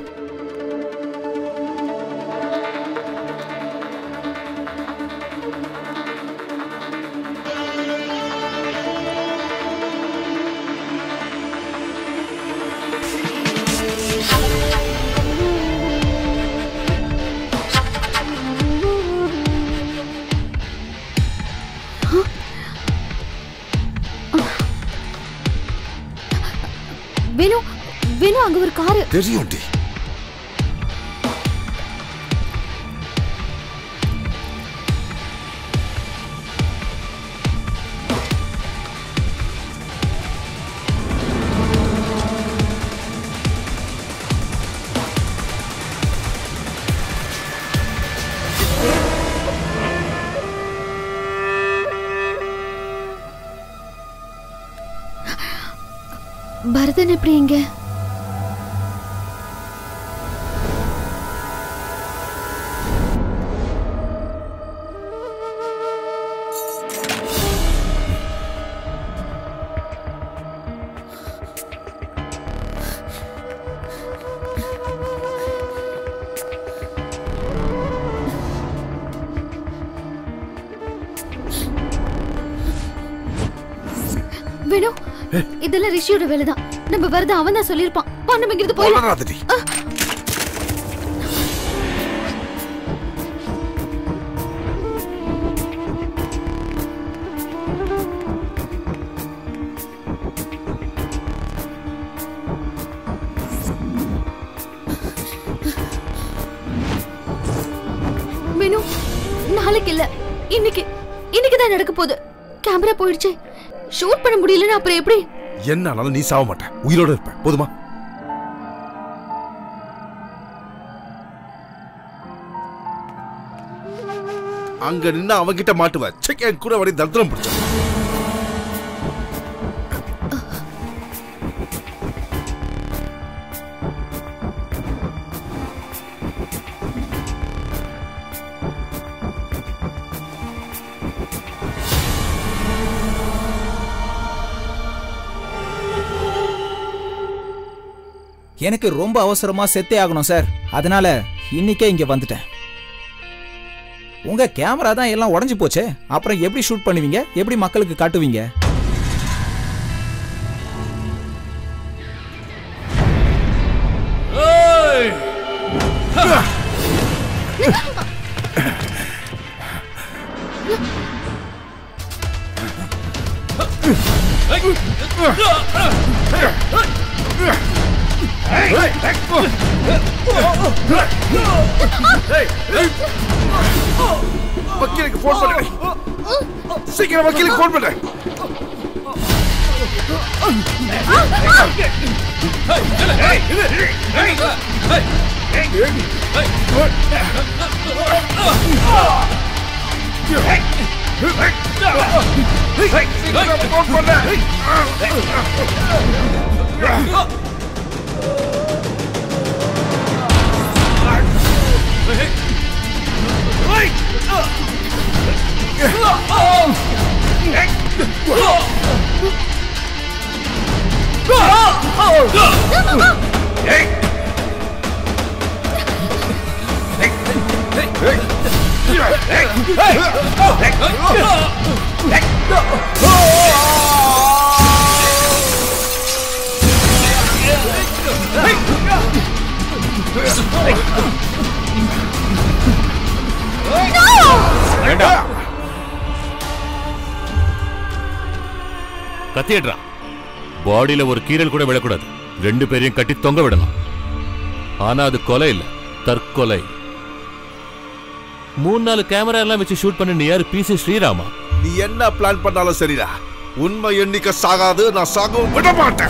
வேணு வேணு அங்க ஒரு காரு தெரியும் டி பரதன் எப்படி இங்க வேணு இதெல்லாம் ரிஷியோட வேலைதான் நம்ம வரத அவன் தான் சொல்லியிருப்பான் வா நம்ம இங்கிருந்து போயிடலாம் வளராதடி வேணு நாளைக்கு இல்ல இன்னைக்கு இன்னைக்கு தான் நடக்க போகுது கேமரா போயிடுச்சு ஷூட் பண்ண முடியலன்னா அப்புறம் எப்படி என்ன ஆனாலும் நீ சாவ மாட்ட உயிரோட இருப்ப போதுமா அங்க நின்னு அவன்கிட்ட மாட்டுவ செக் என் கூட வரை தர்தனம் பிடிச்ச எனக்கு ரொம்ப அவசரமா செத்தே ஆகணும் சார் அதனால இன்னைக்கே இங்க வந்துட்டேன் உங்க கேமரா தான் எல்லாம் உடஞ்சு போச்சே அப்புறம் எப்படி ஷூட் பண்ணுவீங்க எப்படி மக்களுக்கு காட்டுவீங்க வக்கீலுக்கு போன் பண்ணு சீக்கிரம் வக்கீலுக்கு போன் பண்ணு வேண்டாம் கத்திடுறான் பாடியில ஒரு கீரல் கூட விழக்கூடாது ரெண்டு பேரையும் கட்டி தொங்க விடணும் ஆனா அது கொலை இல்ல தற்கொலை மூணு நாலு கேமரா எல்லாம் வச்சு ஷூட் பண்ண நீ யாரு பிசி ஸ்ரீராமா நீ என்ன பிளான் பண்ணாலும் சரிடா உண்மை எண்ணிக்கை சாகாது நான் சாகவும் விட மாட்டேன்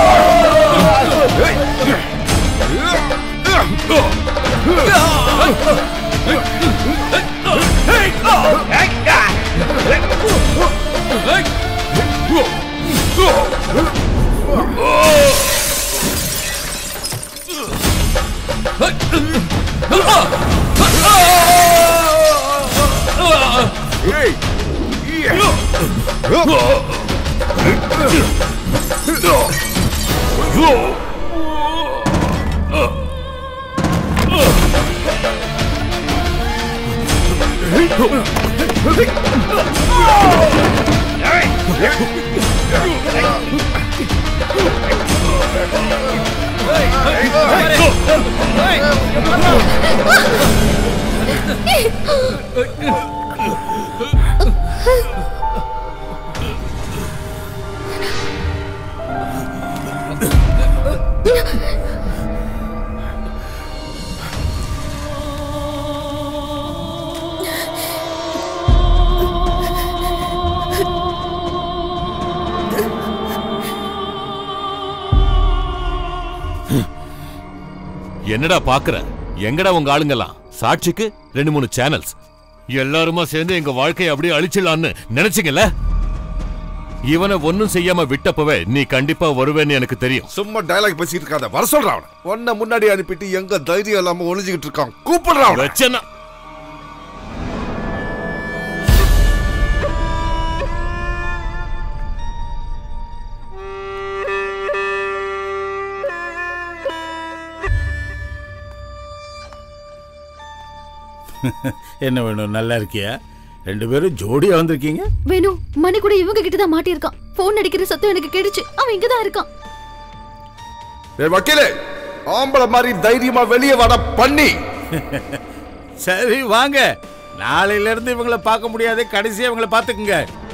என்னடா பாக்குற எங்கடா உங்க ஆளுங்கெல்லாம் சாட்சிக்கு ரெண்டு மூணு சேனல்ஸ் எல்லாருமா சேர்ந்து எங்க வாழ்க்கையை அப்படியே அழிச்சிடலான்னு நினைச்சீங்கல்ல இவனை ஒன்னும் செய்யாம விட்டப்பவே நீ கண்டிப்பா வருவேன்னு எனக்கு தெரியும் சும்மா டயலாக் பேசிட்டு இருக்காத வர சொல்றான் அவனை உன்னை முன்னாடி அனுப்பிட்டு எங்க தைரியம் இல்லாம ஒளிஞ்சுக்கிட்டு இருக்கான் கூப்பிடுறான் அவனை. வச்சேன்னா என்ன வேணும் நல்லா இருக்கியா ரெண்டு பேரும் ஜோடியா வந்திருக்கீங்க வேணு மணி கூட இவங்க கிட்ட தான் மாட்டியிருக்கான் போன் அடிக்கிற சத்தம் எனக்கு கேடுச்சு அவன் இங்க தான் இருக்கான் ஏய் வக்கீலே ஆம்பளை மாதிரி தைரியமா வெளியே வட பண்ணி சரி வாங்க நாளையில இருந்து இவங்கள பார்க்க முடியாது கடைசியா இவங்கள பாத்துக்குங்க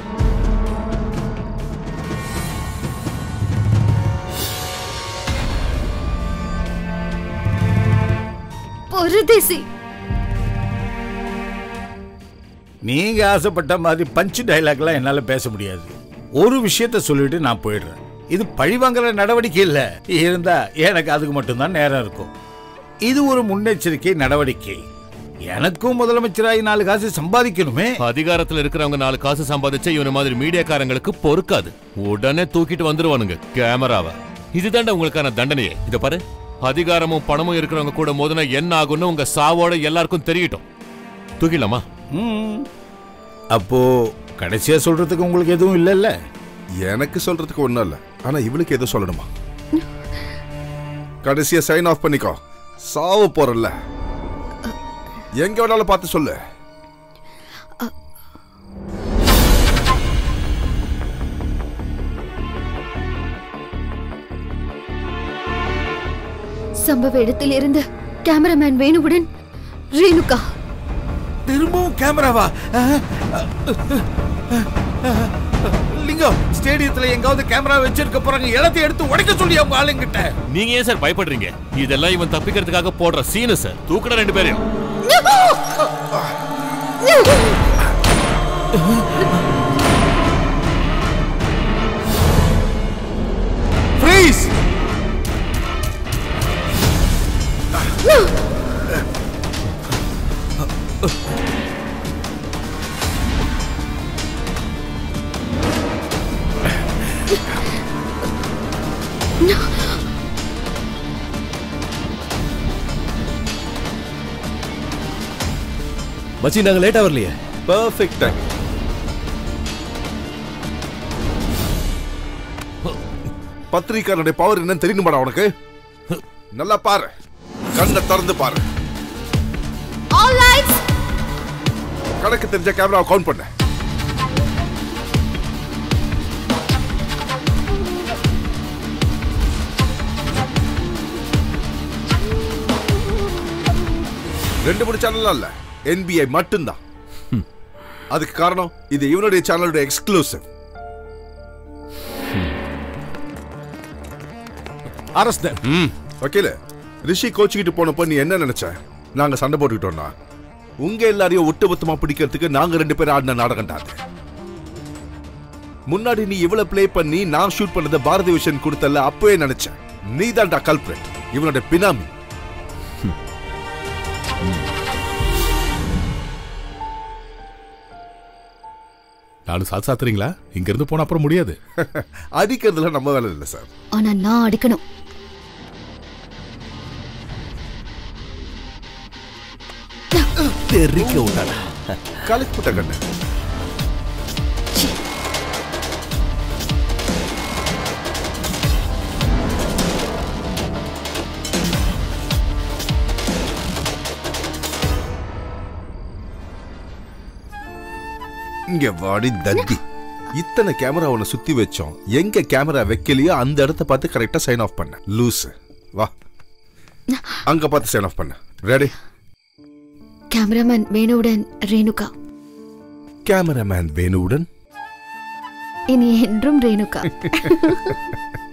பொருதேசி நீங்க ஆசைப்பட்ட மாதிரி பஞ்ச் டைலாக்லாம் என்னால பேச முடியாது ஒரு விஷயத்த சொல்லிட்டு நான் போயிடுறேன் இது பழிவாங்குற நடவடிக்கை இல்ல இருந்தா எனக்கு அதுக்கு மட்டும்தான் நேரம் இருக்கும் இது ஒரு முன்னெச்சரிக்கை நடவடிக்கை எனக்கும் முதலமைச்சராகி நாலு காசு சம்பாதிக்கணுமே அதிகாரத்துல இருக்கிறவங்க நாலு காசு சம்பாதிச்சா இவன மாதிரி மீடியாக்காரங்களுக்கு பொறுக்காது உடனே தூக்கிட்டு வந்துருவானுங்க கேமராவை இதுதான்டா உங்களுக்கான தண்டனையே இத பாரு அதிகாரமும் பணமும் இருக்கிறவங்க கூட மோதினா என்ன ஆகும்னு உங்க சாவோட எல்லாருக்கும் தெரியட்டும் தூக்கிடலாமா ம். அப்போ கடைசியா சொல்றதுக்கு உங்களுக்கு எதுவும் இல்லைல்ல எனக்கு சொல்றதுக்கு ஒண்ணும் இல்ல ஆனா இவளுக்கு எதுவும் சொல்லணுமா கடைசியா சைன் ஆஃப் பண்ணிக்கோ சாவு போறல்ல எங்க வேணாலும் பார்த்து சொல்லு சம்பவ இடத்தில் இருந்து கேமராமேன் வேணுவுடன் ரேணுகா திரும்பவும் கேமராவா லிங்கம் ஸ்டேடியத்துல எங்காவது கேமரா வச்சிருக்க போறாங்க எல்லாத்தையும் எடுத்து உடைக்க சொல்லி அவங்க ஆளுங்கிட்ட நீங்க ஏன் சார் பயப்படுறீங்க இதெல்லாம் இவன் தப்பிக்கிறதுக்காக போடுற சீனு சார் தூக்கட ரெண்டு பேரையும் ஃப்ரீஸ் மச்சி நாங்க லேட்டா வரலையே பர்ஃபெக்ட் டைம் பத்திரிக்காரனுடைய பவர் என்னன்னு தெரியணுமாடா உனக்கு நல்லா பாரு கண்ணை திறந்து பாரு ஆல் லைட்ஸ் கணக்கு தெரிஞ்ச கேமராவை கவுண்ட் பண்ண ரெண்டு மூணு சேனல் இல்ல என்பிஐ மட்டும்தான் அதுக்கு காரணம் இது இவனுடைய சேனலோட எக்ஸ்க்ளூசிவ் அரஸ்ட் வக்கீல ரிஷி கோச்சிக்கிட்டு போனப்போ நீ என்ன நினைச்ச நாங்க சண்டை போட்டுக்கிட்டோம்னா உங்க எல்லாரையும் ஒட்டுமொத்தமா பிடிக்கிறதுக்கு நாங்க ரெண்டு பேரும் ஆடின நாடகம் தான் அது. முன்னாடி நீ இவ்வளவு ப்ளே பண்ணி நான் ஷூட் பண்ணத பாரதி விஷன் கொடுத்தல அப்பவே நினைச்சேன் நீ தான்டா கல்பிரட் இவனோட பினாமி நாலு சாத்து சாத்துறீங்களா இங்க இருந்து போன அப்புறம் முடியாது அடிக்கிறதுல நம்ம வேலை இல்லை சார் ஆனா நான் அடிக்கணும் தெரிக்க விட்டாடா கலக்கிவிட்ட கண்ணு இங்க வாடி தத்தி இத்தனை கேமரா உன்னை சுத்தி வச்சோம் எங்க கேமரா வைக்கலையோ அந்த இடத்த பார்த்து கரெக்டா சைன் ஆஃப் பண்ண லூசு வா அங்க பார்த்து சைன் ஆஃப் பண்ண ரெடி கேமராமேன் வேணுவுடன் ரேணுகா கேமராமேன் வேணுவுடன் இனி என்றும் ரேணுகா